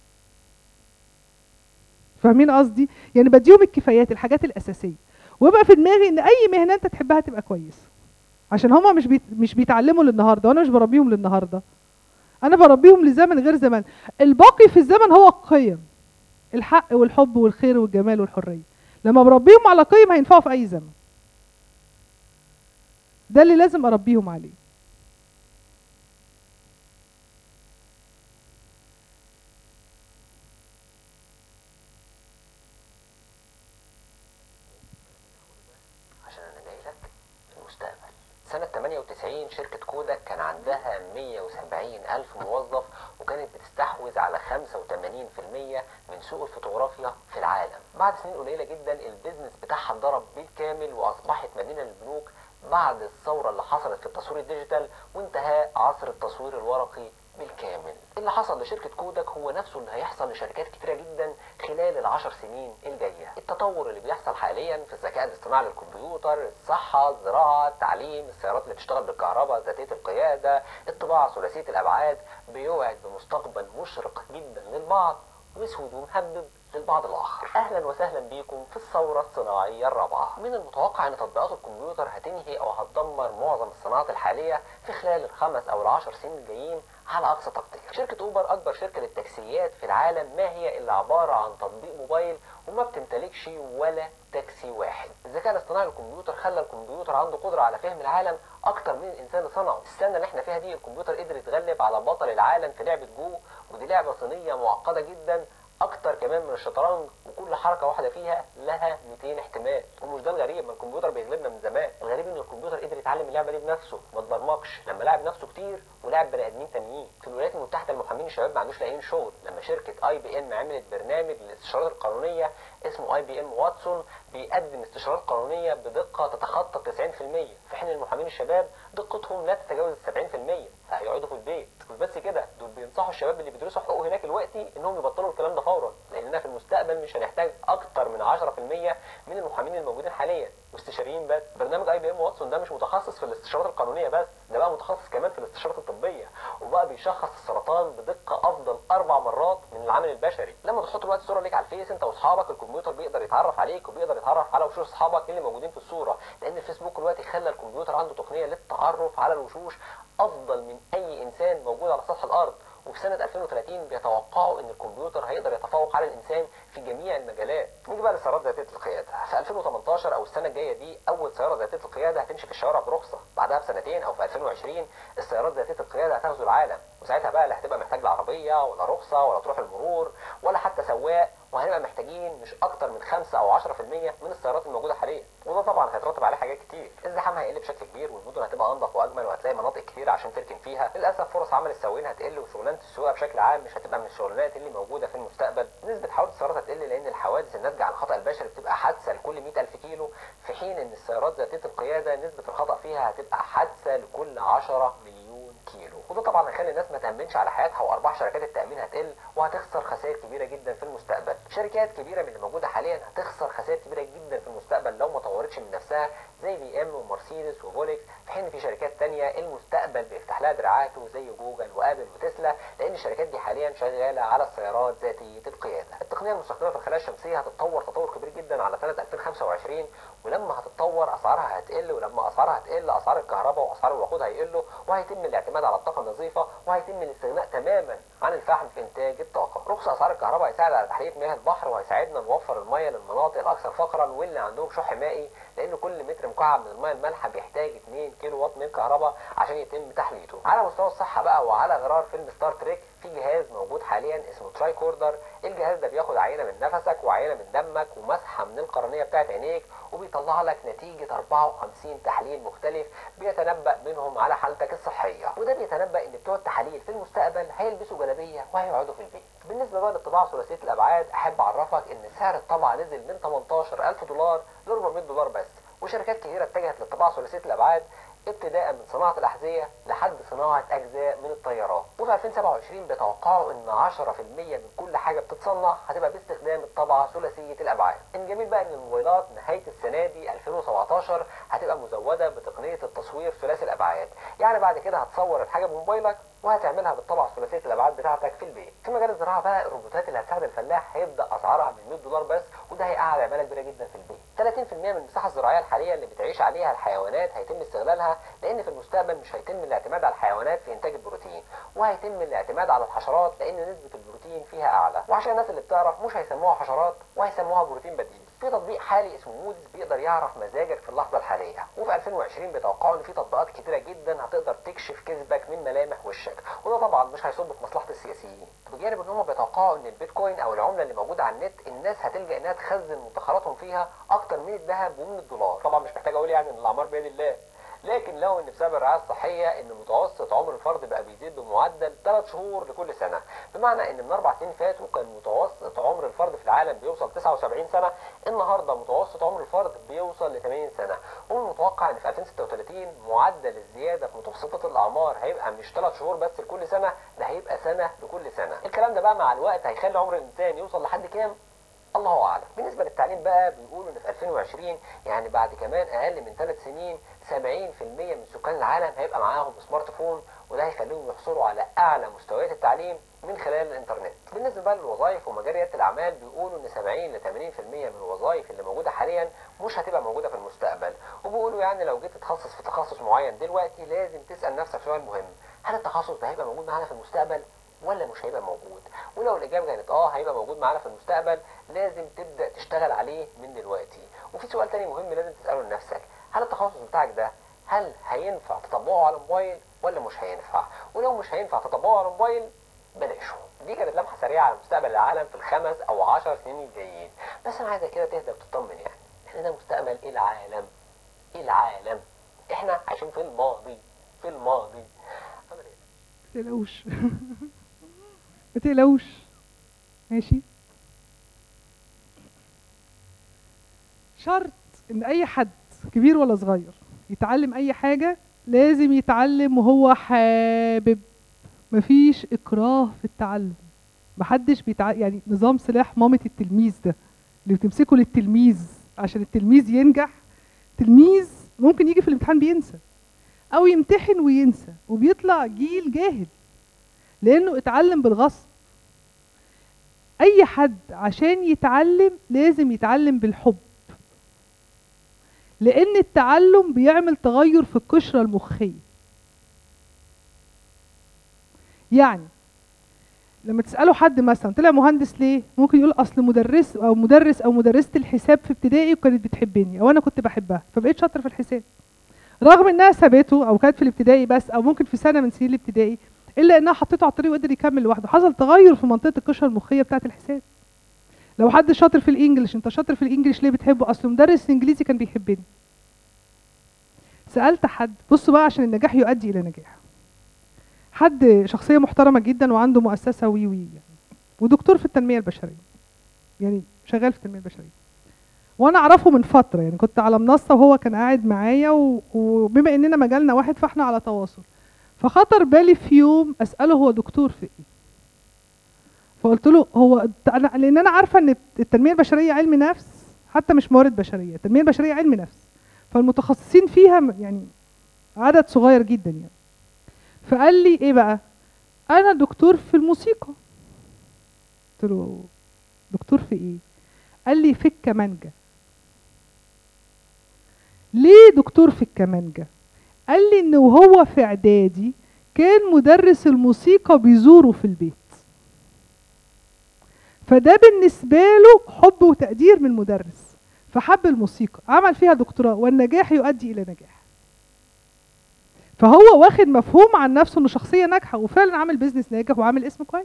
فاهمين قصدي يعني بديهم الكفايات الحاجات الاساسيه ويبقى في دماغي ان اي مهنه انت تحبها تبقى كويسه عشان هما مش بيت مش بيتعلموا للنهارده وانا مش بربيهم للنهارده انا بربيهم لزمن غير زمان الباقي في الزمن هو القيم الحق والحب والخير والجمال والحريه لما بربيهم على قيم هينفعوا في اي زمن ده اللي لازم اربيهم عليه
عشان انا جاي لك في المستقبل سنة 98 شركة كودك كان عندها 170 ألف موظف وكانت بتستحوذ على 85% من سوق الفوتوغرافيا في العالم بعد سنين قليلة جدا البيزنس بتاعها اتضرب بالكامل وأصبحت مدينة للبنوك بعد الثورة اللي حصلت في التصوير الديجيتال وانتهاء عصر التصوير الورقي بالكامل اللي حصل لشركة كودك هو نفسه اللي هيحصل لشركات كتيرة جدا خلال العشر سنين الجاية التطور اللي بيحصل حاليا في الذكاء الاصطناعي للكمبيوتر الصحة الزراعة التعليم السيارات اللي بتشتغل بالكهرباء ذاتية القيادة الطباعة ثلاثية الأبعاد بيوعد بمستقبل مشرق جدا للبعض واسود ومهبب للبعض الآخر أهلا وسهلا بكم في الثورة الصناعية الرابعة من المتوقع أن تطبيقات الكمبيوتر هتنهي أو هتدمر معظم الصناعات الحالية في خلال الخمس أو العشر سنين الجايين على أقصى تقدير شركة أوبر أكبر شركة للتاكسيات في العالم ما هي إلا عبارة عن تطبيق موبايل وما بتمتلكش ولا تاكسي واحد الذكاء الاصطناعي الكمبيوتر خلى الكمبيوتر عنده قدرة على فهم العالم أكتر من الإنسان اللي صنعه السنة اللي احنا فيها دي الكمبيوتر قدر يتغلب على بطل العالم في لعبة جو ودي لعبة صينية معقدة جدا اكتر كمان من الشطرنج وكل حركه واحده فيها لها 200 احتمال ومش ده الغريب ما الكمبيوتر بيغلبنا من زمان الغريب ان الكمبيوتر قدر يتعلم اللعبه دي بنفسه ما اتبرمجش لما لعب نفسه كتير ولعب بني ادمين تانيين في الولايات المتحده المحامين الشباب ما عندوش لاقيين شغل لما شركه اي بي ام عملت برنامج للاستشارات القانونيه اسمه اي بي ام واتسون بيقدم استشارات قانونيه بدقه تتخطى 90% في حين المحامين الشباب دقتهم لا تتجاوز 70% فهيقعدوا في البيت مش بس كده دول بينصحوا الشباب اللي بيدرسوا حقوق هناك دلوقتي انهم يبطلوا الكلام ده فورا لاننا في المستقبل مش هنحتاج اكتر من 10% من المحامين الموجودين حاليا واستشاريين بس برنامج اي بي ام واتسون ده مش متخصص في الاستشارات القانونيه بس ده بقى متخصص كمان في الاستشارات الطبيه وبقى بيشخص السرطان بدقه افضل اربع مرات من العامل البشري لما تحط دلوقتي صوره ليك على الفيس انت واصحابك الكمبيوتر بيقدر يتعرف عليك وبيقدر يتعرف على وشوش اصحابك اللي موجودين في الصوره لان الفيسبوك دلوقتي خلى الكمبيوتر عنده تقنيه للتعرف على الوشوش افضل من اي انسان موجود على سطح الارض وفي سنة 2030 بيتوقعوا ان الكمبيوتر هيقدر يتفوق على الانسان في جميع المجالات. نيجي بقى للسيارات ذاتية القيادة. في 2018 او السنة الجاية دي اول سيارة ذاتية القيادة هتمشي في الشوارع برخصة. بعدها بسنتين او في 2020 السيارات ذاتية القيادة هتغزو العالم وساعتها بقى لا هتبقى محتاج لعربية ولا رخصة ولا تروح المرور ولا حتى سواق وهنبقى محتاجين مش اكتر من 5 او 10% من السيارات الموجوده حاليا وده طبعا هيترتب عليه حاجات كتير الزحام هيقل بشكل كبير والمدن هتبقى انظف واجمل وهتلاقي مناطق كتير عشان تركن فيها للاسف فرص عمل السواقين هتقل وشغلانه السواقه بشكل عام مش هتبقى من الشغلانات اللي موجوده في المستقبل نسبه حوادث السيارات هتقل لان الحوادث الناتجه عن الخطا البشري بتبقى حادثه لكل 100000 كيلو في حين ان السيارات ذاتيه القياده نسبه الخطا فيها هتبقى حادثه لكل 10 مليون كيلو وده طبعا هيخلي الناس ما تامنش على حياتها وارباح شركات التامين هتقل وهتخسر خسائر كبيره جدا في المستقبل شركات كبيره من اللي موجوده حاليا هتخسر خسائر كبيره جدا في المستقبل لو ما طورتش من نفسها زي بي ام ومرسيدس وفولكس في حين في شركات تانية المستقبل بيفتح لها دراعاته زي جوجل وابل وتسلا لان الشركات دي حاليا شغاله على السيارات ذاتيه القياده التقنيه المستخدمه في الخلايا الشمسيه هتتطور تطور كبير جدا على سنه 2025 ولما هتتطور اسعارها هتقل ولما اسعارها هتقل اسعار الكهرباء واسعار الوقود هيقلوا وهيتم الاعتماد على الطاقه النظيفه وهيتم الاستغناء تماما عن الفحم في انتاج الطاقه رخص اسعار الكهرباء هيساعد على تحليه مياه البحر وهيساعدنا نوفر المياه للمناطق الاكثر فقرا واللي عندهم شح مائي لان كل متر مكعب من المياه المالحه بيحتاج 2 كيلو واط من الكهرباء عشان يتم تحليته على مستوى الصحه بقى وعلى غرار فيلم ستار تريك في جهاز موجود حاليا اسمه تراي كوردر الجهاز ده بياخد عينه من نفسك وعينه من دمك ومسحه من القرنيه بتاعت عينيك وبيطلع لك نتيجه 54 تحليل مختلف بيتنبأ منهم على حالتك الصحيه وده بيتنبأ ان بتوع التحاليل في المستقبل هيلبسوا جلابيه وهيقعدوا في البيت بالنسبه بقى للطباعه ثلاثيه الابعاد احب اعرفك ان سعر الطبعه نزل من 18000 دولار ل 400 دولار بس وشركات كتيره اتجهت للطباعه ثلاثيه الابعاد ابتداء من صناعة الأحذية لحد صناعة أجزاء من الطيارات وفي 2027 بيتوقعوا إن 10% من كل حاجة بتتصنع هتبقى باستخدام الطبعة ثلاثية الأبعاد الجميل بقى إن الموبايلات نهاية السنة دي 2017 هتبقى مزودة بتقنية التصوير ثلاثي الأبعاد يعني بعد كده هتصور الحاجة بموبايلك وهتعملها بالطبعة ثلاثية الأبعاد بتاعتك في البيت في مجال الزراعة بقى الروبوتات اللي هتساعد الفلاح هيبدأ أسعارها من 100 دولار بس وده هيقعد عمالة كبيرة جدا في البيت 30% من المساحة الزراعية الحالية اللي بتعيش عليها الحيوانات هيتم استغلالها لأن في المستقبل مش هيتم الاعتماد على الحيوانات في إنتاج البروتين وهيتم الاعتماد على الحشرات لأن نسبة البروتين فيها أعلى وعشان الناس اللي بتعرف مش هيسموها حشرات وهيسموها بروتين بديل في تطبيق حالي اسمه مودز بيقدر يعرف مزاجك في اللحظة الحالية وفي 2020 بيتوقعوا ان في تطبيقات كتيرة جدا هتقدر تكشف كذبك من ملامح وشك وده طبعا مش هيصب في مصلحة السياسيين بجانب ان هم بيتوقعوا ان البيتكوين او العملة اللي موجودة على النت الناس هتلجأ انها تخزن مدخراتهم فيها اكتر من الذهب ومن الدولار طبعا مش محتاج اقول يعني ان الاعمار بيد الله لكن لو ان بسبب الرعايه الصحيه ان متوسط عمر الفرد بقى بيزيد بمعدل 3 شهور لكل سنه بمعنى ان من اربع سنين فاتوا كان متوسط عمر الفرد في العالم بيوصل 79 سنه النهارده متوسط عمر الفرد بيوصل ل 80 سنه ومن المتوقع ان في 2036 معدل الزياده في متوسطه الاعمار هيبقى مش 3 شهور بس لكل سنه ده هيبقى سنه لكل سنه الكلام ده بقى مع الوقت هيخلي عمر الانسان يوصل لحد كام الله اعلم بالنسبه للتعليم بقى بيقولوا ان في 2020 يعني بعد كمان اقل من ثلاث سنين 70% من سكان العالم هيبقى معاهم سمارت فون وده هيخليهم يحصلوا على اعلى مستويات التعليم من خلال الانترنت بالنسبه بقى للوظائف ومجال رياده الاعمال بيقولوا ان 70 ل 80% من الوظائف اللي موجوده حاليا مش هتبقى موجوده في المستقبل وبيقولوا يعني لو جيت تتخصص في تخصص معين دلوقتي لازم تسال نفسك سؤال مهم هل التخصص ده هيبقى موجود معانا في المستقبل ولا مش هيبقى موجود ولو الاجابه كانت اه هيبقى موجود معانا في المستقبل لازم تبدا تشتغل عليه من دلوقتي وفي سؤال تاني مهم لازم تساله لنفسك هل التخصص بتاعك ده هل هينفع تطبقه على موبايل ولا مش هينفع ولو مش هينفع تطبقه على موبايل بلاشه دي كانت لمحه سريعه على مستقبل العالم في الخمس او عشر سنين الجايين بس انا عايزك كده تهدى وتطمن يعني احنا ده مستقبل العالم العالم احنا عايشين في الماضي في الماضي عمل ايه؟
ما تقلقوش ما تقلقوش ماشي شرط ان اي حد كبير ولا صغير يتعلم اي حاجه لازم يتعلم وهو حابب مفيش اكراه في التعلم محدش بيتع... يعني نظام سلاح مامة التلميذ ده اللي بتمسكه للتلميذ عشان التلميذ ينجح تلميذ ممكن يجي في الامتحان بينسى او يمتحن وينسى وبيطلع جيل جاهل لانه اتعلم بالغصب اي حد عشان يتعلم لازم يتعلم بالحب لان التعلم بيعمل تغير في القشره المخيه يعني لما تسالوا حد مثلا طلع مهندس ليه ممكن يقول اصل مدرس او مدرس او مدرسه الحساب في ابتدائي وكانت بتحبني او انا كنت بحبها فبقيت شاطر في الحساب رغم انها سابته او كانت في الابتدائي بس او ممكن في سنه من سنين الابتدائي الا انها حطيته على الطريق وقدر يكمل لوحده حصل تغير في منطقه القشره المخيه بتاعه الحساب لو حد شاطر في الانجليش انت شاطر في الانجليش ليه بتحبه اصل مدرس انجليزي كان بيحبني سالت حد بصوا بقى عشان النجاح يؤدي الى نجاح حد شخصيه محترمه جدا وعنده مؤسسه وي وي يعني ودكتور في التنميه البشريه يعني شغال في التنميه البشريه وانا اعرفه من فتره يعني كنت على منصه وهو كان قاعد معايا و- وبما اننا مجالنا واحد فاحنا على تواصل فخطر بالي في يوم اساله هو دكتور في ايه فقلت له هو الت- انا لان انا عارفه ان التنميه البشريه علم نفس حتى مش موارد بشريه التنميه البشريه علم نفس فالمتخصصين فيها م- يعني عدد صغير جدا يعني فقال لي ايه بقى انا دكتور في الموسيقى قلت له دكتور في ايه قال لي في الكمانجه ليه دكتور في الكمانجه قال لي ان وهو في اعدادي كان مدرس الموسيقى بيزوره في البيت فده بالنسبه له حب وتقدير من المدرس فحب الموسيقى عمل فيها دكتوراه والنجاح يؤدي الى نجاح فهو واخد مفهوم عن نفسه انه شخصيه ناجحه وفعلا عامل بيزنس ناجح وعامل اسم كويس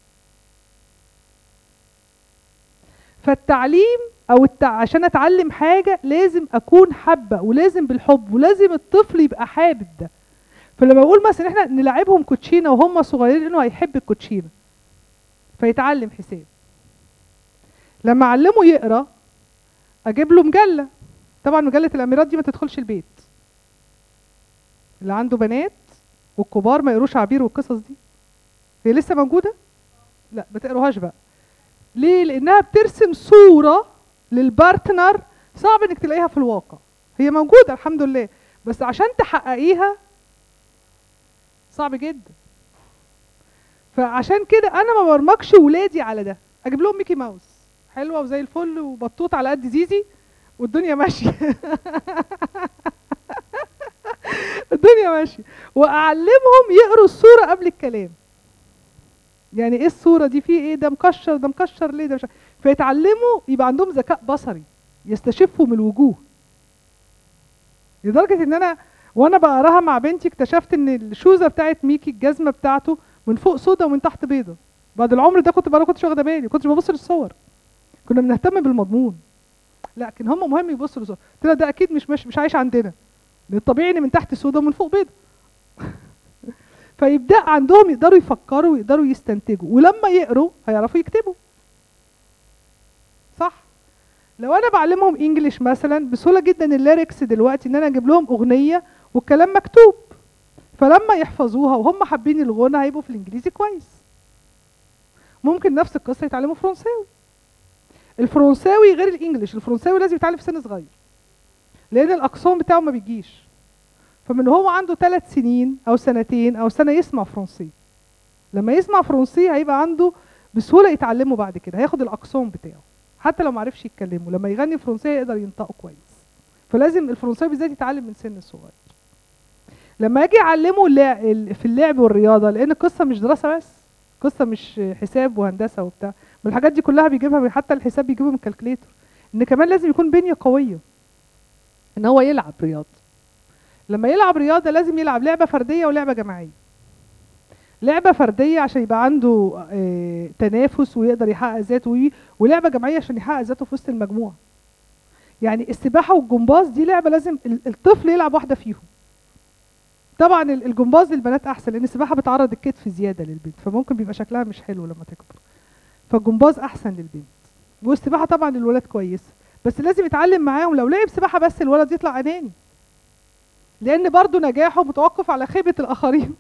فالتعليم او التع... عشان اتعلم حاجه لازم اكون حابه ولازم بالحب ولازم الطفل يبقى حابب ده فلما بقول مثلا احنا نلعبهم كوتشينه وهم صغيرين انه هيحب الكوتشينه فيتعلم حساب لما اعلمه يقرا اجيب له مجله طبعا مجله الاميرات دي ما تدخلش البيت اللي عنده بنات والكبار ما يقروش عبير والقصص دي هي لسه موجوده لا ما تقروهاش بقى ليه لانها بترسم صوره للبارتنر صعب انك تلاقيها في الواقع هي موجوده الحمد لله بس عشان تحققيها صعب جدا فعشان كده انا ما برمجش ولادي على ده اجيب لهم ميكي ماوس حلوه وزي الفل وبطوط على قد زيزي والدنيا ماشيه الدنيا ماشيه واعلمهم يقروا الصوره قبل الكلام يعني ايه الصوره دي في ايه ده مكشر ده مكشر ليه ده مش عارف. فيتعلموا يبقى عندهم ذكاء بصري يستشفوا من الوجوه لدرجه ان انا وانا بقراها مع بنتي اكتشفت ان الشوزه بتاعت ميكي الجزمه بتاعته من فوق سودا ومن تحت بيضه بعد العمر ده كنت بقى ما كنتش واخده بالي كنتش ببص للصور كنا بنهتم بالمضمون لكن هم مهم يبصوا للصور قلت لها ده اكيد مش مش, مش عايش عندنا لأن الطبيعي ان من تحت سودا ومن فوق بيضه فيبدا عندهم يقدروا يفكروا ويقدروا يستنتجوا ولما يقروا هيعرفوا يكتبوا صح لو انا بعلمهم انجليش مثلا بسهوله جدا الليركس دلوقتي ان انا اجيب لهم اغنيه والكلام مكتوب فلما يحفظوها وهم حابين الغنى هيبقوا في الانجليزي كويس ممكن نفس القصه يتعلموا فرنساوي الفرنساوي غير الانجليش الفرنساوي لازم يتعلم في سن صغير لان الاقسام بتاعه ما بيجيش فمن هو عنده ثلاث سنين او سنتين او سنه يسمع فرنسي لما يسمع فرنسي هيبقى عنده بسهوله يتعلمه بعد كده هياخد الاقسام بتاعه حتى لو ما عرفش يتكلمه لما يغني فرنسي يقدر ينطقه كويس فلازم الفرنسي بالذات يتعلم من سن صغير لما اجي اعلمه اللع- ال- في اللعب والرياضه لان القصه مش دراسه بس قصه مش حساب وهندسه وبتاع من الحاجات دي كلها بيجيبها من حتى الحساب بيجيبه من الكالكليتر ان كمان لازم يكون بنيه قويه ان هو يلعب رياضه لما يلعب رياضه لازم يلعب لعبه فرديه ولعبه جماعيه لعبه فرديه عشان يبقى عنده آه، تنافس ويقدر يحقق ذاته وي- ولعبه جماعيه عشان يحقق ذاته في وسط المجموعه يعني السباحه والجمباز دي لعبه لازم ال- الطفل يلعب واحده فيهم طبعا ال- الجمباز للبنات احسن لان السباحه بتعرض الكتف زياده للبنت فممكن بيبقى شكلها مش حلو لما تكبر فالجمباز احسن للبنت والسباحه طبعا للولاد كويس بس لازم يتعلم معاهم لو لعب سباحه بس الولد يطلع اناني لان برضو نجاحه متوقف على خيبه الاخرين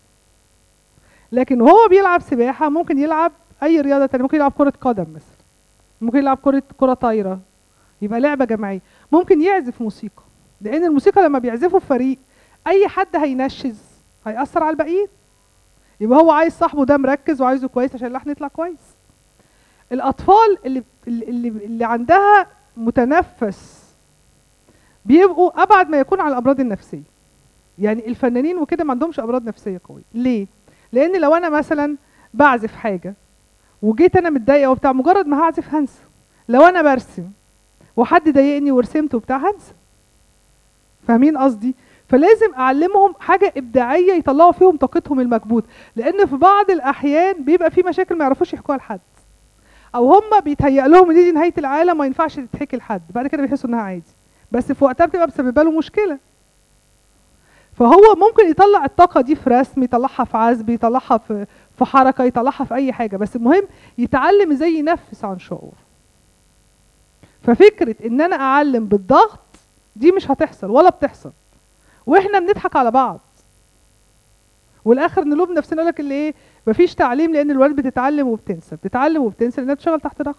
لكن هو بيلعب سباحه ممكن يلعب اي رياضه تانية ممكن يلعب كره قدم مثلا ممكن يلعب كره كره طايره يبقى لعبه جماعيه ممكن يعزف موسيقى لان الموسيقى لما بيعزفوا في فريق اي حد هينشز هيأثر على الباقيين يبقى هو عايز صاحبه ده مركز وعايزه كويس عشان اللحن يطلع كويس الاطفال اللي اللي, اللي عندها متنفس بيبقوا ابعد ما يكون عن الامراض النفسيه يعني الفنانين وكده ما عندهمش امراض نفسيه قويه ليه لان لو انا مثلا بعزف حاجه وجيت انا متضايقه وبتاع مجرد ما هعزف هنسى لو انا برسم وحد ضايقني ورسمت وبتاع هنسى فاهمين قصدي فلازم اعلمهم حاجه ابداعيه يطلعوا فيهم طاقتهم المكبوت لان في بعض الاحيان بيبقى في مشاكل ما يعرفوش يحكوها لحد او هم بيتهيأ لهم ان دي نهايه العالم ما ينفعش تتحكي لحد بعد كده بيحسوا انها عادي بس في وقتها بتبقى مسببه له مشكله فهو ممكن يطلع الطاقه دي في رسم يطلعها في عزف يطلعها في في حركه يطلعها في اي حاجه بس المهم يتعلم ازاي ينفس عن شعور ففكره ان انا اعلم بالضغط دي مش هتحصل ولا بتحصل واحنا بنضحك على بعض والاخر نلوم نفسنا لك اللي ايه مفيش تعليم لان الولاد بتتعلم وبتنسى بتتعلم وبتنسى لانها بتشتغل تحت ضغط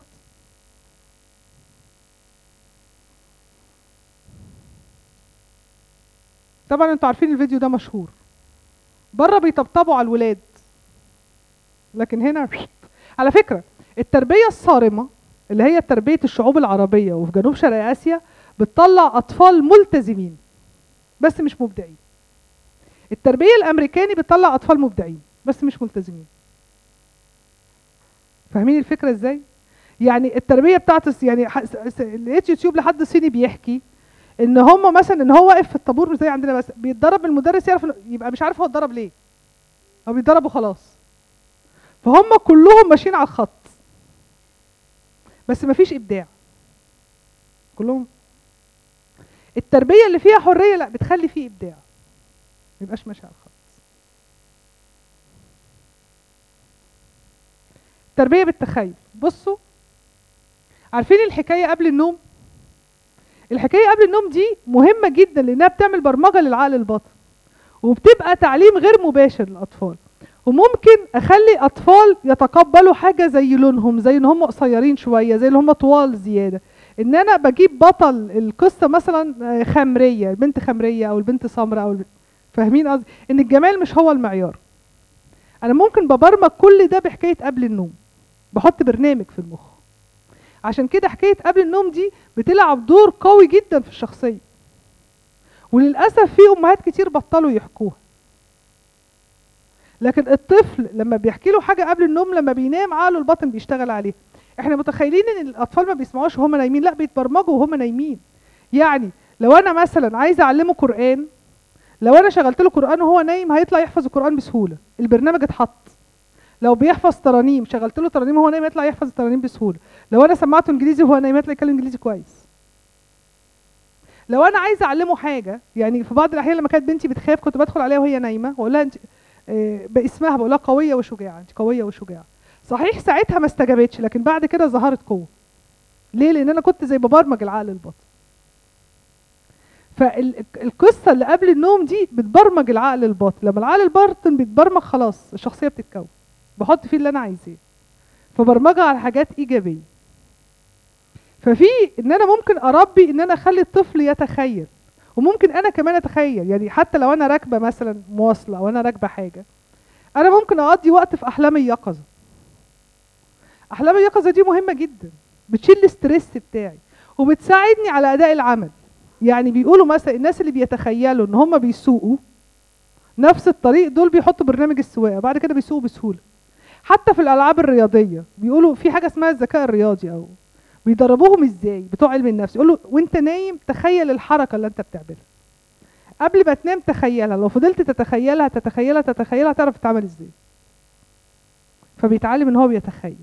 طبعا انتوا عارفين الفيديو ده مشهور بره بيطبطبوا على الولاد لكن هنا على فكره التربيه الصارمه اللي هي تربيه الشعوب العربيه وفي جنوب شرق اسيا بتطلع اطفال ملتزمين بس مش مبدعين التربيه الامريكاني بتطلع اطفال مبدعين بس مش ملتزمين فاهمين الفكره ازاي يعني التربيه بتاعت الس- يعني ح- س- س- لقيت يوتيوب لحد صيني بيحكي ان هم مثلا ان هو واقف في الطابور مش زي عندنا بس بيتضرب المدرس يعرف إنه- يبقى مش عارف هو اتضرب ليه هو بيتضرب وخلاص فهم كلهم ماشيين على الخط بس مفيش ابداع كلهم التربيه اللي فيها حريه لا بتخلي فيه ابداع ما يبقاش ماشي على الخط التربيه بالتخيل بصوا عارفين الحكايه قبل النوم الحكايه قبل النوم دي مهمه جدا لانها بتعمل برمجه للعقل الباطن وبتبقى تعليم غير مباشر للاطفال وممكن اخلي اطفال يتقبلوا حاجه زي لونهم زي ان هم قصيرين شويه زي ان هم طوال زياده ان انا بجيب بطل القصه مثلا آه، خمريه البنت خمريه او البنت سمراء او البنت فاهمين قصدي ان الجمال مش هو المعيار انا ممكن ببرمج كل ده بحكايه قبل النوم بحط برنامج في المخ عشان كده حكايه قبل النوم دي بتلعب دور قوي جدا في الشخصيه وللاسف في امهات كتير بطلوا يحكوها لكن الطفل لما بيحكي له حاجه قبل النوم لما بينام عقله الباطن بيشتغل عليه احنا متخيلين ان الاطفال ما بيسمعوش وهم نايمين لا بيتبرمجوا وهم نايمين يعني لو انا مثلا عايزه اعلمه قران لو انا شغلت له قران وهو نايم هيطلع يحفظ القران بسهوله البرنامج اتحط لو بيحفظ ترانيم شغلت له ترانيم وهو نايم يطلع يحفظ الترانيم بسهوله لو انا سمعته انجليزي وهو نايم يطلع يتكلم انجليزي كويس لو انا عايزه اعلمه حاجه يعني في بعض الاحيان لما كانت بنتي بتخاف كنت بدخل عليها وهي نايمه واقول لها انت آه، باسمها بقول لها قويه وشجاعه انت قويه وشجاعه صحيح ساعتها ما استجابتش لكن بعد كده ظهرت قوه ليه لان انا كنت زي ببرمج العقل الباطن فالقصه اللي قبل النوم دي بتبرمج العقل الباطن لما العقل الباطن بيتبرمج خلاص الشخصيه بتتكون بحط فيه اللي انا عايزاه فبرمجها على حاجات ايجابيه ففي ان انا ممكن اربي ان انا اخلي الطفل يتخيل وممكن انا كمان اتخيل يعني حتى لو انا راكبه مثلا مواصله او انا راكبه حاجه انا ممكن اقضي وقت في احلام اليقظه احلام اليقظه دي مهمه جدا بتشيل الاسترس بتاعي وبتساعدني على اداء العمل يعني بيقولوا مثلا الناس اللي بيتخيلوا ان هم بيسوقوا نفس الطريق دول بيحطوا برنامج السواقه بعد كده بيسوقوا بسهوله حتى في الالعاب الرياضيه بيقولوا في حاجه اسمها الذكاء الرياضي او بيدربوهم ازاي بتوع علم النفس يقولوا وانت نايم تخيل الحركه اللي انت بتعملها قبل ما تنام تخيلها لو فضلت تتخيلها تتخيلها تتخيلها تعرف تتعمل ازاي فبيتعلم ان هو بيتخيل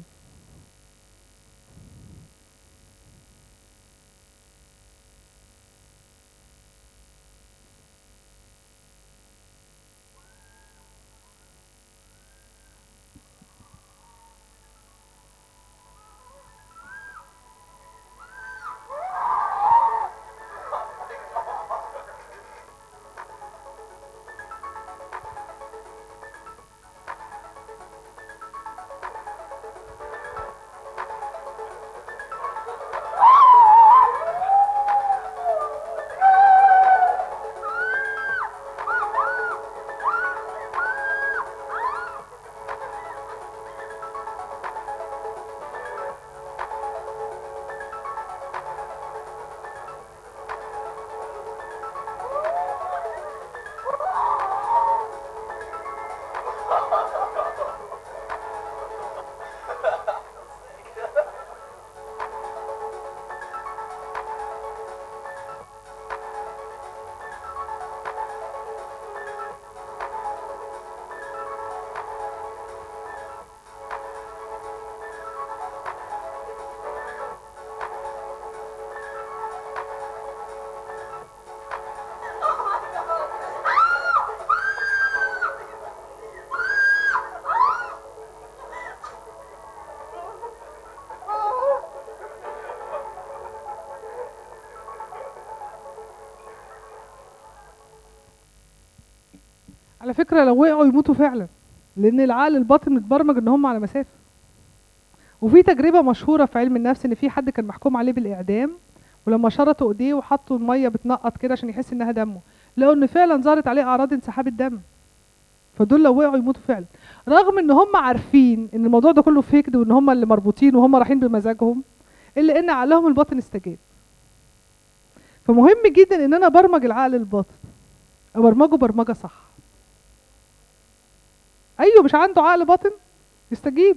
على فكرة لو وقعوا يموتوا فعلا لأن العقل الباطن متبرمج إن هم على مسافة وفي تجربة مشهورة في علم النفس إن في حد كان محكوم عليه بالإعدام ولما شرطوا إيديه وحطوا المية بتنقط كده عشان يحس إنها دمه لقوا إن فعلا ظهرت عليه أعراض انسحاب الدم فدول لو وقعوا يموتوا فعلا رغم إن هم عارفين إن الموضوع ده كله فيكد وإن هم اللي مربوطين وهم رايحين بمزاجهم إلا إن عقلهم الباطن استجاب فمهم جدا إن أنا برمج العقل الباطن أبرمجه برمجة صح ايوه مش عنده عقل باطن يستجيب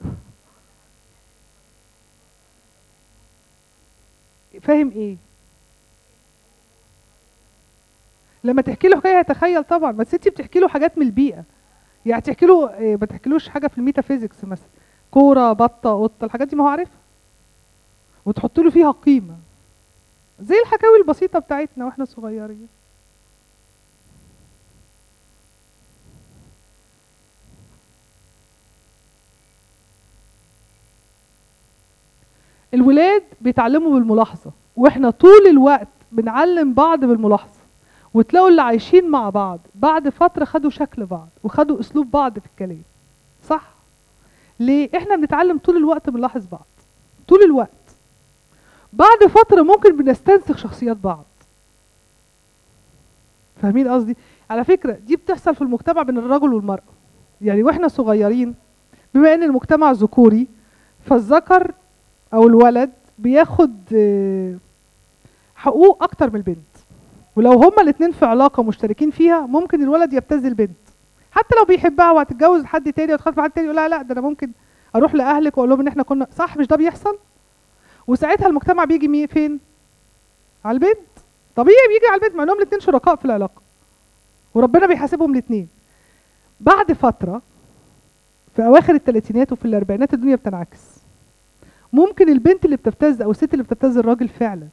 فاهم ايه لما تحكي له حكايه هيتخيل طبعا بس انت بتحكي له حاجات من البيئه يعني تحكي له إيه ما تحكيلوش حاجه في الميتافيزيكس مثلا كوره بطه قطه الحاجات دي ما هو عارفها وتحط له فيها قيمه زي الحكاوي البسيطه بتاعتنا واحنا صغيرين الولاد بيتعلموا بالملاحظة واحنا طول الوقت بنعلم بعض بالملاحظة وتلاقوا اللي عايشين مع بعض بعد فترة خدوا شكل بعض وخدوا اسلوب بعض في الكلام صح ليه احنا بنتعلم طول الوقت بنلاحظ بعض طول الوقت بعد فترة ممكن بنستنسخ شخصيات بعض فاهمين قصدي على فكرة دي بتحصل في المجتمع بين الرجل والمرأة يعني واحنا صغيرين بما ان المجتمع ذكوري فالذكر او الولد بياخد آه، حقوق اكتر من البنت ولو هما الاتنين في علاقه مشتركين فيها ممكن الولد يبتز البنت حتى لو بيحبها وهتتجوز حد تاني وتخاف حد تاني يقول لها لا ده انا ممكن اروح لاهلك واقول لهم ان احنا كنا صح مش ده بيحصل وساعتها المجتمع بيجي مين فين على البنت طبيعي بيجي على البنت مع انهم الاتنين شركاء في العلاقه وربنا بيحاسبهم الاتنين بعد فتره في اواخر الثلاثينات وفي الاربعينات الدنيا بتنعكس ممكن البنت اللي بتبتز او الست اللي بتبتز الراجل فعلا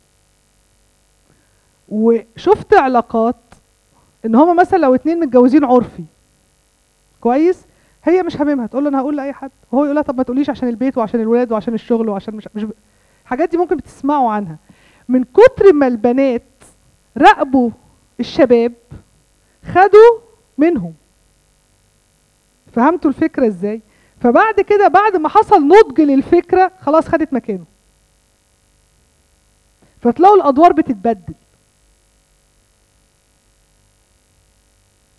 وشفت علاقات ان هما مثلا لو اتنين متجوزين عرفي كويس هي مش هاممها تقول له انا هقول لاي حد وهو يقول لها طب ما تقوليش عشان البيت وعشان الولاد وعشان الشغل وعشان مش مش الحاجات دي ممكن بتسمعوا عنها من كتر ما البنات راقبوا الشباب خدوا منهم فهمتوا الفكره ازاي فبعد كده بعد ما حصل نضج للفكره خلاص خدت مكانه فتلاقوا الادوار بتتبدل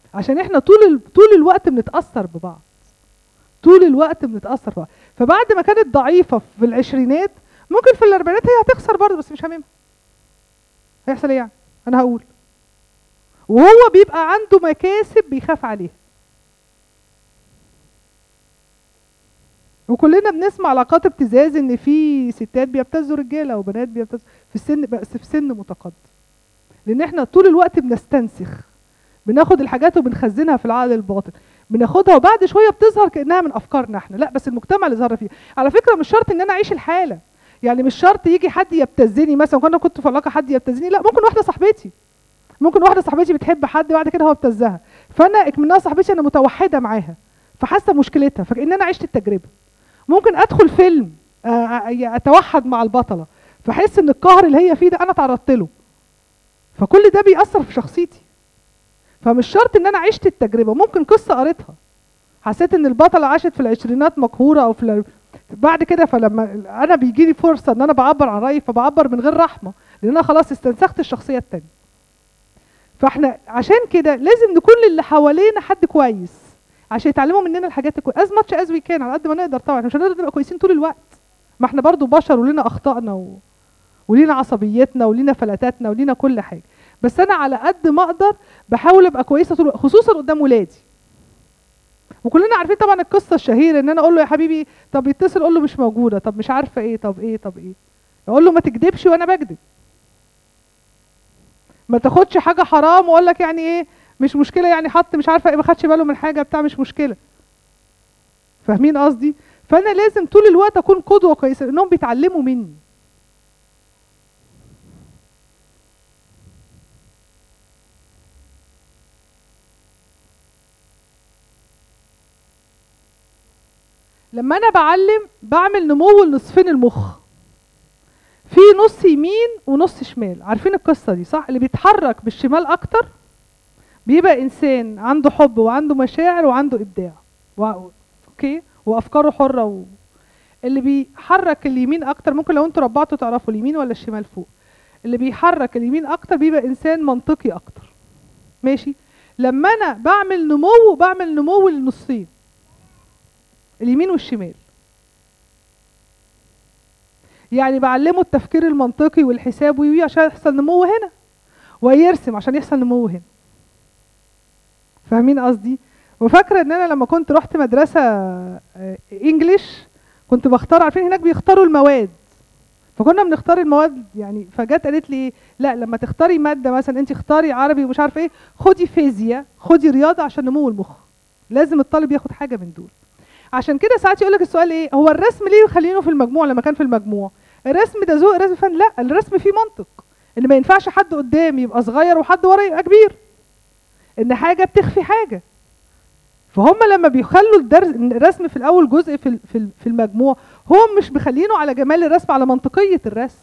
عشان احنا طول ال... طول الوقت بنتاثر ببعض طول الوقت بنتاثر ببعض فبعد ما كانت ضعيفه في العشرينات ممكن في الاربعينات هي هتخسر برضه بس مش هاممها هيحصل ايه يعني انا هقول وهو بيبقى عنده مكاسب بيخاف عليها وكلنا بنسمع علاقات ابتزاز ان في ستات بيبتزوا رجاله وبنات بيبتزوا في السن بس في سن متقدم لان احنا طول الوقت بنستنسخ بناخد الحاجات وبنخزنها في العقل الباطن بناخدها وبعد شويه بتظهر كانها من افكارنا احنا لا بس المجتمع اللي ظهر فيه على فكره مش شرط ان انا اعيش الحاله يعني مش شرط يجي حد يبتزني مثلا كنا كنت في علاقه حد يبتزني لا ممكن واحده صاحبتي ممكن واحده صاحبتي بتحب حد بعد كده هو ابتزها فانا اكمنها صاحبتي انا متوحده معاها فحاسه مشكلتها فكأن انا عشت التجربه ممكن ادخل فيلم آه، آه، اتوحد مع البطله فاحس ان القهر اللي هي فيه ده انا تعرضت له فكل ده بيأثر في شخصيتي فمش شرط ان انا عشت التجربه ممكن قصه قريتها حسيت ان البطله عاشت في العشرينات مقهوره او في ال- بعد كده فلما انا بيجي لي فرصه ان انا بعبر عن رايي فبعبر من غير رحمه لان انا خلاص استنسخت الشخصيه التانيه فاحنا عشان كده لازم نكون للي حوالينا حد كويس عشان يتعلموا مننا الحاجات الكويسه از ماتش از وي كان على قد ما نقدر طبعا مش هنقدر نبقى كويسين طول الوقت ما احنا برضو بشر ولينا اخطائنا و... ولينا عصبيتنا ولينا فلتاتنا ولينا كل حاجه بس انا على قد ما اقدر بحاول ابقى كويسه طول الوقت خصوصا قدام ولادي وكلنا عارفين طبعا القصه الشهيره ان انا اقول له يا حبيبي طب يتصل اقول له مش موجوده طب مش عارفه ايه طب ايه طب ايه اقول له ما تكذبش وانا بكذب ما تاخدش حاجه حرام واقول لك يعني ايه مش مشكله يعني حط مش عارفه ايه ما خدش باله من حاجه بتاع مش مشكله فاهمين قصدي فانا لازم طول الوقت اكون قدوه كويسه لانهم بيتعلموا مني لما انا بعلم بعمل نمو لنصفين المخ في نص يمين ونص شمال عارفين القصه دي صح اللي بيتحرك بالشمال اكتر بيبقى انسان عنده حب وعنده مشاعر وعنده ابداع و... اوكي وافكاره حره و... اللي بيحرك اليمين اكتر ممكن لو انتوا ربعتوا تعرفوا اليمين ولا الشمال فوق اللي بيحرك اليمين اكتر بيبقى انسان منطقي اكتر ماشي لما انا بعمل نمو بعمل نمو للنصين اليمين والشمال يعني بعلمه التفكير المنطقي والحساب وي عشان يحصل نمو هنا ويرسم عشان يحصل نمو هنا فاهمين قصدي وفاكره ان انا لما كنت رحت مدرسه آه، انجليش كنت بختار عارفين هناك بيختاروا المواد فكنا بنختار المواد يعني فجت قالت لي إيه، لا لما تختاري ماده مثلا انت اختاري عربي ومش عارفه ايه خدي فيزياء خدي رياضه عشان نمو المخ لازم الطالب ياخد حاجه من دول عشان كده ساعات يقول لك السؤال ايه هو الرسم ليه يخلينه في المجموع لما كان في المجموع الرسم ده ذوق رسم فن لا الرسم فيه منطق ان ما ينفعش حد قدام يبقى صغير وحد ورا يبقى كبير ان حاجه بتخفي حاجه فهم لما بيخلوا الدرس الرسم في الاول جزء في ال- في ال- في المجموع هم مش مخلينه على جمال الرسم على منطقيه الرسم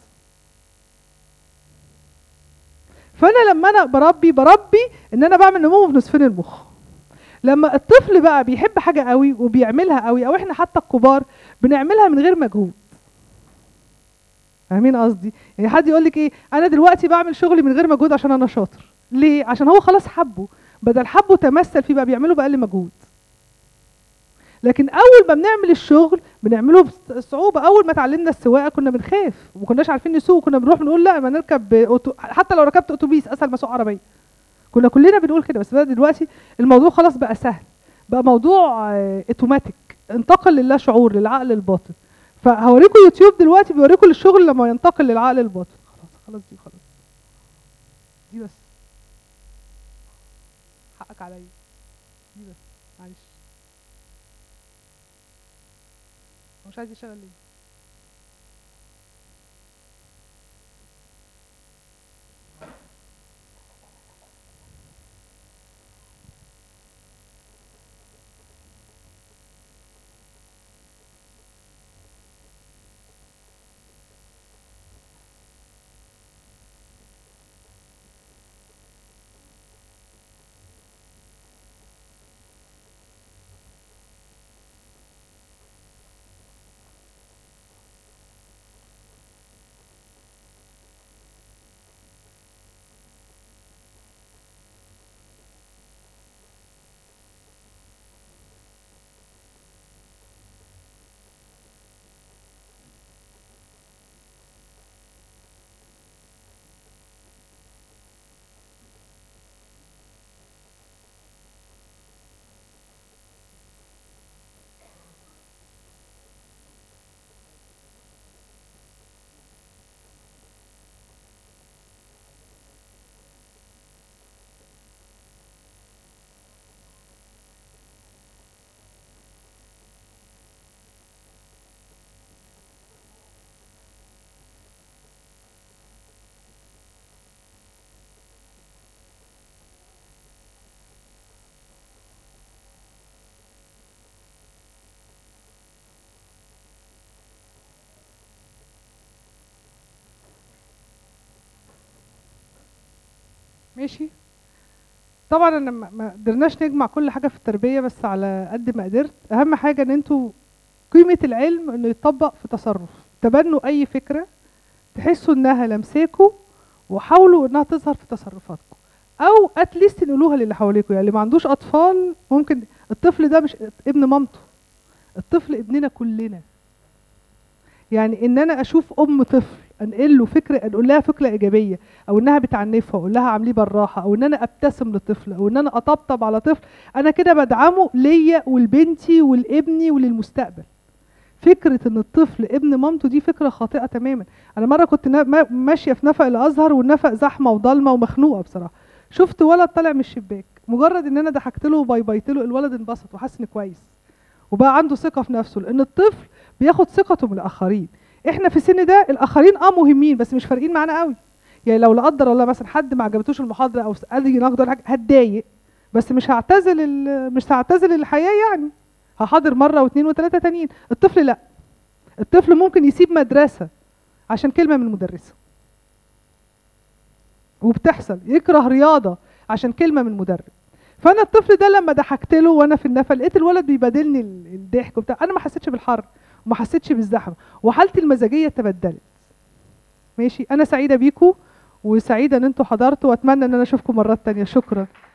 فانا لما انا بربي بربي ان انا بعمل نمو في نصفين المخ لما الطفل بقى بيحب حاجه قوي وبيعملها قوي او احنا حتى الكبار بنعملها من غير مجهود فاهمين قصدي يعني حد يقول لك ايه انا دلوقتي بعمل شغلي من غير مجهود عشان انا شاطر ليه عشان هو خلاص حبه بدل حبه تمثل فيه بقى بيعمله باقل مجهود لكن اول ما بنعمل الشغل بنعمله بصعوبه اول ما اتعلمنا السواقه كنا بنخاف وما كناش عارفين نسوق كنا بنروح بنقول لا ما نركب أوتو... حتى لو ركبت اتوبيس اسهل ما اسوق عربيه كنا كلنا بنقول كده بس بقى دلوقتي الموضوع خلاص بقى سهل بقى موضوع آه، اوتوماتيك انتقل للا شعور للعقل الباطن فهوريكم يوتيوب دلوقتي بيوريكم الشغل لما ينتقل للعقل الباطن خلاص خلاص دي خلاص دي بس حقك عليا دي بس معلش هو مش عايز يشتغل ليه ماشي طبعا انا ما ما قدرناش نجمع كل حاجه في التربيه بس على قد ما قدرت اهم حاجه ان انتوا قيمه العلم انه يتطبق في تصرف تبنوا اي فكره تحسوا انها لمساكوا وحاولوا انها تظهر في تصرفاتكم او اتليست تنقلوها للي حواليكوا يعني اللي ما عندوش اطفال ممكن الطفل ده مش ابن مامته الطفل ابننا كلنا يعني ان انا اشوف ام طفل انقل له فكره انقل لها فكره ايجابيه او انها بتعنفها اقول لها اعمليه بالراحه او ان انا ابتسم للطفل او ان انا اطبطب على طفل انا كده بدعمه ليا ولبنتي ولابني وللمستقبل فكره ان الطفل ابن مامته دي فكره خاطئه تماما انا مره كنت نا- ما- ماشيه في نفق الازهر والنفق زحمه وضلمه ومخنوقه بصراحه شفت ولد طالع من الشباك مجرد ان انا ضحكت له وبايبايت له الولد انبسط وحس إن كويس وبقى عنده ثقه في نفسه لان الطفل بياخد ثقته من الاخرين احنا في السن ده الاخرين اه مهمين بس مش فارقين معانا قوي يعني لو لا قدر الله مثلا حد ما عجبتوش المحاضره او قال لي نقد ولا حاجه هتضايق بس مش هعتزل ال- مش هعتزل الحياه يعني هحاضر مره واثنين وثلاثه تانيين الطفل لا الطفل ممكن يسيب مدرسه عشان كلمه من المدرسه وبتحصل يكره رياضه عشان كلمه من مدرب فانا الطفل ده لما ضحكت له وانا في النفق لقيت الولد بيبادلني ال- الضحك وبتاع انا ما حسيتش بالحر وما حسيتش بالزحمه وحالتي المزاجيه تبدلت ماشي انا سعيده بيكم وسعيده ان انتوا حضرتوا واتمنى ان انا اشوفكم مرات تانية شكرا